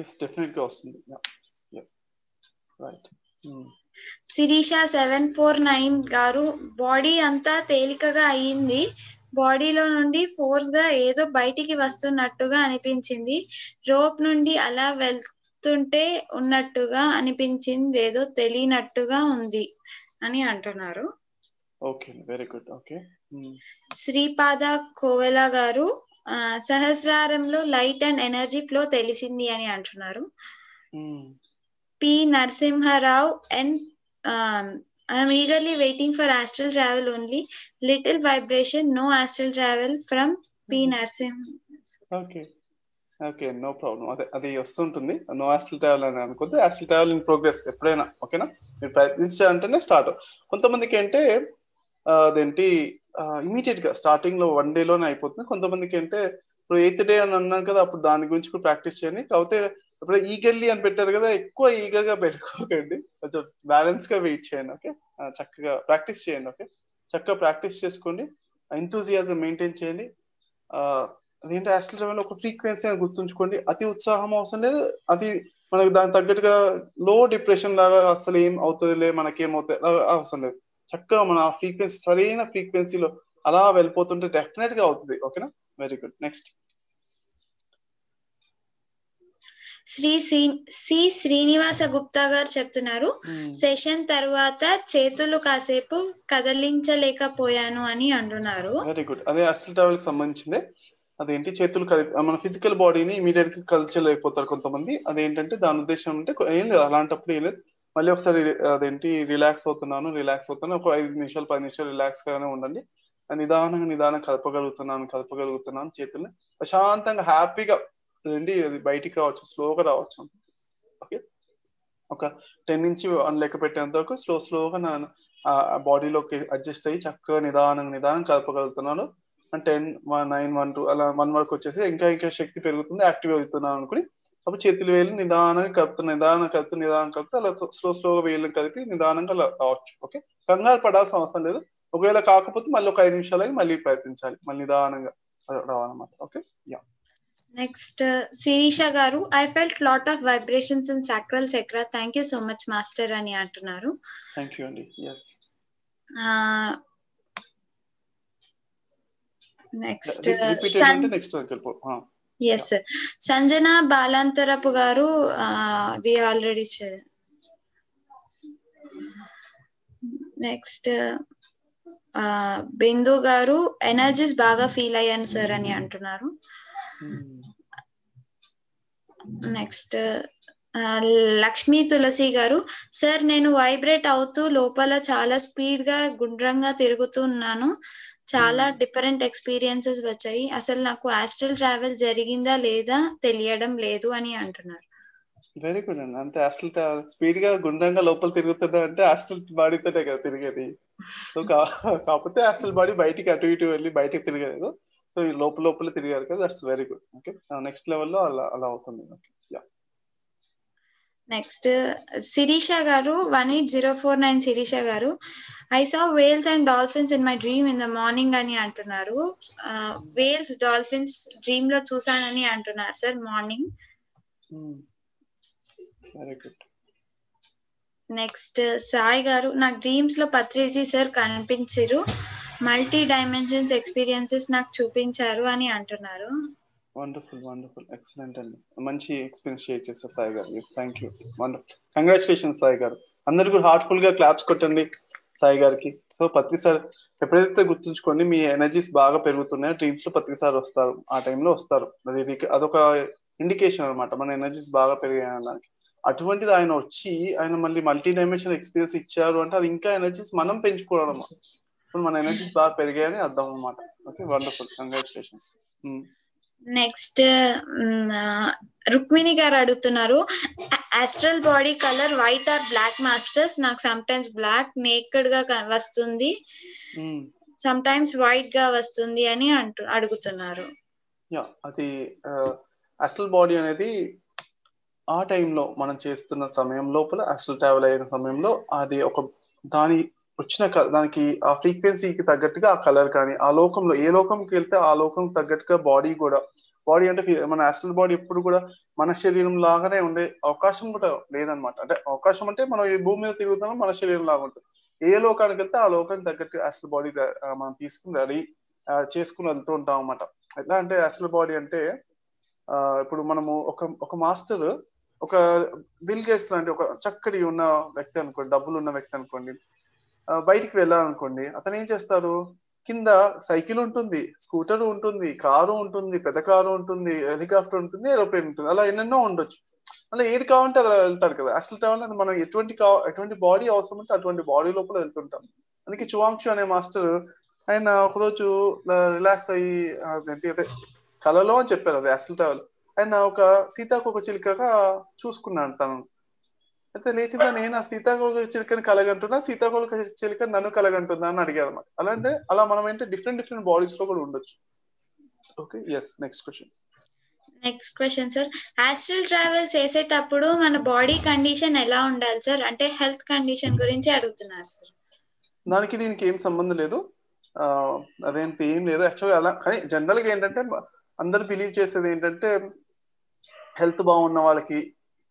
Speaker 1: శిరీష సెవెన్ ఫోర్ నైన్ గారు బాడీ అంతా తేలికగా అయ్యింది బాడీలో నుండి ఫోర్స్ గా ఏదో బయటికి వస్తున్నట్టుగా అనిపించింది రోప్ నుండి అలా వెళ్తుంటే ఉన్నట్టుగా అనిపించింది ఏదో తెలియనట్టుగా ఉంది అని అంటున్నారు
Speaker 2: okay very good okay
Speaker 1: Sripada Kovela గారు సహస్రారంలో లైట్ అండ్ ఎనర్జీ ఫ్లో తెలిసింది అని అంటున్నారు P Narasimharao and I'm eagerly waiting for astral travel only. Little vibration, no astral travel from P. Narsim.
Speaker 2: Okay okay no problem అదే అది వస్తుంటుంది నో ఆస్టల్ ట్రావెల్ అని అనుకుంటే ఆస్టల్ ట్రావెల్ ఇన్ ప్రోగ్రెస్ ఎప్పుడైనా ఓకేనా మీరు ప్రయత్నించాలంటేనే స్టార్ట్ కొంతమందికి అంటే అదేంటి ఇమీడియట్ గా స్టార్టింగ్ లో వన్ డే లోనే అయిపోతుంది కొంతమందికి అంటే ఇప్పుడు ఎయిత్ డే అని అన్నాను కదా అప్పుడు దాని గురించి కూడా ప్రాక్టీస్ చేయండి కాకపోతే ఇప్పుడు ఈగర్లీ అని పెట్టారు కదా ఎక్కువ ఈగర్ గా పెట్టుకోకండి కొంచెం బ్యాలెన్స్ గా వెయిట్ చేయండి ఓకే చక్కగా ప్రాక్టీస్ చేయండి ఓకే చక్కగా ప్రాక్టీస్ చేసుకోండి ఎంతూజియాజం మెయింటైన్ చేయండి అదేంటి యాస్ట్రల్ ట్రావెల్ ఒక ఫ్రీక్వెన్సీ అని గుర్తుంచుకోండి అతి ఉత్సాహం అవసరం లేదు అది మనకు దానికి తగ్గట్టుగా లో డిప్రెషన్ లాగా అసలు ఏం అవుతుందిలే మనకేం అవుతుంది అవసరం లేదు చక్కగా మన ఫ్రీక్వెన్సీ సరైన ఫ్రీక్వెన్సీలో అలా వెళ్ళిపోతుంటే డెఫినెట్ గా అవుతుంది ఓకేనా very good next
Speaker 1: Shri C Srinivasa Gupta గారు చెప్తున్నారు సెషన్ తర్వాత చేతులు కాసేపు కదలించలేకపోయాను అని అంటున్నారు
Speaker 2: వెరీ గుడ్ అదే అసలు ట్రావెల్ కి సంబంధించిందే అదేంటి చేతులు కది మన ఫిజికల్ బాడీని ఇమీడియట్ గా కల్చలేకపోతారు కొంతమంది అదేంటంటే దాని ఉద్దేశం అంటే ఏం లేదు అలాంటప్పుడు ఏం లేదు మళ్ళీ ఒకసారి అదేంటి రిలాక్స్ అవుతున్నాను రిలాక్స్ అవుతున్నాను ఒక ఐదు నిమిషాలు పది నిమిషాలు రిలాక్స్ గానే ఉండండి నిదానంగా నిదానం కలపగలుగుతున్నాను కలపగలుగుతున్నాను చేతుల్ని ప్రశాంతంగా హ్యాపీగా అదేంటి అది బయటికి రావచ్చు స్లోగా రావచ్చు ఓకే ఒక టెన్ నుంచి వన్ లెక్క పెట్టేంత వరకు స్లో స్లోగా నా బాడీలోకి అడ్జస్ట్ అయ్యి చక్కగా నిదానం నిదానం కలపగలుగుతున్నాను ten one nine one two అలా వన్ వరకు వచ్చేసి ఇంకా ఇంకా శక్తి పెరుగుతుంది యాక్టివ్ అవుతున్నాను అనుకుని అప్పుడు చేతులు వేలు నిదానంగా కలుపుతున్నా నిదానం కలుపుతూ నిదానం కలుపుతూ అలా స్లో స్లోగా వేలు కలిపి నిదానంగా రావచ్చు ఓకే కంగారు పడాల్సిన అవసరం లేదు ఒకవేళ కాకపోతే మళ్ళీ ఒక ఐదు నిమిషాలకి మళ్ళీ ప్రయత్నించాలి మళ్ళీ నిదానంగా రావాలన్నమాట ఓకే యా
Speaker 1: నెక్స్ట్ శిరీష గారు I felt lot of vibrations in sacral chakra thank you so much master అని అంటున్నారు
Speaker 2: థ్యాంక్ యూ అండి ఎస్
Speaker 1: నెక్స్ట్
Speaker 2: నెక్స్ట్ చెప్పు
Speaker 1: ఎస్ సార్ సంజన బాలాంతరపు గారు వి ఆల్రెడీ నెక్స్ట్ బిందు గారు ఎనర్జీస్ బాగా ఫీల్ అయ్యాను సార్ అని అంటున్నారు నెక్స్ట్ లక్ష్మీ తులసి గారు సార్ నేను వైబ్రేట్ అవుతూ లోపల చాలా స్పీడ్ గా గుండ్రంగా తిరుగుతున్నాను చాలా డిఫరెంట్ ఎక్స్పీరియన్సెస్ వచ్చాయి అసలు నాకు ఆస్ట్రల్ ట్రావెల్ జరిగిందా లేదా తెలియడం లేదు అని అంటున్నారు
Speaker 2: వెరీ గుడ్ అండి అంటే హాస్టల్ స్పీడ్ గా గుండ్రంగా లోపల తిరుగుతుందా అంటే హాస్టల్ బాడీతోనే కదా తిరిగేది సో కాకపోతే హాస్టల్ బాడీ బయటికి అటు ఇటు వెళ్ళి బయటికి తిరగలేదు సో ఈ లోపల లోపల తిరిగారు కదా that's very good okay next లెవెల్లో అలా అలా అవుతుంది ఓకే యా
Speaker 1: నెక్స్ట్ శిరీష గారు one eight zero four nine Sirisha గారు I saw whales and dolphins in my dream in the morning అని అంటున్నారు వేల్స్ డాల్ఫిన్స్ డ్రీమ్ లో చూసానని అంటున్నారు sir morning
Speaker 2: very good
Speaker 1: next Sai గారు నాకు డ్రీమ్స్ లో పత్రిజీ సార్ కనిపించారు మల్టీ డైమెన్షన్స్ ఎక్స్పీరియన్సెస్ నాకు చూపించారు అని అంటున్నారు
Speaker 2: వండర్ఫుల్ వండర్ఫుల్ ఎక్సలెంట్ అండి మంచి ఎక్స్పీరియన్స్ షేర్ చేస్తారు సాయి గారు yes thank you wonderful congratulation Sai గారు అందరు కూడా హార్ట్ఫుల్ గా క్లాప్స్ కొట్టండి సాయి గారికి సో ప్రతిసారి ఎప్పుడైతే గుర్తుంచుకోండి మీ ఎనర్జీస్ బాగా పెరుగుతున్నాయో డ్రీమ్స్ లో ప్రతిసారి వస్తారు ఆ టైంలో వస్తారు అది అదొక ఇండికేషన్ అనమాట మన ఎనర్జీస్ బాగా పెరిగాయనడానికి అటువంటిది ఆయన వచ్చి ఆయన మళ్ళీ మల్టీ డైమెన్షన్ ఎక్స్పీరియన్స్ ఇచ్చారు అంటే అది ఇంకా ఎనర్జీస్ మనం పెంచుకోవడం ఇప్పుడు మన ఎనర్జీస్ బాగా పెరిగాయని అర్థం అనమాట okay wonderful congratulations
Speaker 1: next Rukmini గారు అడుగుతున్నారు astral body colour white or black masters నాకు సమ్ టైమ్స్ బ్లాక్ నేకెడ్ గా వస్తుంది సమ్ టైమ్స్ వైట్ గా వస్తుంది అని అంటు అడుగుతున్నారు
Speaker 2: యా అది అసల్ బాడీ అనేది ఆ టైంలో మనం చేస్తున్న సమయం లోపల అసలు ట్రావెల్ అయిన సమయంలో అది ఒక దాని వచ్చిన దానికి ఆ ఫ్రీక్వెన్సీకి తగ్గట్టుగా ఆ కలర్ కానీ ఆ లోకంలో ఏ లోకంకి వెళ్తే ఆ లోకం తగ్గట్టుగా బాడీ కూడా బాడీ అంటే మన యాస్ట్రల్ బాడీ ఎప్పుడు కూడా మన శరీరం లాగానే ఉండే అవకాశం కూడా లేదనమాట అంటే అవకాశం అంటే మనం ఈ భూమి మీద తిరుగుతున్నాం మన శరీరం లాగా ఉంటుంది ఏ లోకానికి వెళ్తే ఆ లోకానికి తగ్గట్టు యాస్ట్రల్ బాడీ మనం తీసుకుని రెడీ చేసుకుని వెళ్తూ ఉంటాం అనమాట ఎట్లా అంటే యాస్ట్రల్ బాడీ అంటే ఇప్పుడు మనము ఒక ఒక మాస్టర్ ఒక బిల్ గేట్స్ లాంటి ఒక చక్కటి ఉన్న వ్యక్తి అనుకోండి డబ్బులు ఉన్న వ్యక్తి అనుకోండి బయటికి వెళ్ళాలనుకోండి అతను ఏం చేస్తారు కింద సైకిల్ ఉంటుంది స్కూటర్ ఉంటుంది కారు ఉంటుంది పెద్ద కారు ఉంటుంది హెలికాప్టర్ ఉంటుంది ఏరోప్లేన్ ఉంటుంది అలా ఎన్నెన్నో ఉండొచ్చు అలా ఏది కావాలంటే అలా వెళ్తాడు కదా అసలు ట్రావెల్ మనం ఎటువంటి కా ఎటువంటి బాడీ అవసరం ఉంటే అటువంటి బాడీ లోపల వెళ్తుంటాం అందుకే చువాంక్షు అనే మాస్టర్ ఆయన ఒకరోజు రిలాక్స్ అయ్యి అదే కళలో అని చెప్పారు అది అసలు ట్రావెల్ ఆయన ఒక సీతాకోక చిలుకగా చూసుకున్నాడు తను అయితే లేచిందా నేను ఆ సీతాకోక చిలుకని కలగంటున్నా సీతాకోక చిలుక నన్ను కలగంటుందా అని అడిగారు అనమాట అలా అంటే అలా మనం ఏంటంటే డిఫరెంట్ డిఫరెంట్ బాడీస్ లో కూడా ఉండొచ్చు okay yes next question
Speaker 1: next question sir astral travel చేసేటప్పుడు మన బాడీ కండిషన్ ఎలా ఉండాలి సార్ అంటే హెల్త్ కండిషన్ గురించి అడుగుతున్నారు సార్
Speaker 2: దానికి దీనికి ఏం సంబంధం లేదు అదేంటి ఏం లేదు యాక్చువల్గా అలా కానీ జనరల్గా ఏంటంటే అందరు బిలీవ్ చేసేది ఏంటంటే హెల్త్ బాగున్న వాళ్ళకి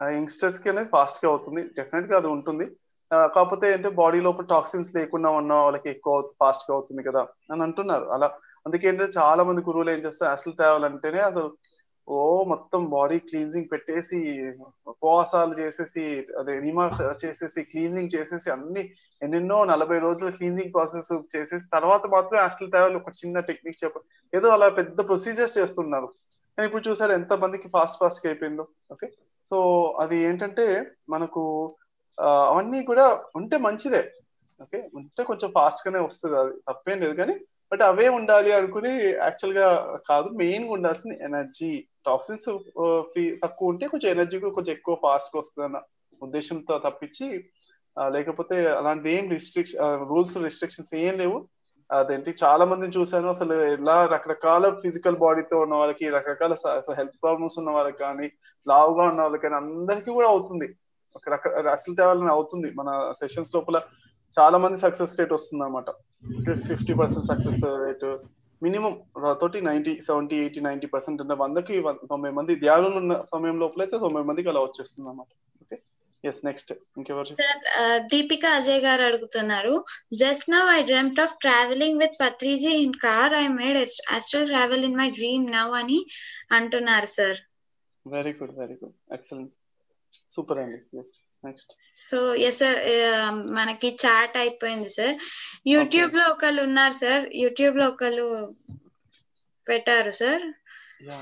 Speaker 2: యంగ్స్టర్స్ కి అనేది ఫాస్ట్ గా అవుతుంది డెఫినెట్ గా అది ఉంటుంది ఆ, కాకపోతే అంటే బాడీ లోపల టాక్సిన్స్ లేకుండా ఉన్న వాళ్ళకి ఎక్కువ ఫాస్ట్ గా అవుతుంది కదా అని అంటున్నారు అలా అందుకే ఏంటంటే చాలా మంది గురువులు ఏం చేస్తారు అసలు ట్రావెల్ అంటేనే అసలు ఓ మొత్తం బాడీ క్లీన్జింగ్ పెట్టేసి ఉపవాసాలు చేసేసి అదే నిమా చేసేసి క్లీనింగ్ చేసేసి అన్ని ఎన్నెన్నో నలభై రోజుల క్లీనింగ్ ప్రాసెస్ చేసేసి తర్వాత మాత్రం అసలు ట్రావెల్ ఒక చిన్న టెక్నిక్ చెప్ప ఏదో అలా పెద్ద ప్రొసీజర్స్ చేస్తున్నారు కానీ ఇప్పుడు చూసారు ఎంత మందికి ఫాస్ట్ ఫాస్ట్ గా అయిపోయిందో ఓకే సో అది ఏంటంటే మనకు ఆ, అవన్నీ కూడా ఉంటే మంచిదే ఓకే ఉంటే కొంచెం ఫాస్ట్ గానే వస్తుంది అది తప్పేం లేదు కానీ బట్ అవే ఉండాలి అనుకుని యాక్చువల్ గా కాదు మెయిన్ గా ఉండాల్సింది ఎనర్జీ టాక్సిన్స్ తక్కువ ఉంటే కొంచెం ఎనర్జీ కూడా కొంచెం ఎక్కువ ఫాస్ట్ గా వస్తుంది అన్న ఉద్దేశంతో తప్పించి ఆ, లేకపోతే అలాంటి ఏం రిస్ట్రిక్షన్ రూల్స్ రిస్ట్రిక్షన్స్ ఏం లేవు అదేంటి చాలా మందిని చూశాను అసలు ఎలా రకరకాల ఫిజికల్ బాడీతో ఉన్న వాళ్ళకి రకరకాల హెల్త్ ప్రాబ్లమ్స్ ఉన్న వాళ్ళకి కానీ లావుగా ఉన్న వాళ్ళకి కానీ అందరికీ కూడా అవుతుంది ఒక రక అసలు తేవాలని అవుతుంది మన సెషన్స్ లోపల చాలా మంది సక్సెస్ రేట్ వస్తుంది అనమాట fifty percent success rate minimum తోటి ninety seventy eighty ninety percent అంటే వందకి వం- తొంభై మంది ధ్యానులు ఉన్న సమయం లోపల అయితే తొంభై మందికి అలా వచ్చేస్తుంది అనమాట ఓకే ఎస్ నెక్స్ట్ ఇంకెవరు
Speaker 1: సార్ దీపిక అజయ్ గారు అడుగుతున్నారు just now I dreamt of travelling with Patriji in car I made astral travel in my dream now అని అంటున్నారు sir
Speaker 2: very good very good excellent super అండి yes next
Speaker 1: so yes sir మనకి chat అయిపోయింది sir YouTube లో ఒకళ్ళు ఉన్నారు sir YouTube లో ఒకళ్ళు పెట్టారు sir
Speaker 2: yeah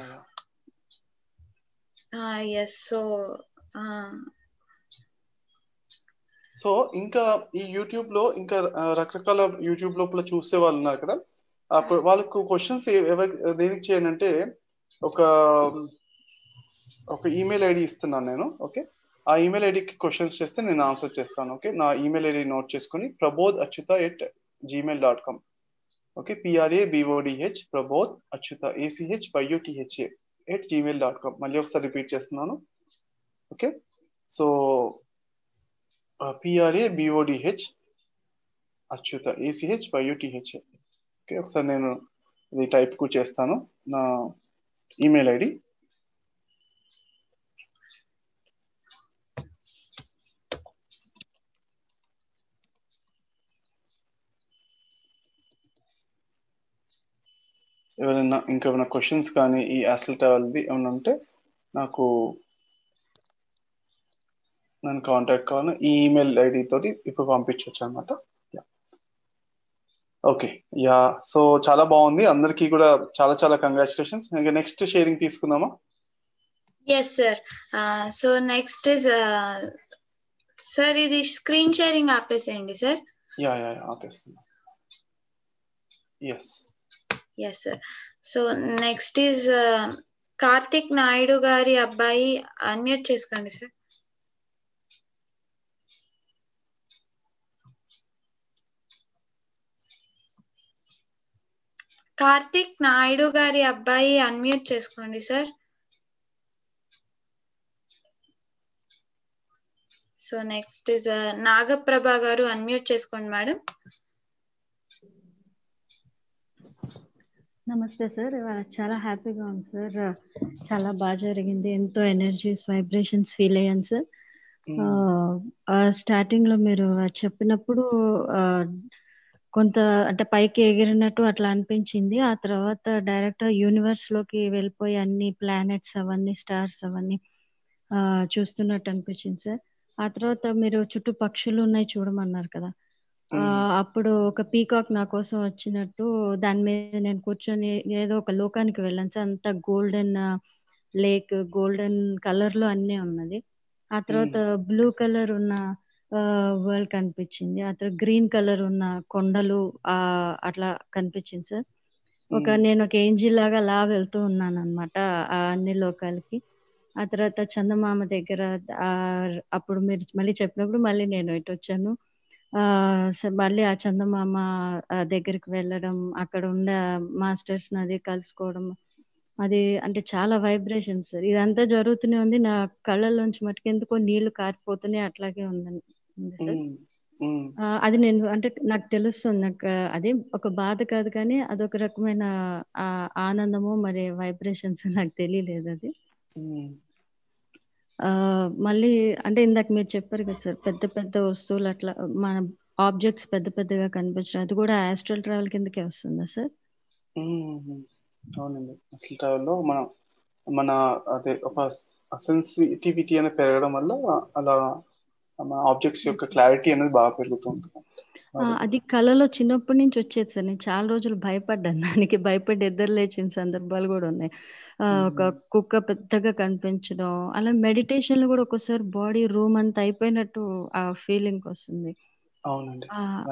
Speaker 2: yeah
Speaker 1: yes so
Speaker 2: so ఇంకా ఈ యూట్యూబ్ లో ఇంకా ఆ, రకరకాల యూట్యూబ్ లోపల చూసే వాళ్ళు ఉన్నారు కదా ఆ కొ- వాళ్ళకు క్వశ్చన్స్ ఎవరి దేనికి చేయనంటే ఒక ఒక ఈమెయిల్ ఐడి ఇస్తున్నాను నేను ఓకే ఆ ఈమెయిల్ ఐడికి క్వశ్చన్స్ చేస్తే నేను ఆన్సర్ చేస్తాను ఓకే నా ఈమెయిల్ ఐడి నోట్ చేసుకొని Prabodh Achyutha at Gmail dot com okay P R A B O D H Prabodh Achyutha A C H Y U T H A at Gmail dot com మళ్ళీ ఒకసారి రిపీట్ చేస్తున్నాను okay so P R A B O D H Achyutha A C H Y U T H okay ఒకసారి నేను ఇది టైప్ కూడా చేస్తాను నా ఈమెయిల్ ఐడి ఎవరైనా ఇంకేమైనా క్వశ్చన్స్ కానీ ఈ యాసల్ ట్రావెల్ది ఏమైనా ఉంటే నాకు నన్ను కాంటాక్ట్ కావాలి ఈ ఈమెయిల్ ఐడి తోటి ఇప్పుడు పంపించవచ్చు అనమాట ఓకే యా సో చాలా బాగుంది అందరికీ కూడా చాలా చాలా కంగ్రాచులేషన్స్ ఇంకా నెక్స్ట్ షేరింగ్ తీసుకుందామా
Speaker 1: yes sir so next is sir ఇది స్క్రీన్ షేరింగ్ ఆపేసేయండి సార్
Speaker 2: యా యా యా ఆపేస్తున్నా yes
Speaker 1: yes sir so next is Karthik Naidu గారి అబ్బాయి అన్మ్యూట్ చేసుకోండి సార్ కార్తిక్ నాయుడు గారి అబ్బాయి అన్మ్యూట్ చేసుకోండి sir so next is Nagaprabha గారు అన్మ్యూట్ చేసుకోండి మేడం
Speaker 14: నమస్తే సార్ ఇవాళ చాలా హ్యాపీగా ఉంది సార్ చాలా బాగా జరిగింది ఎంతో ఎనర్జీస్ వైబ్రేషన్స్ ఫీల్ అయ్యాను సార్ స్టార్టింగ్ లో మీరు చెప్పినప్పుడు ఆ, కొంత అంటే పైకి ఎగిరినట్టు అట్లా అనిపించింది ఆ తర్వాత డైరెక్ట్ యూనివర్స్ లోకి వెళ్ళిపోయి అన్ని ప్లానెట్స్ అవన్నీ స్టార్స్ అవన్నీ ఆ, చూస్తున్నట్టు అనిపించింది సార్ ఆ తర్వాత మీరు చుట్టూ పక్షులు ఉన్నాయి చూడమన్నారు కదా ఆ, అప్పుడు ఒక పీకాక్ నా కోసం వచ్చినట్టు దాని మీద నేను కూర్చొని ఏదో ఒక లోకానికి వెళ్ళాను సార్ అంతా గోల్డెన్ లేక్ గోల్డెన్ కలర్ లో అన్నీ ఉన్నది ఆ తర్వాత బ్లూ కలర్ ఉన్న వరల్డ్ కనిపించింది ఆ తర్వాత గ్రీన్ కలర్ ఉన్న కొండలు ఆ అట్లా కనిపించింది సార్ ఒక నేను ఒక ఏంజిల్ లాగా లా వెళ్తూ ఉన్నాను అనమాట ఆ అన్ని లోకాలకి ఆ తర్వాత చందమామ దగ్గర ఆ అప్పుడు మీరు మళ్ళీ చెప్పినప్పుడు మళ్ళీ నేను ఇటు వచ్చాను ఆ స- మళ్ళీ ఆ చందమామ ఆ దగ్గరికి వెళ్ళడం అక్కడ ఉండే మాస్టర్స్ అది కలుసుకోవడం అది అంటే చాలా వైబ్రేషన్ సార్ ఇదంతా జరుగుతూనే ఉంది నా కళ్ళల్లోంచి మటుకు ఎందుకో నీళ్లు కారిపోతూనే అట్లాగే ఉందని ఉంది సార్ ఆ, అది నేను అంటే నాకు తెలుస్తుంది నాకు ఆ, అదే ఒక బాధ కాదు కానీ అదొక రకమైన ఆ ఆనందము మరి వైబ్రేషన్స్ నాకు తెలియలేదు అది మళ్ళీ అంటే ఇందాక మీరు చెప్పారు కదా సార్ పెద్ద పెద్ద వస్తువులు అట్లా మన ఆబ్జెక్ట్స్ పెద్ద పెద్దగా కనిపించడం అది కూడా ఆస్ట్రల్ ట్రావెల్ కిందకే వస్తుందా సార్
Speaker 2: అవునండి అసలు ట్రావెల్లో మనం మన అదే ఒక సెన్సిటివిటీ అనేది పెరగడం వల్ల అలా మన ఆబ్జెక్ట్స్ యొక్క క్లారిటీ అనేది బాగా పెరుగుతుంది
Speaker 14: అది కళలో చిన్నప్పటి నుంచి వచ్చేది సార్ నేను చాలా రోజులు భయపడ్డాను దానికి భయపడి ఇద్దరు లేచిన సందర్భాలు కూడా ఉన్నాయి ఒక కుక్క పెద్దగా కనిపించడం అలా మెడిటేషన్ లో కూడా ఒక్కోసారి బాడీ రూమ్ అంతా అయిపోయినట్టు ఆ ఫీలింగ్ వస్తుంది
Speaker 2: అవునండి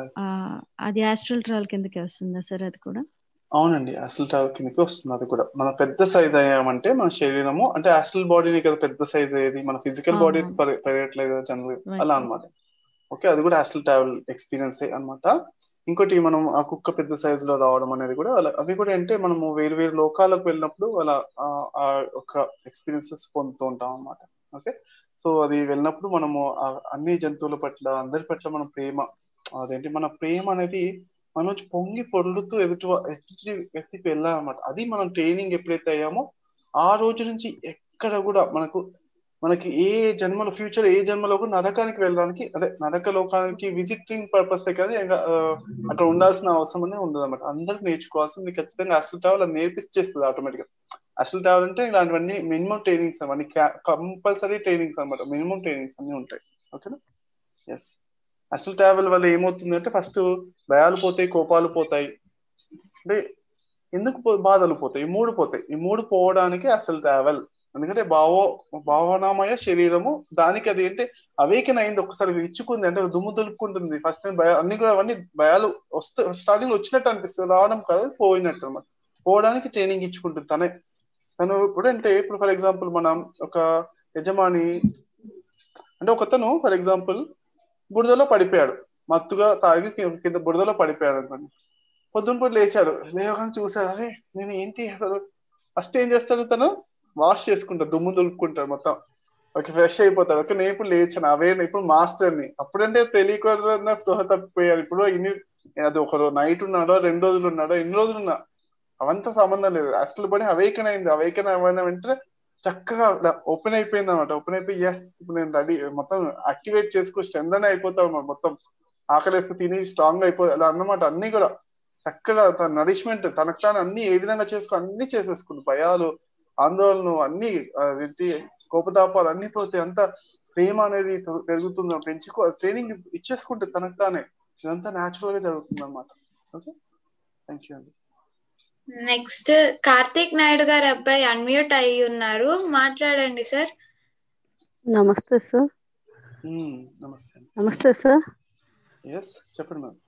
Speaker 14: అది ఆస్ట్రల్ ట్రావెల్ కిందకి వస్తుందా సార్ అది కూడా
Speaker 2: అవునండి అసలు ట్రావెల్ కిందకి వస్తుంది అది కూడా మన పెద్ద సైజ్ అయ్యామంటే మన శరీరము అంటే అసలు బాడీని కదా పెద్ద సైజ్ అయ్యేది మన ఫిజికల్ బాడీ పెరగట్లేదు జనరల్ అలా అనమాట ఓకే అది కూడా అసలు ట్రావెల్ ఎక్స్పీరియన్స్ అనమాట ఇంకోటి మనం ఆ కుక్క పెద్ద సైజ్ లో రావడం అనేది కూడా అలా అవి కూడా అంటే మనము వేరు వేరు లోకాలకు వెళ్ళినప్పుడు అలా ఆ ఒక ఎక్స్పీరియన్సెస్ పొందుతూ ఉంటాం అనమాట ఓకే సో అది వెళ్ళినప్పుడు మనము అన్ని జంతువుల పట్ల అందరి పట్ల మన ప్రేమ అదేంటి మన ప్రేమ అనేది మన నుంచి పొంగి పొరులుతూ ఎదుటి ఎదుటి వ్యక్తికి వెళ్ళాలన్నమాట అది మనం ట్రైనింగ్ ఎప్పుడైతే అయ్యామో ఆ రోజు నుంచి ఎక్కడ కూడా మనకు మనకి ఏ జన్మలో ఫ్యూచర్ ఏ జన్మలో కూడా నరకానికి వెళ్ళడానికి అదే నరక లోకానికి విజిటింగ్ పర్పస్ కానీ అక్కడ ఉండాల్సిన అవసరం అనేది ఉండదు అనమాట అందరికి నేర్చుకోవాల్సింది ఖచ్చితంగా అసలు ట్రావెల్ అది నేర్పిస్తేస్తుంది ఆటోమేటిక్ గా అసలు ట్రావెల్ అంటే ఇలాంటివన్నీ మినిమం ట్రైనింగ్స్ అవన్నీ కంపల్సరీ ట్రైనింగ్స్ అనమాట మినిమం ట్రైనింగ్స్ అన్ని ఉంటాయి ఓకేనా ఎస్ అసలు ట్రావెల్ వల్ల ఏమవుతుంది అంటే ఫస్ట్ భయాలు పోతాయి కోపాలు పోతాయి అంటే ఎందుకు బాధలు పోతాయి ఈ మూడు పోతాయి ఈ మూడు పోవడానికి అసలు ట్రావెల్ ఎందుకంటే భావో భావనామయ శరీరము దానికి అది ఏంటి అవేకన్ అయింది ఒకసారి ఇచ్చుకుంది అంటే దుమ్ము దులుపుకుంటుంది ఫస్ట్ టైం భయ అన్ని కూడా అవన్నీ భయాలు వస్తే స్టార్టింగ్ వచ్చినట్టు అనిపిస్తుంది రావడం కాదు పోయినట్టు అనమాట పోవడానికి ట్రైనింగ్ ఇచ్చుకుంటుంది తనే తను ఇప్పుడు అంటే ఇప్పుడు ఫర్ ఎగ్జాంపుల్ మనం ఒక యజమాని అంటే ఒకతను ఫర్ ఎగ్జాంపుల్ బురదలో పడిపోయాడు మత్తుగా తాగి కింద బురదలో పడిపోయాడు అనుకోండి పొద్దున పూట లేచాడు లేవగానే చూసాడు అరే నేను ఏంటి అసలు ఫస్ట్ ఏం చేస్తాడు తను వాష్ చేసుకుంటాడు దుమ్ము దులుపుకుంటాడు మొత్తం ఓకే ఫ్రెష్ అయిపోతాడు ఓకే నేను ఇప్పుడు లేచాను అవే ఇప్పుడు మాస్టర్ని అప్పుడంటే తెలియకుండా స్పృహ తప్పిపోయాడు ఇప్పుడు ఇన్ని అది ఒక నైట్ ఉన్నాడో రెండు రోజులు ఉన్నాడో ఎన్ని రోజులు ఉన్నా అవంతా సంబంధం లేదు అసలు పడి అవేకన్ అయింది అవేకన్ అవ్వడం వెంటనే చక్కగా ఓపెన్ అయిపోయింది అనమాట ఓపెన్ అయిపోయి ఎస్ ఇప్పుడు నేను రెడీ మొత్తం యాక్టివేట్ చేసుకో స్ట్రెంగ్ అని అయిపోతాం మొత్తం ఆకలిస్తే తిని స్ట్రాంగ్ అయిపోతుంది అలా అన్నమాట అన్ని కూడా చక్కగా తన నరిష్మెంట్ తనకు తాను అన్ని ఏ విధంగా చేసుకో అన్ని చేసేసుకుంది భయాలు ఆందోళనలు అన్ని ఏంటి కోపతాపాలు అన్ని పోతాయి అంత ప్రేమ అనేది పెరుగుతుంది పెంచుకో ట్రైనింగ్ ఇచ్చేసుకుంటే తనకు తానే ఇదంతా న్యాచురల్ గా జరుగుతుంది అనమాట ఓకే థ్యాంక్ యూ అండి
Speaker 1: నెక్స్ట్ కార్తీక్ నాయుడు గారి అబ్బాయి అన్మ్యూట్ అయి ఉన్నారు మాట్లాడండి సార్
Speaker 15: నమస్తే సార్
Speaker 2: నమస్తే
Speaker 15: నమస్తే సార్
Speaker 2: ఎస్ చెప్పండి మ్యామ్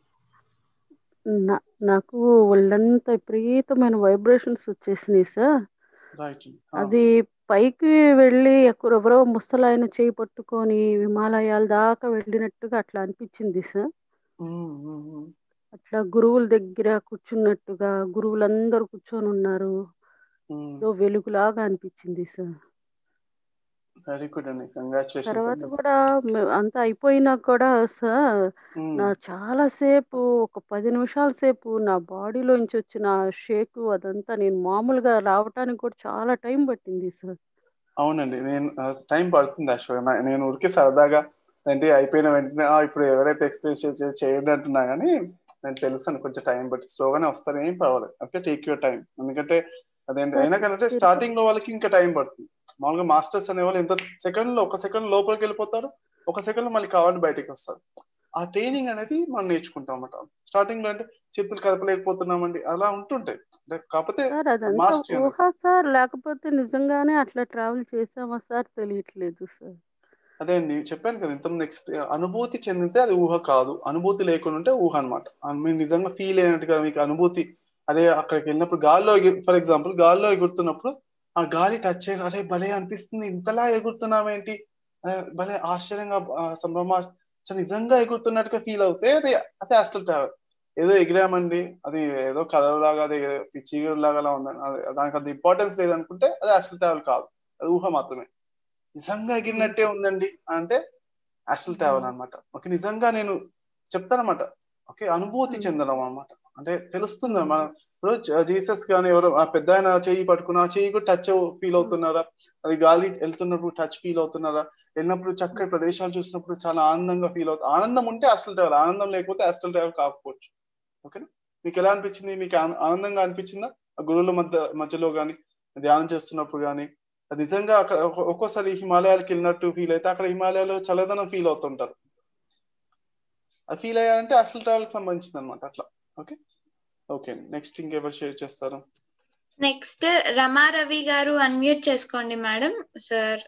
Speaker 15: నాకు ఒళ్ళంతా విపరీతమైన వైబ్రేషన్స్ వచ్చేసినాయి సార్
Speaker 2: రైట్
Speaker 15: అది పైకి వెళ్ళి ఎవరో ముసలాయన చేయి పట్టుకొని హిమాలయాల దాకా వెళ్ళినట్టుగా అట్లా అనిపించింది సార్ అట్లా గురువుల దగ్గర కూర్చున్నట్టుగా గురువులందరూ కూర్చొని ఉన్నారు ఏదో వెలుగులాగా అనిపించింది సార్
Speaker 2: వెరీ గుడ్ అండి కంగ్రాచులేషన్స్
Speaker 15: తర్వాత కూడా అంతా అయిపోయినా కూడా సార్ నా చాలా సేపు ఒక పది నిమిషాల సేపు నా బాడీలోంచి వచ్చిన షేక్ అదంతా నేను మామూలుగా రావటానికి కూడా చాలా టైం పట్టింది సార్
Speaker 2: అవునండి నేను టైం పడుతుంది యాక్చువల్గా నేను ఊరికే సరదాగా అంటే అయిపోయిన వెంటనే ఇప్పుడు ఎవరైతే ఎక్స్పీరియన్స్ చేయండి అంటున్నా కానీ నేను తెలుసాను కొంచెం టైం బట్టి స్లోగానే వస్తాను ఏం పర్వాలేదు ఓకే టేక్ యూర్ టైం ఎందుకంటే అదేంటి అయినా కంటే స్టార్టింగ్ లో వాళ్ళకి ఇంకా టైం పడుతుంది మామూలుగా మాస్టర్స్ అనే వాళ్ళు ఎంత సెకండ్ లో ఒక సెకండ్ లోపలికి వెళ్ళిపోతారు ఒక సెకండ్ లో మళ్ళీ కావాలని బయటకు వస్తారు ఆ ట్రైనింగ్ అనేది మనం నేర్చుకుంటాం అన్నమాట స్టార్టింగ్ లో అంటే చేతులు కదపలేకపోతున్నామండి అలా ఉంటుంటాయి కాకపోతే
Speaker 15: సార్ అదంతా ఊహ సార్ లేకపోతే నిజంగానే అట్లా ట్రావెల్ చేసామా సార్ తెలియట్లేదు సార్
Speaker 2: అదే అండి చెప్పాను కదా ఇంత నెక్స్ట్ అనుభూతి చెందితే అది ఊహ కాదు అనుభూతి లేకుండా ఉంటే ఊహ అనమాట మీరు నిజంగా ఫీల్ అయినట్టుగా మీకు అనుభూతి అదే అక్కడికి వెళ్ళినప్పుడు గాల్లో ఫర్ ఎగ్జాంపుల్ గాల్లో ఎగురుతున్నప్పుడు ఆ గాలి టచ్ అయిన అరే భలే అనిపిస్తుంది ఇంతలా ఎగురుతున్నామేంటి భలే ఆశ్చర్యంగా సంభ్రమ నిజంగా ఎగురుతున్నట్టుగా ఫీల్ అవుతే అది అదే అస్టల్ ట్రావెల్ ఏదో ఎగిరామండి అది ఏదో కలర్ లాగా అది చీగురు లాగా ఉందని దానికి అంత ఇంపార్టెన్స్ లేదనుకుంటే అది అస్టల్ ట్రావెల్ కాదు అది ఊహ మాత్రమే నిజంగా ఎగిరినట్టే ఉందండి అంటే అస్టల్ ట్రావెల్ అనమాట ఓకే నిజంగా నేను చెప్తానమాట ఓకే అనుభూతి చెందడం అనమాట అంటే తెలుస్తుంది మన ఇప్పుడు జీసస్ కానీ ఎవరు ఆ పెద్ద ఆయన చెయ్యి పట్టుకున్న ఆ చెయ్యి కూడా టచ్ ఫీల్ అవుతున్నారా అది గాలి వెళ్తున్నప్పుడు టచ్ ఫీల్ అవుతున్నారా వెళ్ళినప్పుడు చక్కటి ప్రదేశాలు చూసినప్పుడు చాలా ఆనందంగా ఫీల్ అవుతుంది ఆనందం ఉంటే అస్టల్ ట్రావెల్ ఆనందం లేకపోతే అస్టల్ ట్రావెల్ కాకపోవచ్చు ఓకేనా మీకు ఎలా అనిపించింది మీకు ఆనందంగా అనిపించిందా ఆ గురువుల మధ్య మధ్యలో కానీ ధ్యానం చేస్తున్నప్పుడు కానీ నిజంగా అక్కడ ఒక్కోసారి హిమాలయాలకు వెళ్ళినట్టు ఫీల్ అయితే అక్కడ హిమాలయాలో చల్లదనం ఫీల్ అవుతుంటారు అది ఫీల్ అయ్యారంటే అసలు ట్రావెల్ కి సంబంధించింది అనమాట అట్లా ఓకే ఓకే నెక్స్ట్ ఇంకెవరు షేర్ చేస్తారు
Speaker 1: నెక్స్ట్ రమా రవి గారు అన్మ్యూట్ చేసుకోండి మేడం సార్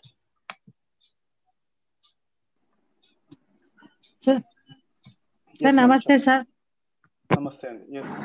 Speaker 16: సార్ నమస్తే సార్
Speaker 2: నమస్తే అండి ఎస్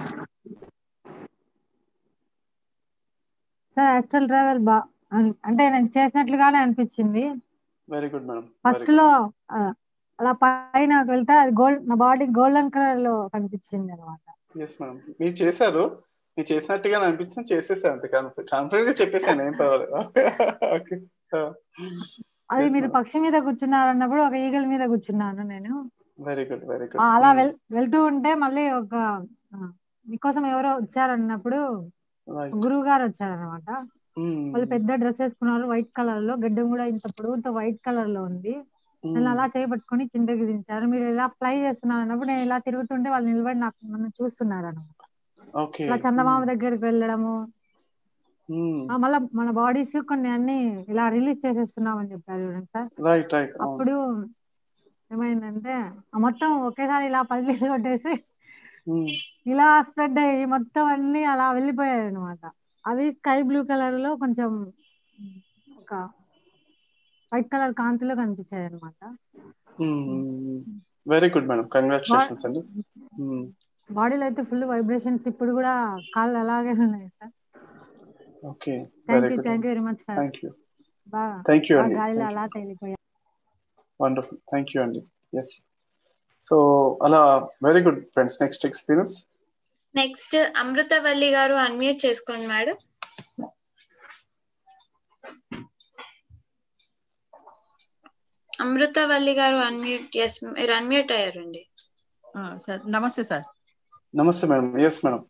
Speaker 16: సార్ ఆస్ట్రల్ ట్రావెల్ బా అంటే నేను చేసినట్లుగానే అనిపించింది
Speaker 2: వెరీ గుడ్ మేడం
Speaker 16: ఫస్ట్ లో అలా పైన వెళ్తే అది గోల్డ్ నా బాడీ గోల్డెన్ కలర్ లో కనిపించింది అనమాట
Speaker 2: ఎస్ మేడం మీరు చేశారు మీరు చేసినట్టుగా అనిపించింది చేసేసాను అంతే కాన్ఫిడెంట్ గా చెప్పేసాను ఏం పర్వాలేదు ఓకే
Speaker 16: అది మీరు పక్షి మీద కూర్చున్నారు అన్నప్పుడు ఒక ఈగల మీద కూర్చున్నాను నేను
Speaker 2: వెరీ గుడ్ వెరీ గుడ్
Speaker 16: అలా వెళ్తూ ఉంటే మళ్ళీ ఒక మీకోసం ఎవరో వచ్చారన్నప్పుడు గురువు గారు వచ్చారనమాట వాళ్ళు పెద్ద డ్రెస్ వేసుకున్నారు వైట్ కలర్ లో గడ్డం కూడా ఇంత పొడవుతో వైట్ కలర్ లో ఉంది నన్ను అలా చేయబట్టుకొని కిందకి దించారు మీరు ఇలా ఫ్లై చేస్తున్నారు అన్నప్పుడు నేను ఇలా తిరుగుతుంటే వాళ్ళు నిలబడి నాకు నన్ను చూస్తున్నారు అనమాట ఇలా చందమామ దగ్గరికి వెళ్ళడము మళ్ళా మన బాడీస్ కొన్ని అన్ని ఇలా రిలీజ్ చేసేస్తున్నాం అని చెప్పారు చూడండి సార్
Speaker 2: రైట్ రైట్
Speaker 16: అప్పుడు ఏమైందంటే మొత్తం ఒకేసారి ఇలా పల్లీలు కొట్టేసి ఇలా స్ప్రెడ్ అయ్యి మొత్తం అన్ని అలా వెళ్ళిపోయాయి అనమాట అవి స్కై బ్లూ కలర్ లో కొంచెం ఒక వైట్ కలర్ కాంతిలో కనిపించాయి అనమాట
Speaker 2: వెరీ గుడ్ మేడం కంగ్రాచులేషన్స్ అండి
Speaker 16: బాడీలో అయితే ఫుల్ వైబ్రేషన్స్ ఇప్పుడు కూడా కాళ్ళు అలాగే ఉన్నాయి sir
Speaker 2: okay
Speaker 16: thank you thank you very much sir
Speaker 2: thank you
Speaker 16: బాగా
Speaker 2: థ్యాంక్ యూ అండి
Speaker 16: గాలిలో అలా తేలిపోయా
Speaker 2: వండర్ఫుల్ థ్యాంక్ యూ అండి ఎస్ సో అలా very good friends next experience
Speaker 1: next Amruthavalli గారు అన్మ్యూట్ చేసుకోండి మేడం అమృతవల్లి గారు అన్మ్యూట్ ఎస్ మీరు అన్మ్యూట్ అయ్యారండి
Speaker 17: సార్ నమస్తే సార్
Speaker 2: నమస్తే మేడం ఎస్ మేడం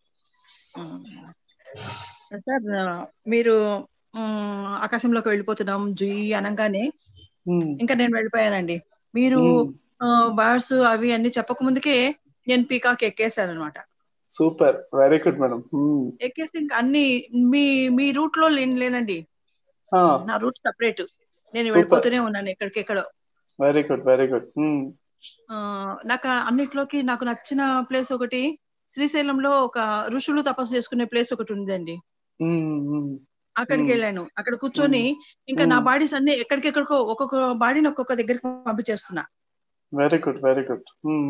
Speaker 17: సార్ మీరు ఆకాశంలోకి వెళ్ళిపోతున్నాం జుయి అనగానే ఇంకా నేను వెళ్ళిపోయానండి మీరు బర్డ్స్ అవి అన్ని చెప్పక ముందుకే నేను పీకాక్ ఎక్కేసాను అనమాట
Speaker 2: సూపర్ వెరీ గుడ్ మేడం
Speaker 17: ఎక్కేసి ఇంకా అన్ని మీ మీ రూట్ లో లేనండి నా రూట్ సపరేట్ నేను వెళ్ళిపోతూనే ఉన్నాను ఎక్కడికెక్కడో
Speaker 2: వెరీ గుడ్ వెరీ గుడ్
Speaker 17: నాకు అన్నిట్లోకి నాకు నచ్చిన ప్లేస్ ఒకటి శ్రీశైలంలో ఒక ఋషులు తపస్సు చేసుకునే ప్లేస్ ఒకటి ఉందండి అక్కడికి వెళ్ళాను అక్కడ కూర్చొని ఇంకా నా బాడీస్ అన్ని ఎక్కడికెక్కడికో ఒక్కొక్క బాడీని ఒక్కొక్క దగ్గరికి పంపించేస్తున్నా
Speaker 2: వెరీ గుడ్ వెరీ గుడ్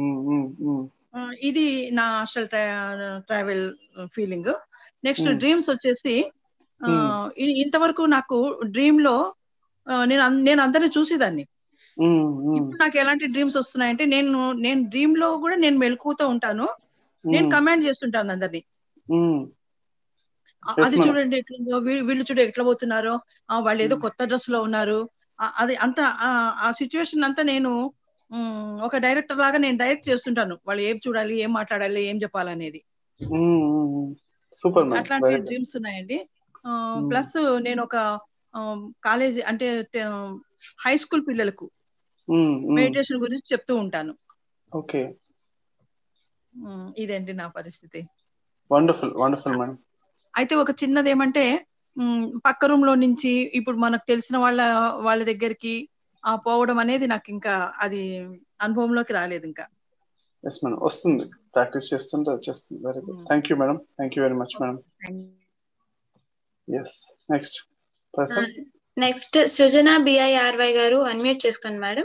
Speaker 17: ఇది నా అసలు ట్రావెల్ ఫీలింగ్ నెక్స్ట్ డ్రీమ్స్ వచ్చేసి ఇంతవరకు నాకు డ్రీమ్ లో నేను నేను అందరిని చూసేదాన్ని ఇప్పుడు నాకు ఎలాంటి డ్రీమ్స్ వస్తున్నాయంటే నేను నేను డ్రీమ్ లో కూడా నేను మెలకుతూ ఉంటాను నేను కమాండ్ చేస్తుంటాను అందరినీ అది చూడండి ఎట్లుందో వీళ్ళు చూడ ఎట్లా పోతున్నారో వాళ్ళు ఏదో కొత్త డ్రెస్ లో ఉన్నారు అది అంత ఆ సిచ్యువేషన్ అంతా నేను ఒక డైరెక్టర్ లాగా నేను డైరెక్ట్ చేస్తుంటాను వాళ్ళు ఏం చూడాలి ఏం మాట్లాడాలి ఏం చెప్పాలనేది
Speaker 2: సూపర్
Speaker 17: అట్లాంటి డ్రీమ్స్ ఉన్నాయండి ప్లస్ నేను ఒక కాలేజ్ అంటే హై స్కూల్ పిల్లలకు మెడిటేషన్ గురించి చెప్తూ ఉంటాను
Speaker 2: ఓకే
Speaker 17: ఇదేంటి నా పరిస్థితి
Speaker 2: వండర్ఫుల్ వండర్ఫుల్ మేడం
Speaker 17: అయితే ఒక చిన్నది ఏమంటే పక్క రూమ్ లో నుంచి ఇప్పుడు మనకు తెలిసిన వాళ్ళ వాళ్ళ దగ్గరికి ఆ పోవడం అనేది నాకు ఇంకా అది అనుభవంలోకి రాలేదు ఇంకా
Speaker 2: ఎస్ మేడం వస్తుంది ప్రాక్టీస్ చేస్తుంటే వచ్చేస్తుంది very good thank you madam thank you very much madam yes next person
Speaker 1: next Srujana బిఐఆర్వై గారు అన్మ్యూట్ చేసుకోండి మేడం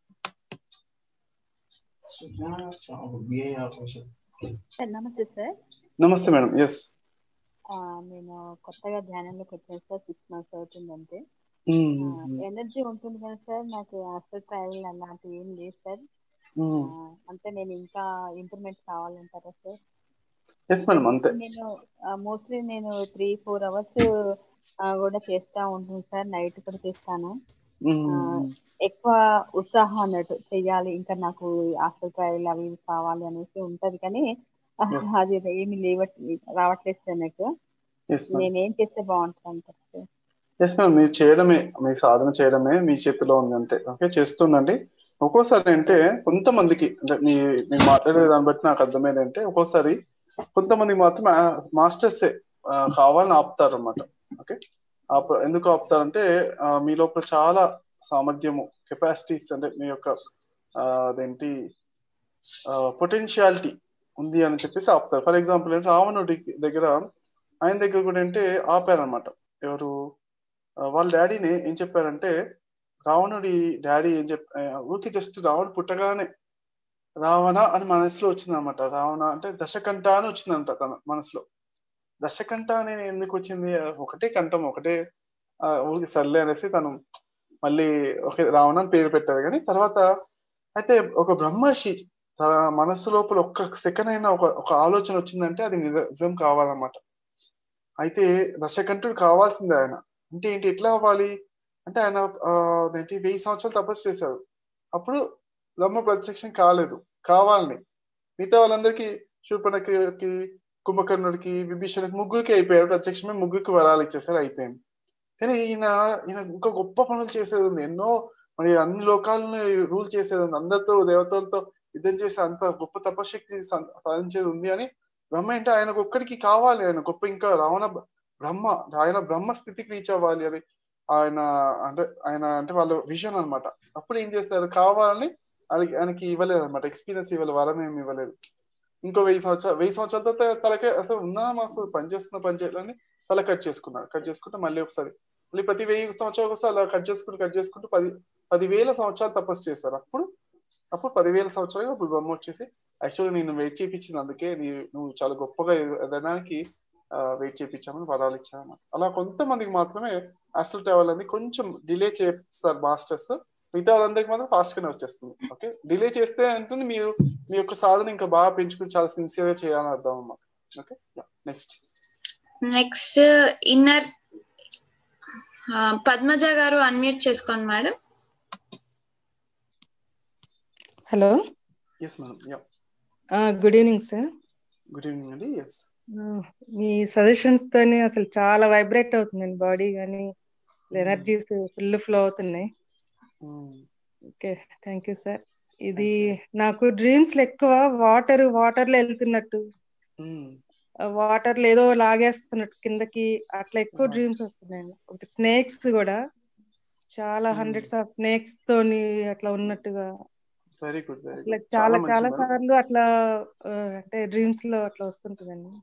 Speaker 18: సార్ నమస్తే సార్
Speaker 2: నమస్తే మేడం ఎస్
Speaker 18: నేను కొత్తగా ధ్యానంలోకి వచ్చాను సార్ సిక్స్ మంత్స్ అవుతుంది అంతే ఎనర్జీ ఉంటుంది కదా సార్ నాకు అసలు ట్రావెల్ అలాంటి ఏం లేదు సార్ అంటే నేను ఇంకా ఇంప్రూవ్మెంట్ కావాలంటారా సార్
Speaker 2: ఎస్ మేడం అంతే
Speaker 18: నేను మోస్ట్లీ నేను త్రీ ఫోర్ అవర్స్ కూడా చేస్తా ఉంటుంది సార్ నైట్ కూడా చేస్తాను ఎక్కువ ఉత్సాహం అన్నట్టు చెయ్యాలి ఇంకా నాకు హాస్టల్ ట్రావెల్ అవి కావాలి అనేసి ఉంటది కానీ
Speaker 2: Yes.
Speaker 18: అది ఏమి లేవ రావట్లేదు సార్ నాకు
Speaker 2: Yes, ma'am.
Speaker 18: నేనేం చేస్తే బాగుంటుంది అంటారు సార్
Speaker 2: ఎస్ మ్యామ్ మీరు చేయడమే మీ సాధన చేయడమే మీ చేతిలో ఉంది అంటే ఓకే చేస్తుండండి ఒక్కోసారి అంటే కొంతమందికి అంటే మీ మీరు మాట్లాడే దాన్ని బట్టి నాకు అర్థమైంది అంటే ఒక్కోసారి కొంతమందికి మాత్రం మాస్టర్స్ కావాలని ఆపుతారు అనమాట ఓకే ఆప ఎందుకు ఆపుతారంటే ఆ, మీ లోపల చాలా సామర్థ్యము కెపాసిటీస్ అంటే మీ యొక్క ఆ, అదేంటి పొటెన్షియాలిటీ ఉంది అని చెప్పేసి ఆపుతారు ఫర్ ఎగ్జాంపుల్ ఏంటి రావణుడి దగ్గర ఆయన దగ్గర కూడా అంటే ఆపారనమాట ఎవరు ఆ, వాళ్ళ డాడీని ఏం చెప్పారంటే రావణుడి డాడీ ఏం చెప్ ఆ, ఊరికే జస్ట్ రావణుడు పుట్టగానే రావణ అని మనసులో వచ్చింది అనమాట రావణ అంటే దశకంఠ అని వచ్చిందంట తన మనసులో దశకంఠ అని ఎందుకు వచ్చింది ఒకటే కంఠం ఒకటే ఆ, ఊరికి సర్లే అనేసి తను మళ్ళీ ఒకే రావణ అని పేరు పెట్టారు కానీ తర్వాత అయితే ఒక బ్రహ్మర్షి తన మనసు లోపల ఒక్క సెకండ్ అయినా ఒక ఒక ఆలోచన వచ్చిందంటే అది నిజ- నిజం కావాలన్నమాట అయితే దశకంఠుడు కావాల్సిందే ఆయన అంటే ఏంటి ఎట్లా అవ్వాలి అంటే ఆయన ఆ, ఏంటి వెయ్యి సంవత్సరాలు తపస్సు చేశారు అప్పుడు బ్రహ్మ ప్రత్యక్షం కాలేదు కావాలని మిగతా వాళ్ళందరికీ శూర్పణకి కుంభకర్ణుడికి విభీషణుడికి ముగ్గురికి అయిపోయారు ప్రత్యక్షమే ముగ్గురికి వరాలు ఇచ్చేసారు అయిపోయింది కానీ ఈయన ఈయన ఇంకా గొప్ప పనులు చేసేది ఉంది ఎన్నో మరి అన్ని లోకాలను రూల్ చేసేది ఉంది అందరితో దేవతలతో యుద్ధం చేసే అంత గొప్ప తపశక్తి సా- సాధించేది ఉంది అని బ్రహ్మ అంటే ఆయనకు ఒక్కడికి కావాలి ఆయన గొప్ప ఇంకా రావణ బ- బ్రహ్మ ఆయన బ్రహ్మ స్థితికి రీచ్ అవ్వాలి అని ఆయన అంటే ఆయన అంటే వాళ్ళ విజన్ అన్నమాట అప్పుడు ఏం చేస్తారు కావాలని ఆయనకి ఆయనకి ఇవ్వలేదు అనమాట ఎక్స్పీరియన్స్ ఇవ్వలేదు వరం ఏమి ఇవ్వలేదు ఇంకో వెయ్యి సంవత్సరాలు వెయ్యి సంవత్సరాల తర్వాత తలకే అసలు ఉన్నా మాస్టర్ పని చేస్తున్న పని చేయాలని తల కట్ చేసుకున్నారు కట్ చేసుకుంటే మళ్ళీ ఒకసారి మళ్ళీ ప్రతి వెయ్యి సంవత్సరాలకు ఒకసారి అలా కట్ చేసుకుంటూ కట్ చేసుకుంటూ పది పదివేల సంవత్సరాలు తపస్సు చేస్తారు అప్పుడు అప్పుడు పదివేల సంవత్సరాలు అప్పుడు బ్రహ్మ వచ్చేసి యాక్చువల్గా నేను వెయిట్ చేయించింది అందుకే నీ నువ్వు చాలా గొప్పగా ఎదగడానికి వెయిట్ చేయించామని వరాలు ఇచ్చాను అలా కొంతమందికి మాత్రమే అసలు ట్రావెల్ అనేది కొంచెం డిలే చేస్తారు మాస్టర్స్ మిగతా వాళ్ళందరికి మాత్రం ఫాస్ట్ గానే వచ్చేస్తుంది ఓకే డిలే చేస్తే అంటే మీరు మీ యొక్క సాధన ఇంకా బాగా పెంచుకుని చాలా సిన్సియర్ గా చేయాలని అర్థం అన్నమాట okay next
Speaker 1: next inner Padmaja గారు అన్మ్యూట్ చేసుకోండి madam
Speaker 19: hello
Speaker 2: yes madam yeah
Speaker 19: good evening sir
Speaker 2: good evening అండి ఎస్
Speaker 19: మీ సజెషన్స్ తోని అసలు చాలా వైబ్రేట్ అవుతుందండి బాడీ కానీ ఎనర్జీస్ ఫుల్ ఫ్లో అవుతున్నాయి ఓకే థ్యాంక్ యూ సార్ ఇది నాకు డ్రీమ్స్ ఎక్కువ వాటర్ వాటర్ లో వెళ్తున్నట్టు వాటర్ లో ఏదో లాగేస్తున్నట్టు కిందకి అట్లా ఎక్కువ డ్రీమ్స్ వస్తున్నాయండి ఒకటి స్నేక్స్ కూడా చాలా హండ్రెడ్స్ ఆఫ్ స్నేక్స్ తోని అట్లా ఉన్నట్టుగా
Speaker 2: వెరీ గుడ్ వెరీ
Speaker 19: అట్లా
Speaker 2: గుడ్
Speaker 19: చాలా
Speaker 2: మంచిది
Speaker 19: చాలా
Speaker 2: మేడం.
Speaker 19: సార్లు అట్లా ఆ, అంటే డ్రీమ్స్ లో అట్లా వస్తుంటుందండి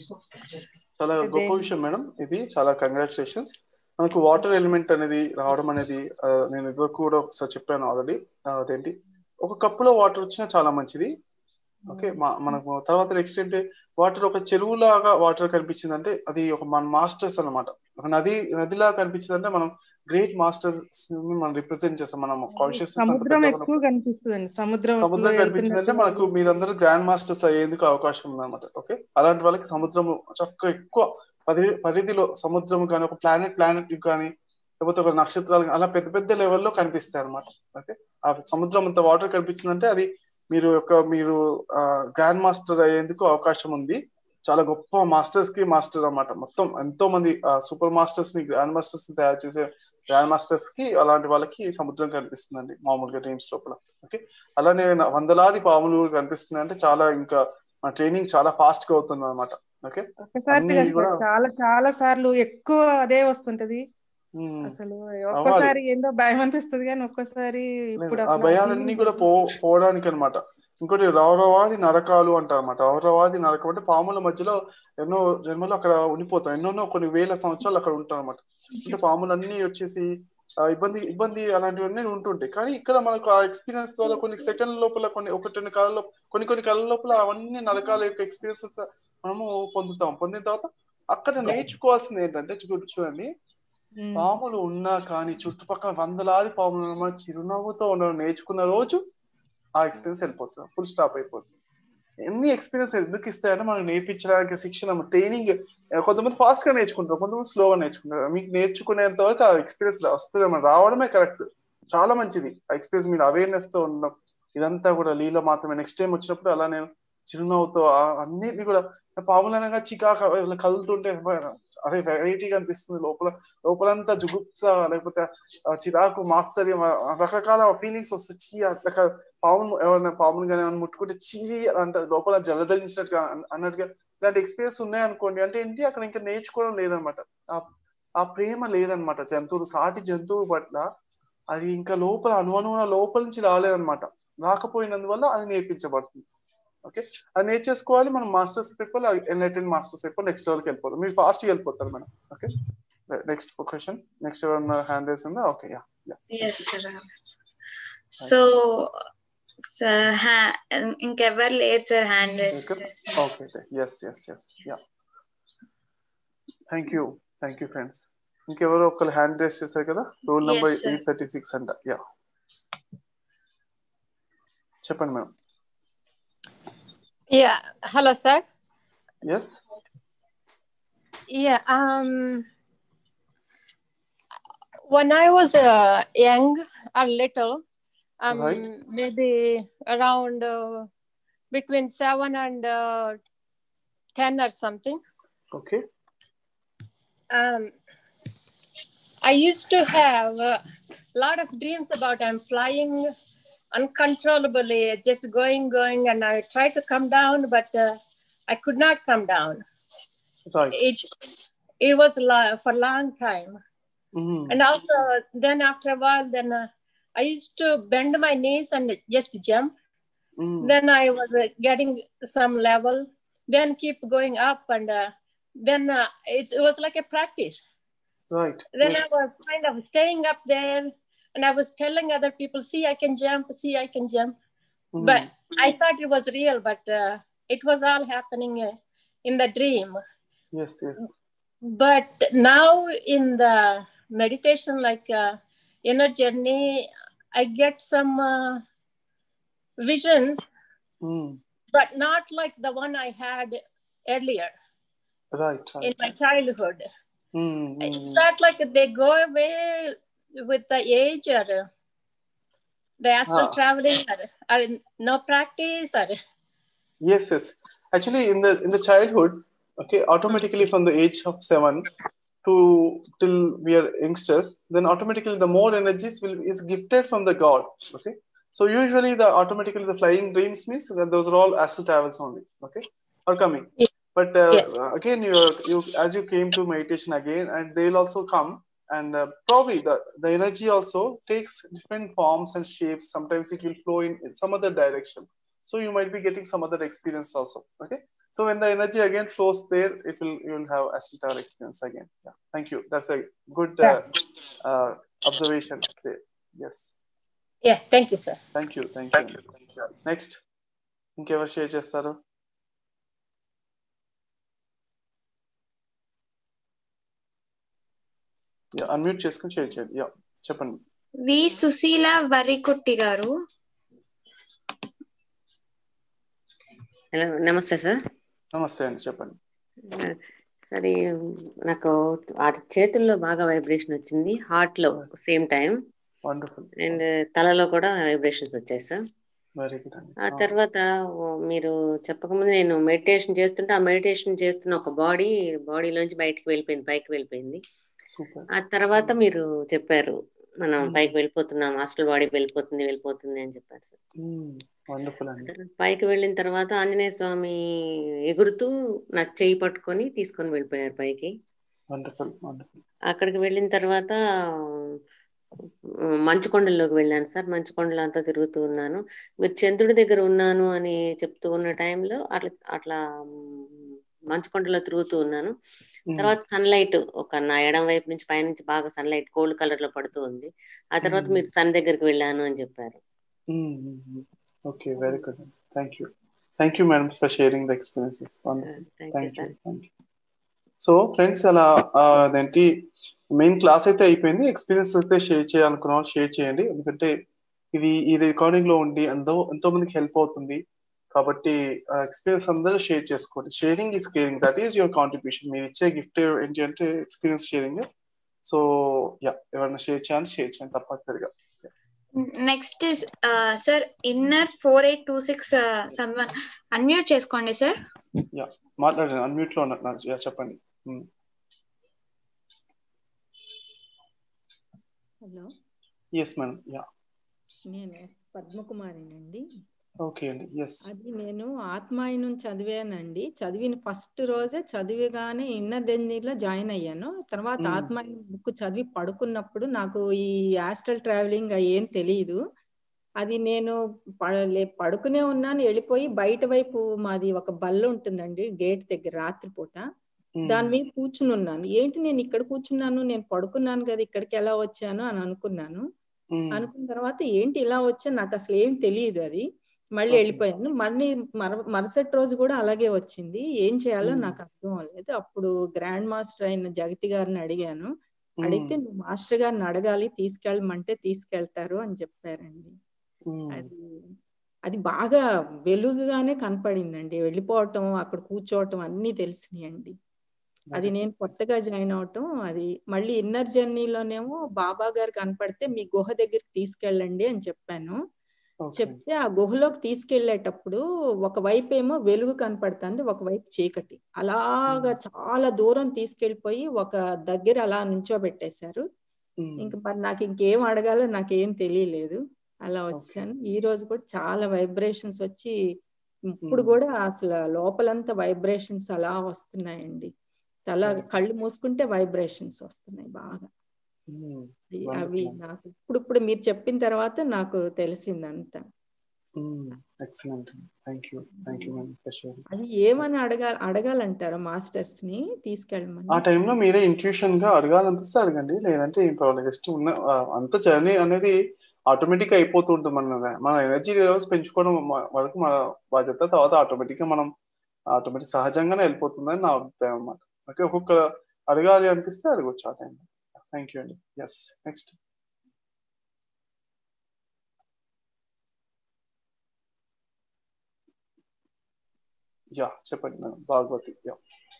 Speaker 2: చాలా
Speaker 19: అదే.
Speaker 2: గొప్ప విషయం మేడం ఇది చాలా కంగ్రాచులేషన్స్ మనకు వాటర్ ఎలిమెంట్ అనేది రావడం అనేది ఆ, నేను ఇదివరకు కూడా ఒకసారి చెప్పాను ఆల్రెడీ అదేంటి ఒక కప్పులో వాటర్ వచ్చినా చాలా మంచిది ఓకే మనకు తర్వాత నెక్స్ట్ ఏంటి వాటర్ ఒక చెరువులాగా వాటర్ కనిపించింది అంటే అది ఒక మన మాస్టర్స్ అన్నమాట ఒక నది నదిలా కనిపించింది అంటే మనం గ్రేట్ మాస్టర్స్ మనం రిప్రజెంట్ చేస్తాం మనం కాన్షియస్నెస్
Speaker 19: సముద్రం ఎక్కువ కనిపిస్తుందండి సముద్రం
Speaker 2: సముద్రం కనిపించిందంటే మనకు మీరందరూ గ్రాండ్ మాస్టర్స్ అయ్యేందుకు అవకాశం ఉందన్నమాట ఓకే అలాంటి వాళ్ళకి సముద్రము చక్కగా ఎక్కువ పది పరిధిలో సముద్రం కానీ ఒక ప్లానెట్ ప్లానెట్ కానీ లేకపోతే ఒక నక్షత్రాలు కానీ అలా పెద్ద పెద్ద లెవెల్లో కనిపిస్తాయి అనమాట ఓకే ఆ సముద్రం అంత వాటర్ కనిపించిందంటే అది మీరు యొక్క మీరు గ్రాండ్ మాస్టర్ అయ్యేందుకు అవకాశం ఉంది చాలా గొప్ప మాస్టర్స్ కి మాస్టర్ అన్నమాట మొత్తం ఎంతో మంది సూపర్ మాస్టర్స్ ని గ్రాండ్ మాస్టర్స్ ని తయారు చేసే గ్రాండ్ మాస్టర్స్ కి అలాంటి వాళ్ళకి సముద్రం కనిపిస్తుందండి మామూలుగా డ్రీమ్స్ లోపల ఓకే అలానే నా- వందలాది పాములు కనిపిస్తున్నాయి అంటే చాలా ఇంకా మన ట్రైనింగ్ చాలా ఫాస్ట్ గా అవుతుంది అనమాట ఓకే
Speaker 19: ఒకసారి
Speaker 2: అన్ని
Speaker 19: కాదు సార్,
Speaker 2: కూడా
Speaker 19: చాలా చాలా సార్లు ఎక్కువ అదే వస్తుంటది
Speaker 2: మ్మ్.
Speaker 19: అసలు
Speaker 2: అవ్వాలి
Speaker 19: ఒక్కోసారి ఏందో భయం అనిపిస్తుంది కానీ ఒక్కోసారి ఇప్పుడు
Speaker 2: ఆ
Speaker 19: అసలు
Speaker 2: భయాలన్నీ కూడా పో పోవడానికి అనమాట ఇంకోటి రౌరవాది నరకాలు అంటారు అనమాట రౌరవాది నరకం అంటే పాముల మధ్యలో ఎన్నో జన్మలు అక్కడ ఉండిపోతాం ఎన్నోన్నో కొన్ని వేల సంవత్సరాలు అక్కడ ఉంటాం అనమాట అంటే పాములన్నీ వచ్చేసి ఆ, ఇబ్బంది ఇబ్బంది అలాంటివన్నీ ఉంటుంటాయి కానీ ఇక్కడ మనకు ఆ ఎక్స్పీరియన్స్ ద్వారా కొన్ని సెకండ్ లోపల కొన్ని ఒకటి రెండు కాలంలో కొన్ని కొన్ని కాలం లోపల అవన్నీ నరకాల యొక్క ఎక్స్పీరియన్స్ మనము పొందుతాం పొందిన తర్వాత అక్కడ నేర్చుకోవాల్సింది ఏంటంటే చూ- చూడండి పాములు ఉన్నా కానీ చుట్టుపక్కల వందలాది పాములు ఉన్నా మనం చిరునవ్వుతో ఉండడం నేర్చుకున్న రోజు ఆ ఎక్స్పీరియన్స్ వెళ్ళిపోతుంది ఫుల్ స్టాప్ అయిపోతుంది ఎన్ని ఎక్స్పీరియన్స్ ఎందుకు ఇస్తాయంటే మనం నేర్పించడానికి శిక్షణ ట్రైనింగ్ కొంతమంది ఫాస్ట్ గా నేర్చుకుంటారు కొంతమంది స్లోగా నేర్చుకుంటారు మీకు నేర్చుకునేంత వరకు ఆ ఎక్స్పీరియన్స్ వస్తుంది మనం రావడమే కరెక్ట్ చాలా మంచిది ఆ ఎక్స్పీరియన్స్ మీరు అవేర్నెస్ తో ఉండడం ఇదంతా కూడా లీలో మాత్రమే నెక్స్ట్ టైం వచ్చినప్పుడు అలా నేను చిరునవ్వుతో అన్నిటిని కూడా పాములు అనగా చికాక ఇలా కదులుతుంటే అరే వెరైటీగా అనిపిస్తుంది లోపల లోపలంతా జుగుప్స లేకపోతే చిరాకు మాత్సర్యం రకరకాల ఫీలింగ్స్ వస్తాయి అట్లా పాములు ఎవరైనా పాములు కానీ ముట్టుకుంటే చీ అంట లోపల జలధరించినట్టుగా అన్నట్టుగా ఇలాంటి ఎక్స్పీరియన్స్ ఉన్నాయనుకోండి అంటే ఏంటి అక్కడ ఇంకా నేర్చుకోవడం లేదనమాట ఆ ప్రేమ లేదనమాట జంతువులు సాటి జంతువు పట్ల అది ఇంకా లోపల అనువనువున లోపల నుంచి రాలేదనమాట రాకపోయినందువల్ల అది నేర్పించబడుతుంది ఓకే అది నేర్చేసుకోవాలి మనం masters paper enlighten masters paper next లెవెల్కి వెళ్ళిపోతాం మీరు ఫాస్ట్ వెళ్ళిపోతారు madam okay next question next ఎవరన్నా హ్యాండ్ రేస్ ఉందా okay yeah
Speaker 1: yes sir so ఇంకెవరు లేరు sir hand raise
Speaker 2: okay yes yes yes yeah thank you thank you friends ఇంకెవరో ఒకళ్ళు హ్యాండ్ రేస్ చేశారు కదా rule number eight thirty six అంట yeah చెప్పండి madam
Speaker 20: Yeah. Hello, sir.
Speaker 2: Yes.
Speaker 20: Yeah. Um. When I was uh, young or little, um,
Speaker 2: Right.
Speaker 20: maybe around uh, between seven and uh, ten or something,
Speaker 2: Okay.
Speaker 20: um, I used to have a lot of dreams about I'm flying uncontrollably, just going, going, and I tried to come down, but uh, I could not come down.
Speaker 2: Right.
Speaker 20: It it was lo- for a long time,
Speaker 2: Mhm.
Speaker 20: and also then after a while, then uh, I used to bend my knees and just jump.
Speaker 2: Mm.
Speaker 20: Then I was uh, getting some level, then keep going up, and uh, then uh, it, it was like a practice.
Speaker 2: Right.
Speaker 20: Then
Speaker 2: yes.
Speaker 20: I was kind of staying up there and I was telling other people, see, I can jump, see, I can jump.
Speaker 2: Mhm.
Speaker 20: But I thought it was real, but uh, it was all happening uh, in the dream.
Speaker 2: Yes, yes.
Speaker 20: But now in the meditation, like uh, inner journey, I get some uh, visions,
Speaker 2: Mm.
Speaker 20: but not like the one I had earlier
Speaker 2: Right,
Speaker 20: in
Speaker 2: right.
Speaker 20: my childhood.
Speaker 2: Mm,
Speaker 20: It's
Speaker 2: mm.
Speaker 20: not like they go away with the age or uh, the astral
Speaker 2: Ah.
Speaker 20: traveling or, or no practice or
Speaker 2: Yes, yes. Actually, in the in the childhood, okay, automatically from the age of seven to till we are youngsters, then automatically the more energies will is gifted from the God. Okay. So usually the automatically the flying dreams means that those are all astral travels only. Okay, are coming. But uh,
Speaker 20: Yeah.
Speaker 2: again, you are you as you came to meditation again, and they'll also come, and uh, probably the the energy also takes different forms and shapes. Sometimes it will flow in, in some other direction. So you might be getting some other experience also. Okay. So when the energy again flows there, it will you will have astral travel experience again. Yeah. Thank you. That's a good uh, uh, observation there. Yes.
Speaker 20: yeah. Thank you, sir.
Speaker 2: Thank you thank you next ఇంకెవరు share చేస్తారు unmute చేసుకుని share చేయండి yeah చెప్పండి
Speaker 1: V Susheela వరికుట్టి గారు
Speaker 21: hello నమస్తే sir
Speaker 2: నమస్తే అండి చెప్పండి
Speaker 21: సరే నాకు ఆ చేతుల్లో బాగా వైబ్రేషన్ వచ్చింది హార్ట్ లో సేమ్ టైం
Speaker 2: వండర్ఫుల్
Speaker 21: అండ్ తలలో కూడా వైబ్రేషన్స్ వచ్చాయి సార్
Speaker 2: వెరీ గుడ్ అండి
Speaker 21: ఆ తర్వాత ఓ, మీరు చెప్పకముందు నేను మెడిటేషన్ చేస్తుంటే ఆ మెడిటేషన్ చేస్తున్న ఒక బాడీ బాడీలోంచి బయటికి వెళ్ళిపోయింది పైకి వెళ్ళిపోయింది
Speaker 2: సూపర్
Speaker 21: ఆ తర్వాత మీరు చెప్పారు మనం పైకి వెళ్ళిపోతున్నాం హాస్టల్ బాడీ వెళ్ళిపోతుంది వెళ్ళిపోతుంది అని చెప్పారు సార్
Speaker 2: వండర్ఫుల్ అండి
Speaker 21: పైకి వెళ్ళిన తర్వాత ఆంజనేయ స్వామి ఎగురుతూ నా చెయ్యి పట్టుకొని తీసుకొని వెళ్ళిపోయారు పైకి
Speaker 2: వండర్ఫుల్ వండర్ఫుల్
Speaker 21: అక్కడికి వెళ్ళిన తర్వాత ఉమ్, మంచుకొండల్లోకి వెళ్ళాను సార్ మంచుకొండలు అంతా తిరుగుతూ ఉన్నాను మీరు చంద్రుడి దగ్గర ఉన్నాను అని చెప్తూ ఉన్న టైంలో అట్లా అట్లా ఉమ్, మంచుకొండలో తిరుగుతూ ఉన్నాను తర్వాత సన్లైట్ ఒక నా ఎడం వైపు నుంచి పైనుంచి బాగా సన్లైట్ గోల్డ్ కలర్ లో పడుతూ ఉంది ఆ తర్వాత
Speaker 2: Mm.
Speaker 21: మీరు సన్ దగ్గరికి వెళ్ళాను అని చెప్పారు
Speaker 2: okay very good thank you thank you madam for sharing the experiences
Speaker 21: Thank you,
Speaker 2: thank you
Speaker 21: sir.
Speaker 2: Thank you so friends అలా ఆ, అదేంటి మెయిన్ క్లాస్ అయితే అయిపోయింది ఎక్స్పీరియన్స్ అయితే షేర్ చేయాలనుకున్నాం షేర్ చేయండి ఎందుకంటే ఇది ఈ రికార్డింగ్ లో ఉండి ఎంతో ఎంతో మందికి హెల్ప్ అవుతుంది కాబట్టి ఎక్స్పీరియన్స్ అందరూ షేర్ చేసుకోండి sharing is caring that is your contribution మీరు ఇచ్చే గిఫ్ట్ ఏంటి అంటే ఎక్స్పీరియన్స్ షేరింగ్ సో యా ఎవరైనా షేర్ చేయాలి షేర్ చేయండి తప్పనిసరిగా
Speaker 1: next sir inner four eight two six someone unmute చేసుకోండి సార్
Speaker 2: యా మాట్లాడండి అన్మ్యూట్ లో ఉన్నారు యా, చెప్పండి
Speaker 3: హలో
Speaker 2: ఎస్ మేడం యా
Speaker 3: నేను పద్మకుమారినండి
Speaker 2: ఓకే అండి ఎస్
Speaker 3: అది నేను ఆత్మాయనం చదివానండి చదివిన ఫస్ట్ రోజే చదివిగానే ఇన్నర్ డెంజీలో జాయిన్ అయ్యాను తర్వాత
Speaker 2: మ్మ్.
Speaker 3: ఆత్మాయనం బుక్ చదివి పడుకున్నప్పుడు నాకు ఈ ఆస్ట్రల్ ట్రావెలింగ్ ఏం తెలియదు అది నేను ప- లే- పడుకునే ఉన్నాను వెళ్ళిపోయి బయట వైపు మాది ఒక బల్ల ఉంటుందండి గేట్ దగ్గర రాత్రిపూట దాని మీద కూర్చుని ఉన్నాను ఏంటి నేను ఇక్కడ కూర్చున్నాను నేను పడుకున్నాను కదా ఇక్కడికి ఎలా వచ్చాను అని అనుకున్నాను అనుకున్న తర్వాత ఏంటి ఇలా వచ్చా నాకు అసలు ఏం తెలియదు అది మళ్ళీ
Speaker 2: Okay.
Speaker 3: వెళ్ళిపోయాను మళ్ళీ మర మరుసటి రోజు కూడా అలాగే వచ్చింది ఏం చేయాలో
Speaker 2: Hmm.
Speaker 3: నాకు అర్థం అవ్వలేదు అప్పుడు గ్రాండ్ మాస్టర్ అయిన జగతి గారిని అడిగాను
Speaker 2: Hmm.
Speaker 3: అడిగితే నువ్వు మాస్టర్ గారిని అడగాలి తీసుకెళ్ళమంటే తీసుకెళ్తారు అని చెప్పారండి అది అది బాగా వెలుగుగానే కనపడిందండి వెళ్ళిపోవటం అక్కడ కూర్చోవటం అన్ని తెలిసినాయండి అది నేను కొత్తగా జాయిన్ అవటం అది మళ్ళీ ఇన్నర్ జర్నీలోనేమో బాబా గారు కనపడితే మీ గుహ దగ్గరికి తీసుకెళ్ళండి అని చెప్పాను చెప్తే ఆ గుహలోకి తీసుకెళ్లేటప్పుడు ఒక వైపు ఏమో వెలుగు కనపడుతుంది ఒక వైపు చీకటి అలాగా చాలా దూరం తీసుకెళ్లిపోయి ఒక దగ్గర అలా నుంచోబెట్టేశారు ఇంకా మరి నాకు ఇంకేం అడగాలో నాకేం తెలియలేదు అలా వచ్చాను ఈ రోజు కూడా చాలా వైబ్రేషన్స్ వచ్చి ఇప్పుడు కూడా అసలు లోపలంతా వైబ్రేషన్స్ అలా వస్తున్నాయండి తల కళ్ళు మూసుకుంటే వైబ్రేషన్స్ వస్తున్నాయి బాగా అవి- అవి నాకు ఇప్పుడు ఇప్పుడు మీరు చెప్పిన తర్వాత నాకు తెలిసింది అంతా
Speaker 2: excellent thank you thank you madam for sharing
Speaker 3: అది ఏమని అడగా అడగాలంటారా మాస్టర్స్ ని
Speaker 2: ఆ
Speaker 3: తీసుకెళ్ళమని
Speaker 2: టైంలో మీరే ఇంట్యూషన్ గా అడగాలనిపిస్తే అడగండి లేదంటే ఏం పర్వాలేదు జస్ట్ ఉన్న ఆ, అంత జర్నీ అనేది ఆటోమేటిక్ గా అయిపోతూ ఉంటుంది మన మన ఎనర్జీ లెవెల్స్ పెంచుకోవడం మ- వరకు మన బాధ్యత తర్వాత ఆటోమేటిక్ గా మనం ఆటోమేటిక్ సహజంగానే వెళ్ళిపోతుందని నా అభిప్రాయం అన్నమాట ఓకే ఒక్కొక్క అడగాలి అనిపిస్తే అడగొచ్చు ఆ టైంలో థ్యాంక్ యూ అండి ఎస్ నెక్స్ట్ యా చెప్పండి మేడం భాగవతి యా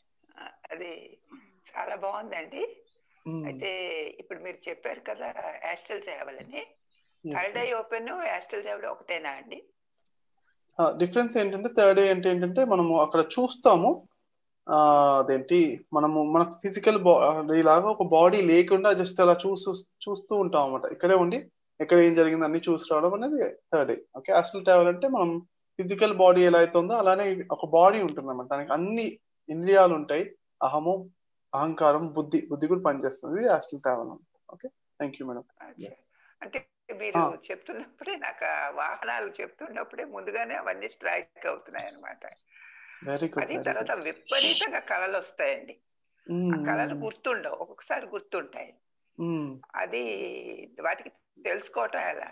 Speaker 22: అది చాలా బాగుందండి అయితే ఇప్పుడు మీరు చెప్పారు కదా యాస్టల్ చేయాలని
Speaker 2: Yes,
Speaker 22: third
Speaker 2: sir.
Speaker 22: Eye open astral చేయడం ఒకటేనా అండి
Speaker 2: డిఫరెన్స్ ఏంటంటే థర్డ్ ఏంటి ఏంటంటే మనము అక్కడ చూస్తాము ఆ, అదేంటి మనము మన ఫిజికల్ బాడీ లాగా ఒక బాడీ లేకుండా జస్ట్ అలా చూస్తూ చూస్తూ ఉంటాం అనమాట ఇక్కడే ఉండి ఎక్కడ ఏం జరిగింది అన్ని చూసి రావడం అనేది థర్డ్ ఓకే అసలు ట్రావెల్ అంటే మనం ఫిజికల్ బాడీ ఎలా అయితే ఉందో అలానే ఒక బాడీ ఉంటుంది అన్నమాట దానికి అన్ని ఇంద్రియాలు ఉంటాయి అహము అహంకారం బుద్ధి బుద్ధి కూడా పనిచేస్తుంది ఇది అసలు travel okay thank you madam
Speaker 22: అంటే మీరు చెప్తున్నప్పుడే నాకు ఆ వాహనాలు చెప్తున్నప్పుడే ముందుగానే అవన్నీ స్ట్రైక్ అవుతున్నాయి అనమాట
Speaker 2: వెరీ గుడ్
Speaker 22: అది తర్వాత విపరీతంగా కళలు వస్తాయండి ఆ కళలు గుర్తుండవు ఒక్కొక్కసారి గుర్తుంటాయి అది వాటికి తెలుసుకోవటం ఎలా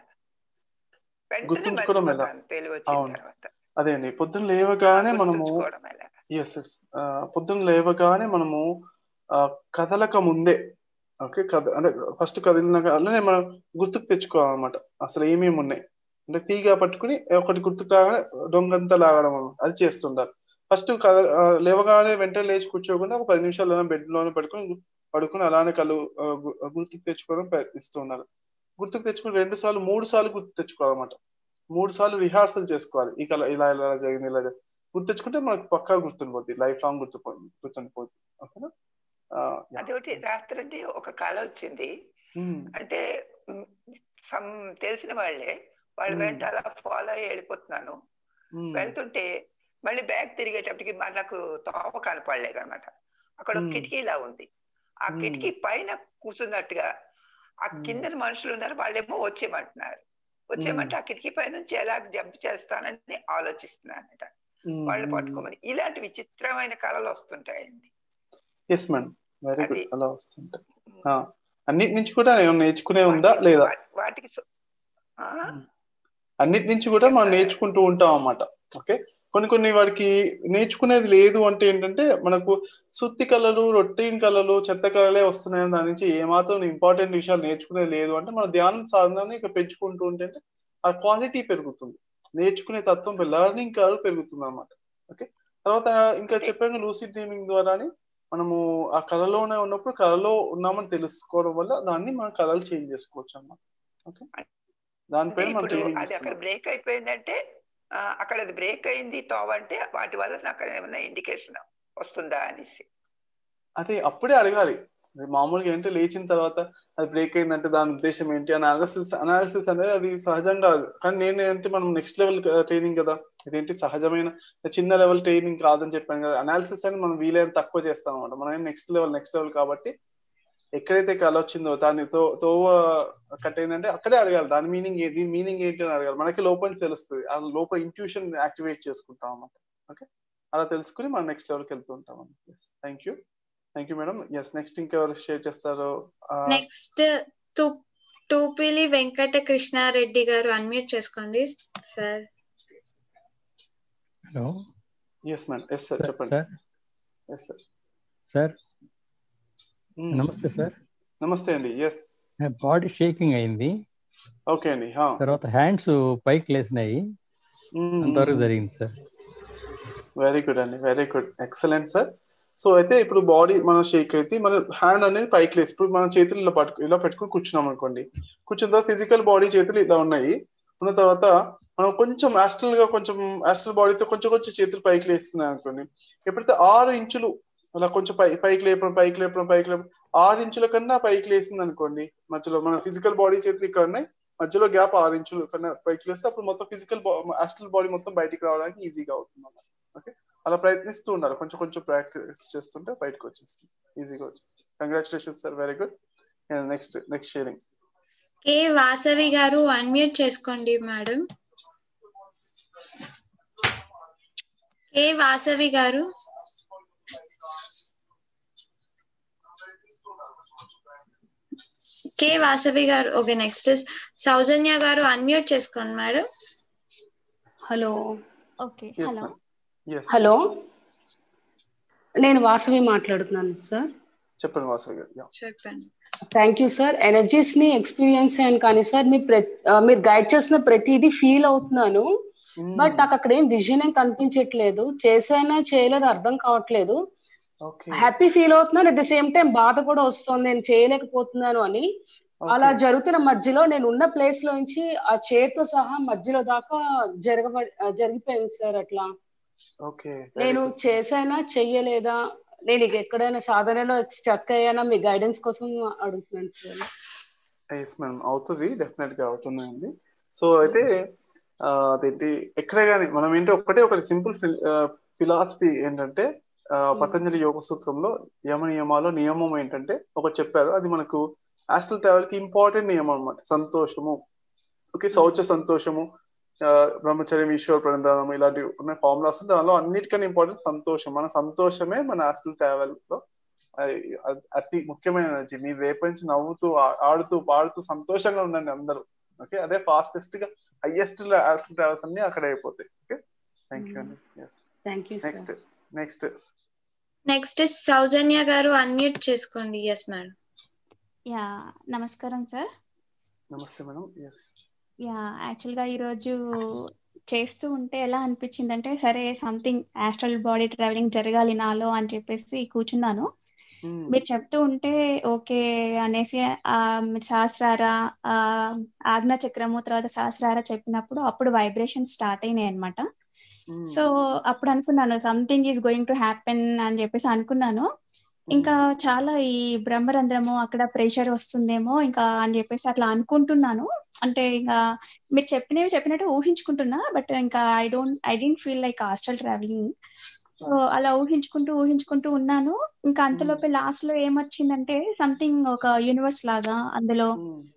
Speaker 22: వెంటనే
Speaker 2: గుర్తుంచుకోవడం ఎలా
Speaker 22: మర్చిపోతాను తెలివి వచ్చిన
Speaker 2: అవును
Speaker 22: తర్వాత
Speaker 2: అదే అండి పొద్దున్న లేవగానే మనము
Speaker 22: గుర్తుంచుకోవడం ఎలా
Speaker 2: ఎస్ ఎస్ పొద్దున్న లేవగానే మనము ఆ, కదలక ముందే ఓకే కథ అంటే ఫస్ట్ కదిలినాక అలానే మనం గుర్తుకు తెచ్చుకోవాలన్నమాట అసలు ఏమేమి ఉన్నాయి అంటే తీగ పట్టుకుని ఒకటి గుర్తుకు రాగానే దొంగంతా లాగడం అన్నమాట. అది చేస్తుండాలి ఫస్ట్ కథ ఆ, లేవగానే వెంటనే లేచి కూర్చోకుండా ఒక పది నిమిషాలు బెడ్ లోనే పడుకొని పడుకుని అలానే కళ్ళు ఆ, గు- గుర్తుకు తెచ్చుకోవడం ప్రయత్నిస్తూ ఉండాలి గుర్తుకు తెచ్చుకుని రెండు సార్లు మూడు సార్లు గుర్తు తెచ్చుకోవాలన్నమాట మూడు సార్లు రిహార్సల్ చేసుకోవాలి ఇక ఇలా ఇలా ఇలా జరిగింది ఇలా జరిగింది. గుర్తు తెచ్చుకుంటే మనకు పక్కా గుర్తుండిపోద్ది లైఫ్ లాంగ్ గుర్తు గుర్తుండిపోద్ది ఓకేనా ఆ, yeah.
Speaker 22: అదొకటి రాత్రి ఒక కళ వచ్చింది
Speaker 2: Hmm.
Speaker 22: అంటే సమ్ తెలిసిన వాళ్ళే వాళ్ళ
Speaker 2: Hmm.
Speaker 22: వెంట అలా ఫాలో అయ్యి వెళ్ళిపోతున్నాను
Speaker 2: Hmm.
Speaker 22: వెళ్తుంటే మళ్ళీ బ్యాగ్ తిరిగేటప్పటికి మనకు తోవ కనపడలేదు అనమాట అక్కడ ఒక
Speaker 2: Hmm.
Speaker 22: కిటికీలా ఉంది ఆ
Speaker 2: Hmm.
Speaker 22: కిటికీ పైన కూర్చున్నట్టుగా ఆ కింద మనుషులు ఉన్నారు వాళ్ళేమో వచ్చేయమంటున్నారు వచ్చేయమంటే ఆ కిటికీ పై నుంచి ఎలా జంప్ చేస్తానని ఆలోచిస్తున్నానట వాళ్ళు పట్టుకోమని ఇలాంటి విచిత్రమైన కళలు వస్తుంటాయండి
Speaker 2: ఎస్ మేడం వెరీ గుడ్ అలా వస్తుంటాయి ఆ, అన్నిటి నుంచి కూడా ఏమైనా నేర్చుకునే ఉందా లేదా
Speaker 22: వా- వాటికి సో- ఆ?
Speaker 2: అన్నిటి నుంచి కూడా మనం నేర్చుకుంటూ ఉంటాం అన్నమాట ఓకే కొన్ని కొన్ని వాడికి నేర్చుకునేది లేదు అంటే ఏంటంటే మనకు సుత్తి కళలు రొటీన్ కళలు చెత్త కళలే వస్తున్నాయని దాని నుంచి ఏమాత్రం ఇంపార్టెంట్ విషయాలు నేర్చుకునేది లేదు అంటే మన ధ్యానం సాధనని ఇక పెంచుకుంటూ ఉంటే ఆ క్వాలిటీ పెరుగుతుంది నేర్చుకునే తత్వం లెర్నింగ్ కర్వ్ పెరుగుతుంది అనమాట ఓకే తర్వాత ఇంకా చెప్పాను లూసిడ్ డ్రీమింగ్ ద్వారాని మనము ఆ కళలోనే ఉన్నప్పుడు కళలో ఉన్నామని తెలుసుకోవడం వల్ల దాన్ని మన కళలు చేంజ్ చేసుకోవచ్చు అన్నమాట ఓకే దానిపైన మనం
Speaker 22: ఇప్పుడు
Speaker 2: ట్రైనింగ్
Speaker 22: అది అక్కడ
Speaker 2: ఇస్తున్నాం
Speaker 22: బ్రేక్ అయిపోయిందంటే ఆ, అక్కడ అది బ్రేక్ అయింది తోవ అంటే వాటి వల్ల నాకు ఏమైనా ఇండికేషన్ వస్తుందా అనేసి
Speaker 2: అదే అప్పుడే అడగాలి అది మామూలుగా ఏంటంటే లేచిన తర్వాత అది బ్రేక్ అయిందంటే దాని ఉద్దేశం ఏంటి అనాలిసిస్ అనాలిసిస్ అనేది అది సహజం కాదు కానీ నేను ఏంటి మనం నెక్స్ట్ లెవెల్ ట్రైనింగ్ కదా ఇదేంటి సహజమైన చిన్న లెవెల్ ట్రైనింగ్ కాదని చెప్పాను కదా అనాలిసిస్ అని మనం వీలైన తక్కువ చేస్తాం అనమాట మనం నెక్స్ట్ లెవెల్ నెక్స్ట్ లెవెల్ కాబట్టి ఎక్కడైతే కళ వచ్చిందో దాన్ని తో తోవ కట్ అయిందంటే అక్కడే అడగాలి దాని మీనింగ్ దీని మీనింగ్ ఏంటి అని అడగాలి మనకి లోపల నుంచి తెలుస్తుంది ఆ లోపల ఇంట్యూషన్ యాక్టివేట్ చేసుకుంటాం అన్నమాట ఓకే అలా తెలుసుకుని మనం నెక్స్ట్ లెవెల్కి వెళ్తూ ఉంటాం thank you thank you madam yes next ఇంకెవరు షేర్ చేస్తారు
Speaker 1: నెక్స్ట్ తూ తూపిలి వెంకట కృష్ణారెడ్డి గారు అన్మ్యూట్ చేసుకోండి sir
Speaker 4: hello
Speaker 2: yes madam yes sir చెప్పండి
Speaker 4: సార్
Speaker 2: ఎస్ సార్
Speaker 4: సార్ నమస్తే సార్
Speaker 2: నమస్తే అండి ఎస్
Speaker 4: బాడీ షేకింగ్ అయింది
Speaker 2: ఓకే అండి
Speaker 4: తర్వాత హ్యాండ్స్ పైకి లేసినాయి అంతవరకు జరిగింది సార్
Speaker 2: వెరీ గుడ్ అండి very good excellent sir so అయితే ఇప్పుడు బాడీ మనం షేక్ అయితే మన హ్యాండ్ అనేది పైకి లేసి ఇప్పుడు మనం చేతులు ఇలా పట్టుకు ఇలా పెట్టుకుని కూర్చున్నాం అనుకోండి కూర్చున్న తర్వాత ఫిజికల్ బాడీ చేతులు ఇలా ఉన్నాయి ఉన్న తర్వాత మనం కొంచెం యాస్ట్రల్ గా కొంచెం యాస్ట్రల్ బాడీతో కొంచెం కొంచెం చేతులు పైకి లేస్తున్నాయి అనుకోండి ఎప్పుడైతే ఆరు ఇంచులు అలా కొంచెం పై పైకి లేపడం పైకి లేపడం పైకి లేపడం ఆరు ఇంచుల కన్నా పైకి లేసింది అనుకోండి మధ్యలో మన ఫిజికల్ బాడీ చేతులు ఇక్కడ ఉన్నాయి మధ్యలో గ్యాప్ ఆరు ఇంచులు కన్నా పైకి లేస్తే అప్పుడు మొత్తం ఫిజికల్ యాస్ట్రల్ బాడీ మొత్తం బయటికి రావడానికి ఈజీగా అవుతుంది అన్నమాట ఓకే అలా ప్రయత్నిస్తూ ఉండాలి కొంచెం కొంచెం ప్రాక్టీస్ చేస్తుంటే బయటకు వచ్చేస్తుంది ఈజీగా వచ్చేస్తుంది congratulations sir very good next next sharing
Speaker 1: K Vasavi గారు అన్మ్యూట్ చేసుకోండి మేడం కే వాసవి గారు కే వాసవి గారు ఓకే నెక్స్ట్ సౌజన్య గారు అన్మ్యూట్ చేసుకోండి madam
Speaker 5: hello
Speaker 23: okay
Speaker 2: Yes,
Speaker 23: hello
Speaker 2: Yes.
Speaker 5: హలో నేను వాసవి మాట్లాడుతున్నాను సార్
Speaker 2: చెప్పండి వాసవి గారు Yeah.
Speaker 1: చెప్పండి
Speaker 5: థ్యాంక్ యూ సార్ ఎనర్జీస్ ని ఎక్స్పీరియన్స్ అయ్యాను కానీ సార్ మీ ప్ర- ఆ, మీరు గైడ్ చేసిన ప్రతిదీ ఫీల్ అవుతున్నాను బట్ నాకు అక్కడ ఏం విజన్ ఏం కనిపించట్లేదు చేసానా చేయలేదు అర్థం కావట్లేదు
Speaker 2: ఓకే
Speaker 5: హ్యాపీ ఫీల్ అవుతున్నాను అట్ ద సేమ్ టైం బాధ కూడా వస్తుంది నేను చేయలేకపోతున్నాను అని అలా జరుగుతున్న మధ్యలో నేను ఉన్న ప్లేస్ లోంచి ఆ చేతితో సహా మధ్యలో దాకా జరగబ జరిగిపోయింది సార్ అట్లా
Speaker 2: ఓకే
Speaker 5: నేను చేసానా చెయ్యలేదా నేను ఇక ఎక్కడైనా సాధనలో స్టక్ అయ్యానా మీ గైడెన్స్ కోసం అడుగుతున్నాను సార్
Speaker 2: ఎస్ మ్యామ్ అవుతుంది డెఫినెట్ గా అవుతుందండి సో అయితే ఆ, అదేంటి ఎక్కడే కానీ మనం ఏంటి ఒక్కటే ఒక సింపుల్ ఫిలాసఫీ ఏంటంటే ఆ, పతంజలి యోగ సూత్రంలో యమ నియమాలో నియమం ఏంటంటే ఒకటి చెప్పారు అది మనకు ఆస్ట్రల్ ట్రావెల్ కి ఇంపార్టెంట్ నియమం అన్నమాట సంతోషము ఓకే శౌచ సంతోషము ఆ, బ్రహ్మచర్యం ఈశ్వర ప్రణిధానం ఇలాంటివి ఉన్న ఫార్ములాస్ దానిలో అన్నిటికన్నా ఇంపార్టెంట్ సంతోషం మన సంతోషమే మన ఆస్ట్రల్ ట్రావెల్ లో అది అది అతి ముఖ్యమైన ఎనర్జీ మీ రేపు నుంచి నవ్వుతూ ఆ- ఆడుతూ పాడుతూ సంతోషంగా ఉండండి అందరూ ఓకే అదే ఫాస్టెస్ట్ గా హైయెస్ట్ ఆస్ట్రల్ ట్రావెల్స్ అన్ని అక్కడ అయిపోతాయి ఓకే థ్యాంక్ యూ అండి yes
Speaker 5: thank you
Speaker 2: next next
Speaker 1: next Soujanya గారు అన్మ్యూట్ చేసుకోండి ఎస్ మేడం
Speaker 23: యా నమస్కారం సార్
Speaker 2: నమస్తే మేడం ఎస్
Speaker 23: యా యాక్చువల్గా ఈరోజు చేస్తూ ఉంటే ఎలా అనిపించింది అంటే సరే సంథింగ్ ఆస్ట్రల్ బాడీ ట్రావెలింగ్ జరగాలి నాలో అని చెప్పేసి కూర్చున్నాను మీరు చెప్తూ ఉంటే ఓకే అనేసి ఆ మీరు సహస్రార ఆ ఆజ్ఞా చక్రము తర్వాత సహస్రార చెప్పినప్పుడు అప్పుడు వైబ్రేషన్ స్టార్ట్ అయినాయి అనమాట సో అప్పుడు అనుకున్నాను something is going to happen అని చెప్పేసి అనుకున్నాను ఇంకా చాలా ఈ బ్రహ్మరంధ్రము అక్కడ ప్రెషర్ వస్తుందేమో ఇంకా అని చెప్పేసి అట్లా అనుకుంటున్నాను అంటే ఇంకా మీరు చెప్పినవి చెప్పినట్టు ఊహించుకుంటున్నా బట్ ఇంకా I don't I didn't feel like astral travelling so అలా ఊహించుకుంటూ ఊహించుకుంటూ ఉన్నాను ఇంకా అంతలోపే లాస్ట్ లో ఏమొచ్చిందంటే సంథింగ్ ఒక యూనివర్స్ లాగా అందులో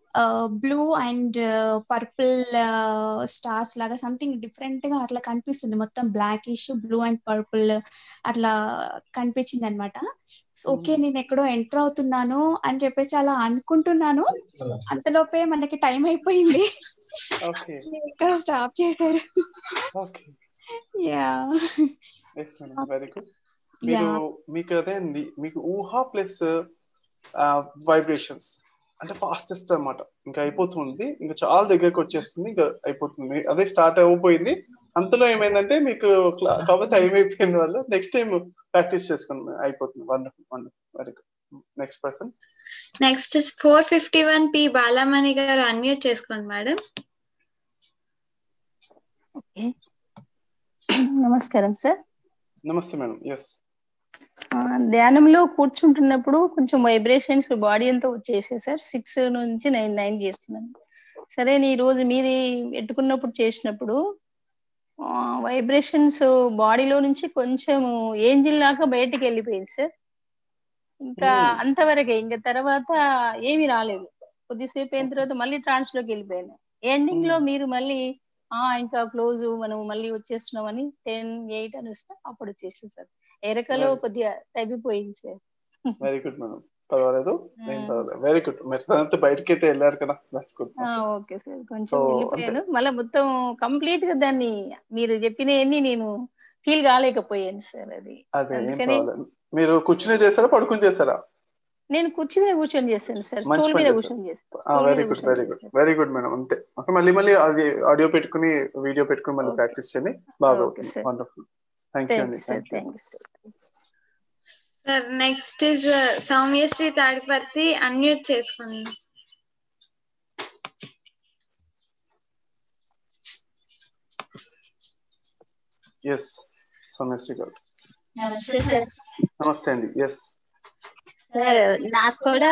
Speaker 23: బ్లూ అండ్ పర్పుల్ స్టార్స్ లాగా సంథింగ్ డిఫరెంట్ గా అట్లా కనిపిస్తుంది మొత్తం బ్లాకిష్ బ్లూ అండ్ పర్పుల్ అట్లా కనిపించింది అనమాట ఓకే నేను ఎక్కడో ఎంటర్ అవుతున్నాను అని చెప్పేసి అలా అనుకుంటున్నాను అంతలోపే మనకి టైం అయిపోయింది
Speaker 2: ఓకే
Speaker 23: ఇంకా స్టాప్ చేశారు
Speaker 2: okay
Speaker 23: yeah
Speaker 2: yes madam very good మీరు మీకు అదే అండి మీకు ఊహ ప్లస్ వైబ్రేషన్స్ అంటే ఫాస్టెస్ట్ అన్నమాట ఇంకా అయిపోతుంది ఇంకా చాలా దగ్గరకు వచ్చేస్తుంది ఇంకా అయిపోతుంది అదే స్టార్ట్ అయిపోయింది అంతలో ఏమైందంటే మీకు క్లా- కాబట్టి టైం అయిపోయింది వల్ల నెక్స్ట్ టైం ప్రాక్టీస్ చేసుకుని అయిపోతుంది wonderful wonderful very good next person
Speaker 1: next four fifty one P Balamani గారు అన్మ్యూట్ చేసుకోండి మేడం
Speaker 6: నమస్కారం సార్
Speaker 2: నమస్తే మేడం ఎస్
Speaker 6: ఆ, ధ్యానంలో కూర్చుంటున్నప్పుడు కొంచెం వైబ్రేషన్స్ బాడీ అంతా వచ్చేసాయి సార్ సిక్స్ నుంచి నైన్ నైన్ చేస్తున్నాను సరే ఈ రోజు మీది పెట్టుకున్నప్పుడు చేసినప్పుడు వైబ్రేషన్స్ బాడీలో నుంచి కొంచెం ఏంజిల్ లాగా బయటికి వెళ్ళిపోయింది సార్ ఇంకా అంతవరకే ఇంకా తర్వాత ఏమీ రాలేదు కొద్దిసేపు అయిన తర్వాత మళ్ళీ ట్రాన్స్ లోకి వెళ్ళిపోయాను ఎండింగ్ లో మీరు మళ్ళీ ఆ ఇంకా క్లోజ్ మనం మళ్ళీ వచ్చేస్తున్నాం అని టెన్ ఎయిట్ అని వస్తే అప్పుడు వచ్చేసాం సార్ ఎరకలో
Speaker 2: Very-
Speaker 6: కొద్దిగా తగ్గిపోయింది సార్
Speaker 2: వెరీ గుడ్ మేడం పర్వాలేదు ఏం పర్వాలేదు వెరీ గుడ్ మీరు అంతా బయటకి అయితే వెళ్ళారు కదా దట్స్ గుడ్
Speaker 6: ఓకే సార్ కొంచెం
Speaker 2: So,
Speaker 6: వెళ్ళిపోయాను మళ్ళీ మొత్తం కంప్లీట్ గా దాన్ని మీరు చెప్పినవన్నీ నేను ఫీల్ కాలేకపోయాను సార్ అది
Speaker 2: అదే ఏం
Speaker 6: అందుకని
Speaker 2: పర్వాలేదు మీరు కూర్చునే చేశారా పడుకుని చేశారా
Speaker 6: నేను కూర్చుని మీద కూర్చొని చేశాను సార్
Speaker 2: మంచి
Speaker 6: స్టూల్
Speaker 2: పని
Speaker 6: మీద
Speaker 2: చేశారు
Speaker 6: కూర్చొని చేశాను స్టూల్
Speaker 2: వెరీ
Speaker 6: మీద
Speaker 2: గుడ్
Speaker 6: కూర్చొని
Speaker 2: very good very good madam అంతే ఓకే మళ్ళీ మళ్ళీ అది ఆడియో పెట్టుకుని వీడియో పెట్టుకుని మళ్ళీ ప్రాక్టీస్ చేయండి బాగా
Speaker 6: ఓకే
Speaker 2: అవుతుంది
Speaker 6: sir
Speaker 2: wonderful thank you
Speaker 6: thank
Speaker 2: అండి
Speaker 6: you sir
Speaker 2: thank you
Speaker 6: thank you sir
Speaker 1: sir next is Soumyasri Tadiparthi unmute చేసుకోండి
Speaker 2: ఎస్ సోమేశ్వరి గారు
Speaker 7: నమస్తే సార్
Speaker 2: నమస్తే అండి ఎస్
Speaker 7: సార్ నాకు కూడా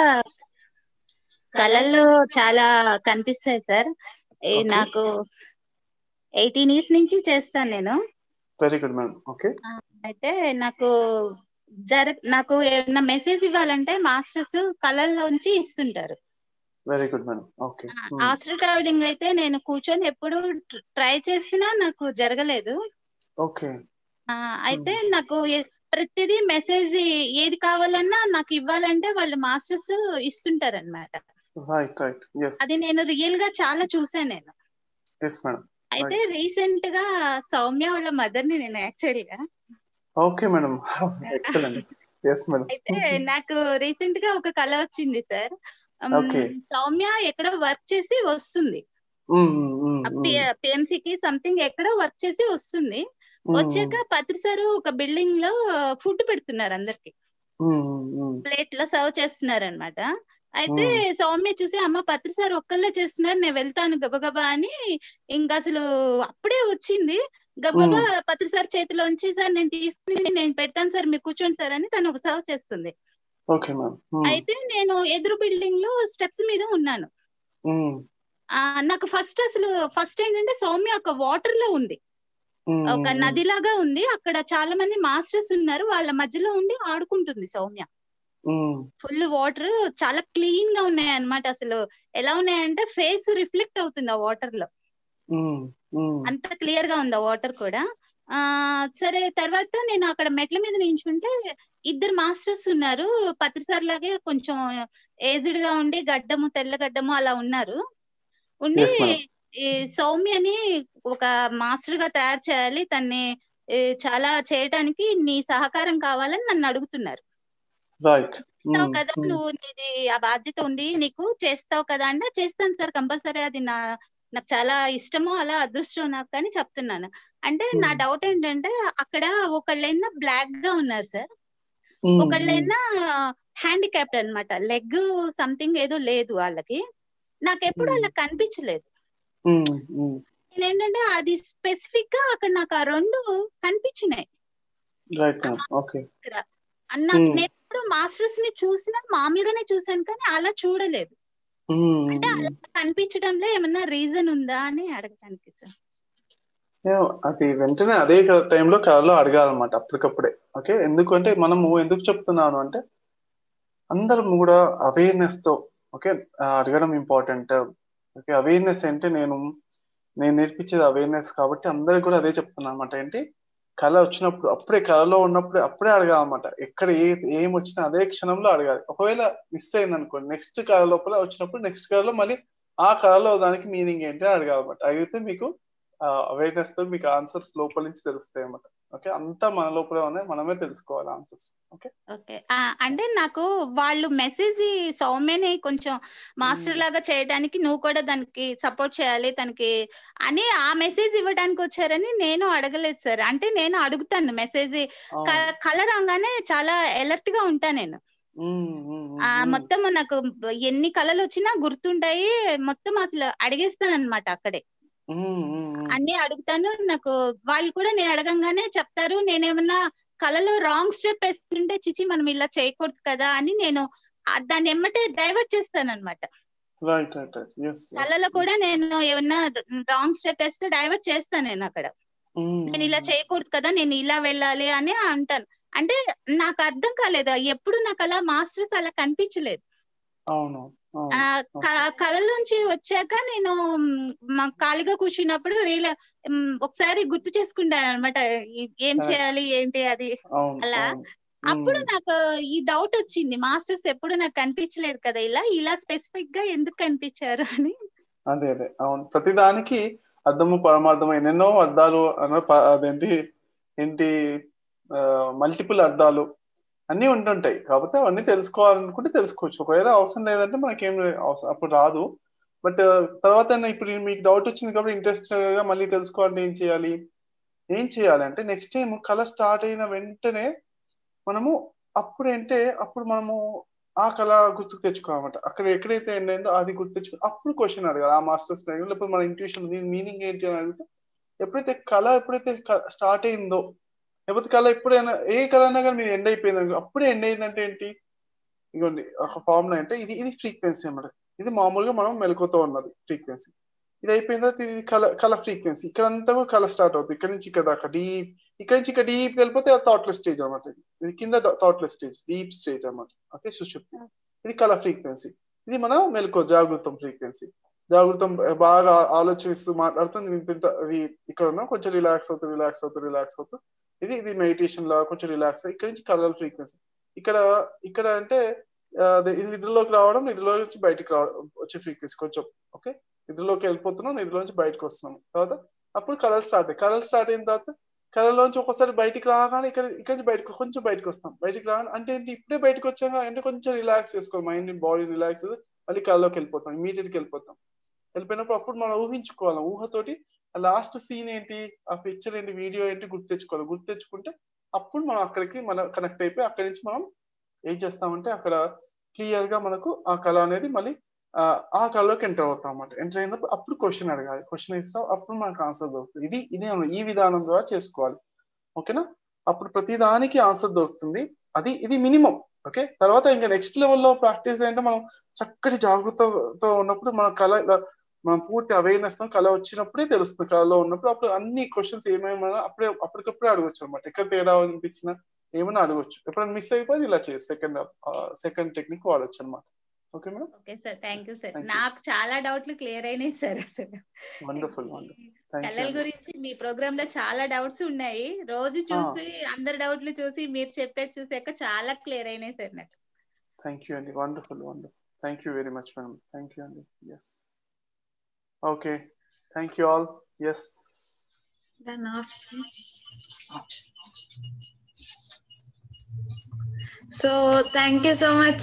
Speaker 7: కళల్లో చాలా కనిపిస్తాయి సార్ ఈ
Speaker 2: Okay.
Speaker 7: నాకు ఎయిటీన్ ఇయర్స్ నుంచి చేస్తాను నేను
Speaker 2: వెరీ గుడ్ మేడం ఓకే
Speaker 7: ఆ, అయితే నాకు జర నాకు ఏమన్నా మెసేజ్ ఇవ్వాలంటే మాస్టర్స్ కళల్లోంచి ఇస్తుంటారు
Speaker 2: very good madam okay
Speaker 7: astro travelling అయితే నేను కూర్చొని ఎప్పుడు ట్రై చేసినా నాకు జరగలేదు
Speaker 2: ఓకే
Speaker 7: ఆ, అయితే నాకు ఏ- ప్రతిదీ మెసేజ్ ఏది కావాలన్నా నాకు ఇవ్వాలంటే వాళ్ళు మాస్టర్స్ ఇస్తుంటారు అనమాట
Speaker 2: రైట్ రైట్ ఎస్
Speaker 7: అది నేను రియల్ గా చాలా చూసాను నేను
Speaker 2: ఎస్ మేడం
Speaker 7: అయితే రీసెంట్ గా సౌమ్య వాళ్ళ మదర్ ని నేను యాక్చువల్ గా
Speaker 2: okay madam excellent yes madam
Speaker 7: అయితే నాకు రీసెంట్ గా ఒక కళ వచ్చింది సార్
Speaker 2: Okay.
Speaker 7: సౌమ్య ఎక్కడో వర్క్ చేసి వస్తుంది పిఎంసి కి సంథింగ్ ఎక్కడో వర్క్ చేసి వస్తుంది వచ్చాక పత్రి సార్ ఒక బిల్డింగ్ లో ఫుడ్ పెడుతున్నారు అందరికి ప్లేట్ లో సర్వ్ చేస్తున్నారు అనమాట అయితే సౌమ్య చూసి అమ్మ పత్రి సార్ ఒక్కళ్ళే చేస్తున్నారు నేను వెళ్తాను గబగబా అని ఇంకా అసలు అప్పుడే వచ్చింది గబగబా పత్రి సార్ చేతిలోంచి సార్ నేను తీసుకుని నేను పెడతాను సార్ మీరు కూర్చోండి సార్ అని తను ఒక సర్వ్ చేస్తుంది
Speaker 2: ఓకే మ్యామ్
Speaker 7: అయితే నేను ఎదురు బిల్డింగ్ లో స్టెప్స్ మీద ఉన్నాను ఆ నాకు ఫస్ట్ అసలు ఫస్ట్ ఏంటంటే సౌమ్య ఒక వాటర్ లో ఉంది ఒక నదిలాగా ఉంది అక్కడ చాలా మంది మాస్టర్స్ ఉన్నారు వాళ్ళ మధ్యలో ఉండి ఆడుకుంటుంది సౌమ్య ఫుల్ వాటర్ చాలా క్లీన్ గా ఉన్నాయి అన్నమాట అసలు ఎలా ఉన్నాయంటే ఫేస్ రిఫ్లెక్ట్ అవుతుంది ఆ వాటర్ లో అంత క్లియర్ గా ఉంది ఆ వాటర్ కూడా ఆ సరే తర్వాత నేను అక్కడ మెట్ల మీద నించుంటే ఇద్దరు మాస్టర్స్ ఉన్నారు పత్రి సార్ లాగే కొంచెం ఏజ్డ్ గా ఉండి గడ్డము తెల్ల గడ్డము అలా ఉన్నారు ఉండి
Speaker 2: Yes, madam.
Speaker 7: ఈ సౌమ్యని ఒక మాస్టర్ గా తయారు చేయాలి తన్ని ఏ, చాలా చేయటానికి నీ సహకారం కావాలని నన్ను అడుగుతున్నారు
Speaker 2: రైట్
Speaker 7: చేస్తావు కదా నువ్వు నీది ఆ బాధ్యత ఉంది నీకు చేస్తావు కదా అంటే చేస్తాను సార్ కంపల్సరీ అది నా నాకు చాలా ఇష్టము అలా అదృష్టం నాకు అని చెప్తున్నాను అంటే నా డౌట్ ఏంటంటే అక్కడ ఒకళ్ళైనా బ్లాక్ గా ఉన్నారు సార్ ఒకళ్ళైనా హ్యాండిక్యాప్డ్ అన్నమాట లెగ్ సంథింగ్ ఏదో లేదు వాళ్ళకి నాకు ఎప్పుడు అలా కనిపించలేదు నేనేంటంటే అది స్పెసిఫిక్ గా అక్కడ నాకు ఆ రెండు కనిపించినాయి
Speaker 2: రైట్ మ్యామ్ ఓకే
Speaker 7: ఇక్కడ అన్న నేను ఎప్పుడు మాస్టర్స్ ని చూసినా మామూలుగానే చూసాను కానీ అలా చూడలేదు అంటే అలా కనిపించడంలో ఏమన్నా రీజన్ ఉందా అని అడగటానికి సార్
Speaker 2: అది వెంటనే అదే టైంలో కళలో అడగాలన్నమాట అప్పటికప్పుడే ఓకే ఎందుకంటే మనము ఎందుకు చెప్తున్నాను అంటే అందరం కూడా అవేర్నెస్ తో ఓకే అడగడం ఇంపార్టెంట్ ఓకే అవేర్నెస్ అంటే నేను నేను నేర్పించేది అవేర్నెస్ కాబట్టి అందరికి కూడా అదే చెప్తున్నాను అనమాట ఏంటి కళ వచ్చినప్పుడు అప్పుడే కళలో ఉన్నప్పుడు అప్పుడే అడగాలన్నమాట ఎక్కడ ఏ ఏం వచ్చినా అదే క్షణంలో అడగాలి ఒకవేళ మిస్ అయింది అనుకోండి నెక్స్ట్ కళ లోపల వచ్చినప్పుడు నెక్స్ట్ కళలో మళ్ళీ ఆ కళలో దానికి మీనింగ్ ఏంటి అని అడగాలన్నమాట అడిగితే మీకు అవేర్నెస్ తో మీకు ఆన్సర్స్ లోపల నుంచి తెలుస్తాయి అన్నమాట ఓకే అంతా మన లోపలే ఉన్నాయి మనమే తెలుసుకోవాలి ఆన్సర్స్ ఓకే
Speaker 7: ఓకే ఆ, అంటే నాకు వాళ్ళు మెసేజ్ సౌమ్యని కొంచెం మాస్టర్ లాగా చేయడానికి నువ్వు కూడా దానికి సపోర్ట్ చేయాలి తనకి అని ఆ మెసేజ్ ఇవ్వడానికి వచ్చారని నేను అడగలేదు సార్ అంటే నేను అడుగుతాను మెసేజ్ కల రాగానే చాలా ఎలర్ట్ గా ఉంటా నేను ఆ మొత్తం నాకు ఎన్ని కళలు వచ్చినా గుర్తుంటాయి మొత్తం అసలు అడిగేస్తాను అనమాట అక్కడే అన్ని అడుగుతాను నాకు వాళ్ళు కూడా నేను అడగంగానే చెప్తారు నేనేమన్నా కళలో రాంగ్ స్టెప్ వేస్తుంటే చిచి మనం ఇలా చేయకూడదు కదా అని నేను ఆ దాన్ని ఎమ్మటే డైవర్ట్ చేస్తాను అనమాట
Speaker 2: రైట్ రైట్ రైట్ ఎస్
Speaker 7: కళలో కూడా నేను ఏమన్నా రాంగ్ స్టెప్ వేస్తే డైవర్ట్ చేస్తాను నేను అక్కడ నేను ఇలా చేయకూడదు కదా నేను ఇలా వెళ్ళాలి అని అంటాను అంటే నాకు అర్థం కాలేదు ఎప్పుడు నాకు అలా మాస్టర్స్ అలా కనిపించలేదు
Speaker 2: అవును
Speaker 7: ఆ క- కళలోంచి వచ్చాక నేను మ్, మా- ఖాళీగా కూర్చున్నప్పుడు రీల మ్, ఒకసారి గుర్తు చేసుకుంటాను అనమాట ఏం చేయాలి ఏంటి అది
Speaker 2: అవును
Speaker 7: అలా
Speaker 2: అవును
Speaker 7: అప్పుడు నాకు ఈ డౌట్ వచ్చింది మాస్టర్స్ ఎప్పుడు నాకు కనిపించలేదు కదా ఇలా ఇలా స్పెసిఫిక్ గా ఎందుకు కనిపించారు అని
Speaker 2: అదే అదే అవును ప్రతిదానికి అర్థము పరమార్థము ఎన్నెన్నో అర్థాలు అన్న ప- అదేంటి ఏంటి మల్టిపుల్ అర్థాలు అన్నీ ఉంటుంటాయి కాకపోతే అవన్నీ తెలుసుకోవాలనుకుంటే తెలుసుకోవచ్చు ఒకవేళ అవసరం లేదంటే మనకేం అవసరం అప్పుడు రాదు బట్ తర్వాత ఇప్పుడు మీకు డౌట్ వచ్చింది కాబట్టి ఇంట్రెస్ట్ గా మళ్ళీ తెలుసుకోవాలంటే ఏం చేయాలి ఏం చేయాలి అంటే నెక్స్ట్ టైం కళ స్టార్ట్ అయిన వెంటనే మనము అప్పుడు అంటే అప్పుడు మనము ఆ కళ గుర్తుకు తెచ్చుకోవాలన్నమాట అక్కడ ఎక్కడైతే ఎండ్ అయిందో అది గుర్తు తెచ్చుకో అప్పుడు క్వశ్చన్ అడగాలి ఆ మాస్టర్స్ లేకపోతే మన ఇంట్యూషన్ దీని మీనింగ్ ఏంటి అని అడిగితే ఎప్పుడైతే కళ ఎప్పుడైతే స్టార్ట్ అయిందో లేకపోతే కళ ఎప్పుడైనా ఏ కళ అయినా కానీ మీరు ఎండ్ అయిపోయింది అనుకో అప్పుడే ఎండ్ అయిందంటే ఏంటి ఇగోండి ఒక ఫార్ములా అంటే ఇది ఇది ఫ్రీక్వెన్సీ అన్నమాట ఇది మామూలుగా మనం మెలకుతో ఉన్నది ఫ్రీక్వెన్సీ ఇది అయిపోయిన తర్వాత ఇది కల కల ఫ్రీక్వెన్సీ ఇక్కడ అంతా కూడా కల స్టార్ట్ అవుతుంది ఇక్కడ నుంచి ఇక్కడ దాకా డీప్ ఇక్కడ నుంచి ఇక్కడ డీప్ వెళ్ళిపోతే అది థాట్లెస్ స్టేజ్ అనమాట ఇది ఇది కింద థాట్లెస్ స్టేజ్ డీప్ స్టేజ్ అనమాట ఓకే సుషుప్తి ఇది కల ఫ్రీక్వెన్సీ ఇది మన మెలకువ జాగృతం ఫ్రీక్వెన్సీ జాగృతం బాగా ఆలోచిస్తూ మాట్లాడుతుంది ఇంత ఇంత ఇది ఇక్కడ ఉన్నా కొంచెం రిలాక్స్ అవుతూ రిలాక్స్ అవుతూ రిలాక్స్ అవుతూ ఇది ఇది మెడిటేషన్ లా కొంచెం రిలాక్స్ ఇక్కడ నుంచి కలర్ ఫ్రీక్వెన్సీ ఇక్కడ ఇక్కడ అంటే ఆ, అదే ఇది నిద్రలోకి రావడం నిద్రలో నుంచి బయటికి రావడం వచ్చే ఫ్రీక్వెన్సీ కొంచెం ఓకే నిద్రలోకి వెళ్ళిపోతున్నాం నిద్రలో నుంచి బయటకు వస్తున్నాం తర్వాత అప్పుడు కలర్ స్టార్ట్ కలర్ స్టార్ట్ అయిన తర్వాత కలర్లోంచి ఒక్కోసారి బయటికి రాగానే ఇక్కడ ఇక్కడ నుంచి బయటకు కొంచెం బయటకు వస్తాం బయటికి రాగానే అంటే ఏంటి ఇప్పుడే బయటకు వచ్చాక అంటే కొంచెం రిలాక్స్ చేసుకోవాలి మైండ్ బాడీ రిలాక్స్ మళ్ళీ కళ్ళలోకి వెళ్ళిపోతాం ఇమీడియట్కి వెళ్ళిపోతాం వెళ్ళిపోయినప్పుడు అప్పుడు మనం ఊహించుకోవాలి ఊహతోటి ఆ లాస్ట్ సీన్ ఏంటి ఆ పిక్చర్ ఏంటి వీడియో ఏంటి గుర్తు తెచ్చుకోవాలి గుర్తు తెచ్చుకుంటే అప్పుడు మనం అక్కడికి మనం కనెక్ట్ అయిపోయి అక్కడి నుంచి మనం ఏం చేస్తామంటే అక్కడ క్లియర్ గా మనకు ఆ కళ అనేది మళ్ళీ ఆ, ఆ కళలోకి ఎంటర్ అవుతాం అన్నమాట ఎంటర్ అయినప్పుడు అప్పుడు క్వశ్చన్ అడగాలి క్వశ్చన్ ఇస్తాం అప్పుడు మనకు ఆన్సర్ దొరుకుతుంది ఇది ఇదే ఈ విధానం ద్వారా చేసుకోవాలి ఓకేనా అప్పుడు ప్రతి దానికి ఆన్సర్ దొరుకుతుంది అది ఇది మినిమం ఓకే తర్వాత ఇంకా నెక్స్ట్ లెవెల్లో ప్రాక్టీస్ అంటే మనం చక్కటి జాగ్రత్తతో ఉన్నప్పుడు మన కళ ఇలా మనం పూర్తి అవేర్నెస్ కళ వచ్చినప్పుడే తెలుస్తుంది కళలో ఉన్నప్పుడు అప్పుడు అన్ని క్వశ్చన్స్ ఏమేమైనా అప్పుడే అప్పటికప్పుడే అడగొచ్చు అనమాట ఎక్కడ తేడా అనిపించినా ఏమైనా అడగొచ్చు ఎప్పుడైనా మిస్ అయిపోయి ఇలా చేసి సెకండ్ సెకండ్ టెక్నిక్ వాడొచ్చు అనమాట okay madam
Speaker 7: okay sir thank you sir
Speaker 2: Thank you.
Speaker 7: నాకు చాలా డౌట్లు క్లియర్ అయినాయి సార్ అసలు
Speaker 2: వండర్ఫుల్ వండర్ఫుల్ థ్యాంక్
Speaker 7: కళల
Speaker 2: యూ
Speaker 7: గురించి మీ ప్రోగ్రామ్ లో చాలా డౌట్స్ ఉన్నాయి రోజు చూసి అందరి డౌట్లు చూసి మీరు చెప్పేది చూసాక చాలా క్లియర్ అయినాయి సార్ నాకు
Speaker 2: థ్యాంక్ యూ అండి wonderful wonderful thank you very much madam thank you అండి yes okay thank you all yes
Speaker 1: దాన్ని off so thank you so much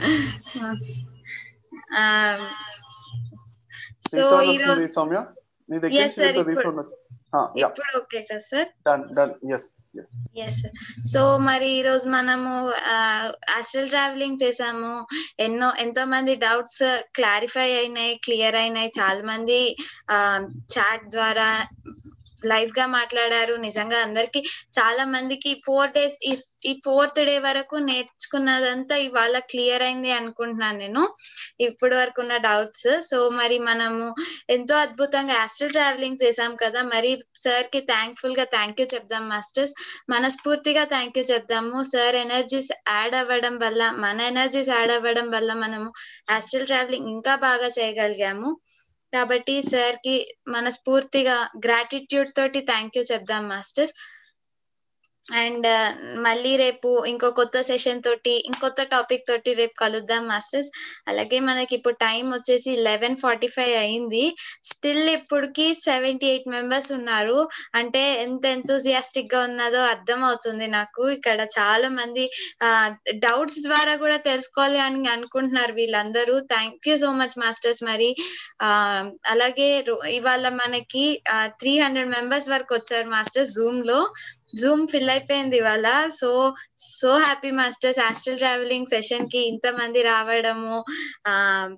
Speaker 1: so
Speaker 2: resound
Speaker 1: ఈ
Speaker 2: వస్తుంది
Speaker 1: రోజు
Speaker 2: సౌమ్య నీ దగ్గర
Speaker 1: Yes, sir,
Speaker 2: నుంచి
Speaker 1: ఇప్పుడు-
Speaker 2: రీసౌండ్ వచ్చింది యా
Speaker 1: ఇప్పుడు ఓకే కదా sir
Speaker 2: done done yes yes
Speaker 1: yes so మరి ఈ రోజు మనము ఆస్ట్రల్ ట్రావెలింగ్ చేసాము ఎన్నో ఎంతో మంది డౌట్స్ క్లారిఫై అయినాయి క్లియర్ అయినాయి చాలా మంది చాట్ ద్వారా లైవ్ గా మాట్లాడారు నిజంగా అందరికి చాలా మందికి ఫోర్ డేస్ ఈ ఫోర్త్ డే వరకు నేర్చుకున్నదంతా ఇవాళ క్లియర్ అయింది అనుకుంటున్నాను నేను ఇప్పటి వరకు ఉన్న డౌట్స్ సో మరి మనము ఎంతో అద్భుతంగా ఆస్ట్రల్ ట్రావెలింగ్ చేసాం కదా మరి సార్ కి థ్యాంక్ఫుల్ గా థ్యాంక్ యూ చెప్దాం మాస్టర్స్ మనస్ఫూర్తిగా థ్యాంక్ యూ చెప్దాము సార్ ఎనర్జీస్ యాడ్ అవ్వడం వల్ల మన ఎనర్జీస్ యాడ్ అవ్వడం వల్ల మనము ఆస్ట్రల్ ట్రావెలింగ్ ఇంకా బాగా చేయగలిగాము కాబట్టి సార్ కి మనస్ఫూర్తిగా గ్రాటిట్యూడ్ తోటి థ్యాంక్ యూ చెప్దాం మాస్టర్స్ అండ్ మళ్ళీ రేపు ఇంకో కొత్త సెషన్ తోటి ఇంకొత్త టాపిక్ తోటి రేపు కలుద్దాం మాస్టర్స్ అలాగే మనకి ఇప్పుడు టైం వచ్చేసి లెవెన్ ఫార్టీ ఫైవ్ అయింది స్టిల్ ఇప్పటికి సెవెంటీ ఎయిట్ మెంబర్స్ ఉన్నారు అంటే ఎంత ఎంతూజియాస్టిక్ గా ఉన్నదో అర్థం అవుతుంది నాకు ఇక్కడ చాలా మంది డౌట్స్ ద్వారా కూడా తెలుసుకోవాలి అని అనుకుంటున్నారు వీళ్ళందరూ thank you so much masters మరి ఆ అలాగే రో- ఇవాళ మనకి త్రీ హండ్రెడ్ మెంబర్స్ వరకు వచ్చారు మాస్టర్స్ జూమ్ లో జూమ్ ఫిల్ అయిపోయింది ఇవాళ so so happy masters astral travelling session కి ఇంత మంది రావడము ఆ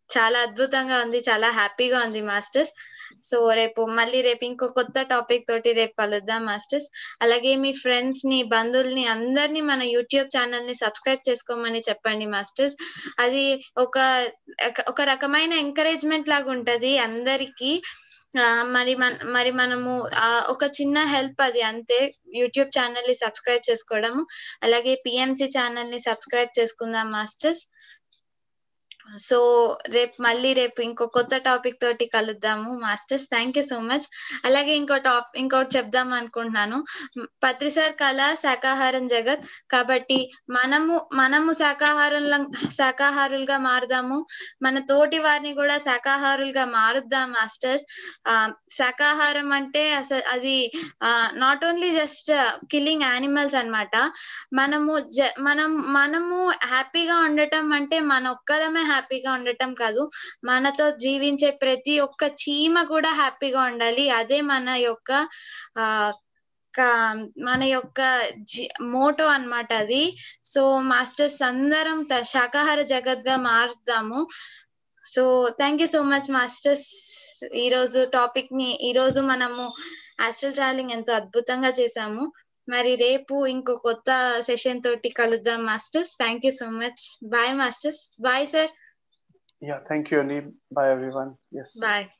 Speaker 1: చాలా అద్భుతంగా ఉంది చాలా హ్యాపీగా ఉంది మాస్టర్స్ సో రేపు మళ్ళీ రేపు ఇంకో కొత్త టాపిక్ తోటి రేపు కలుద్దాం మాస్టర్స్ అలాగే మీ ఫ్రెండ్స్ ని బంధువుల్ని అందరినీ మన యూట్యూబ్ ఛానల్ ని సబ్స్క్రైబ్ చేసుకోమని చెప్పండి మాస్టర్స్ అది ఒక ఒక రకమైన ఎంకరేజ్మెంట్ లాగా ఉంటది అందరికి మరి మన మరి మనము ఒక చిన్న హెల్ప్ అది అంతే యూట్యూబ్ ఛానల్ ని సబ్స్క్రైబ్ చేసుకోవడము అలాగే పిఎంసి ఛానల్ ని సబ్స్క్రైబ్ చేసుకుందాం మాస్టర్స్ సో రేపు మళ్ళీ రేపు ఇంకో కొత్త టాపిక్ తోటి కలుద్దాము masters thank you so much అలాగే ఇంకో టాప్ ఇంకోటి చెప్దాం అనుకుంటున్నాను పత్రిసార్ కళ శాకాహారం జగత్ కాబట్టి మనము మనము శాకాహారంలో శాకాహారులుగా మారుదాము మన తోటి వారిని కూడా శాకాహారులుగా మారుద్దాం మాస్టర్స్ ఆ శాకాహారం అంటే అసలు అది not only just killing animals అనమాట మనము జ మనం మనము హ్యాపీగా ఉండటం అంటే మన ఒక్కదమే హ్యాపీగా ఉండటం కాదు మనతో జీవించే ప్రతి ఒక్క చీమ కూడా హ్యాపీగా ఉండాలి అదే మన యొక్క ఆ మన యొక్క మోటో అనమాట అది సో మాస్టర్స్ అందరం శాకాహార జగత్ గా మారుద్దాము so thank you so much masters ఈ రోజు టాపిక్ ని ఈ రోజు మనము ఆస్ట్రల్ ట్రావెలింగ్ ఎంతో అద్భుతంగా చేసాము మరి రేపు ఇంకో కొత్త సెషన్ తోటి కలుద్దాం masters thank you so much bye masters bye sir
Speaker 2: Yeah, thank you, Anil. Bye, everyone. Yes.
Speaker 1: Bye.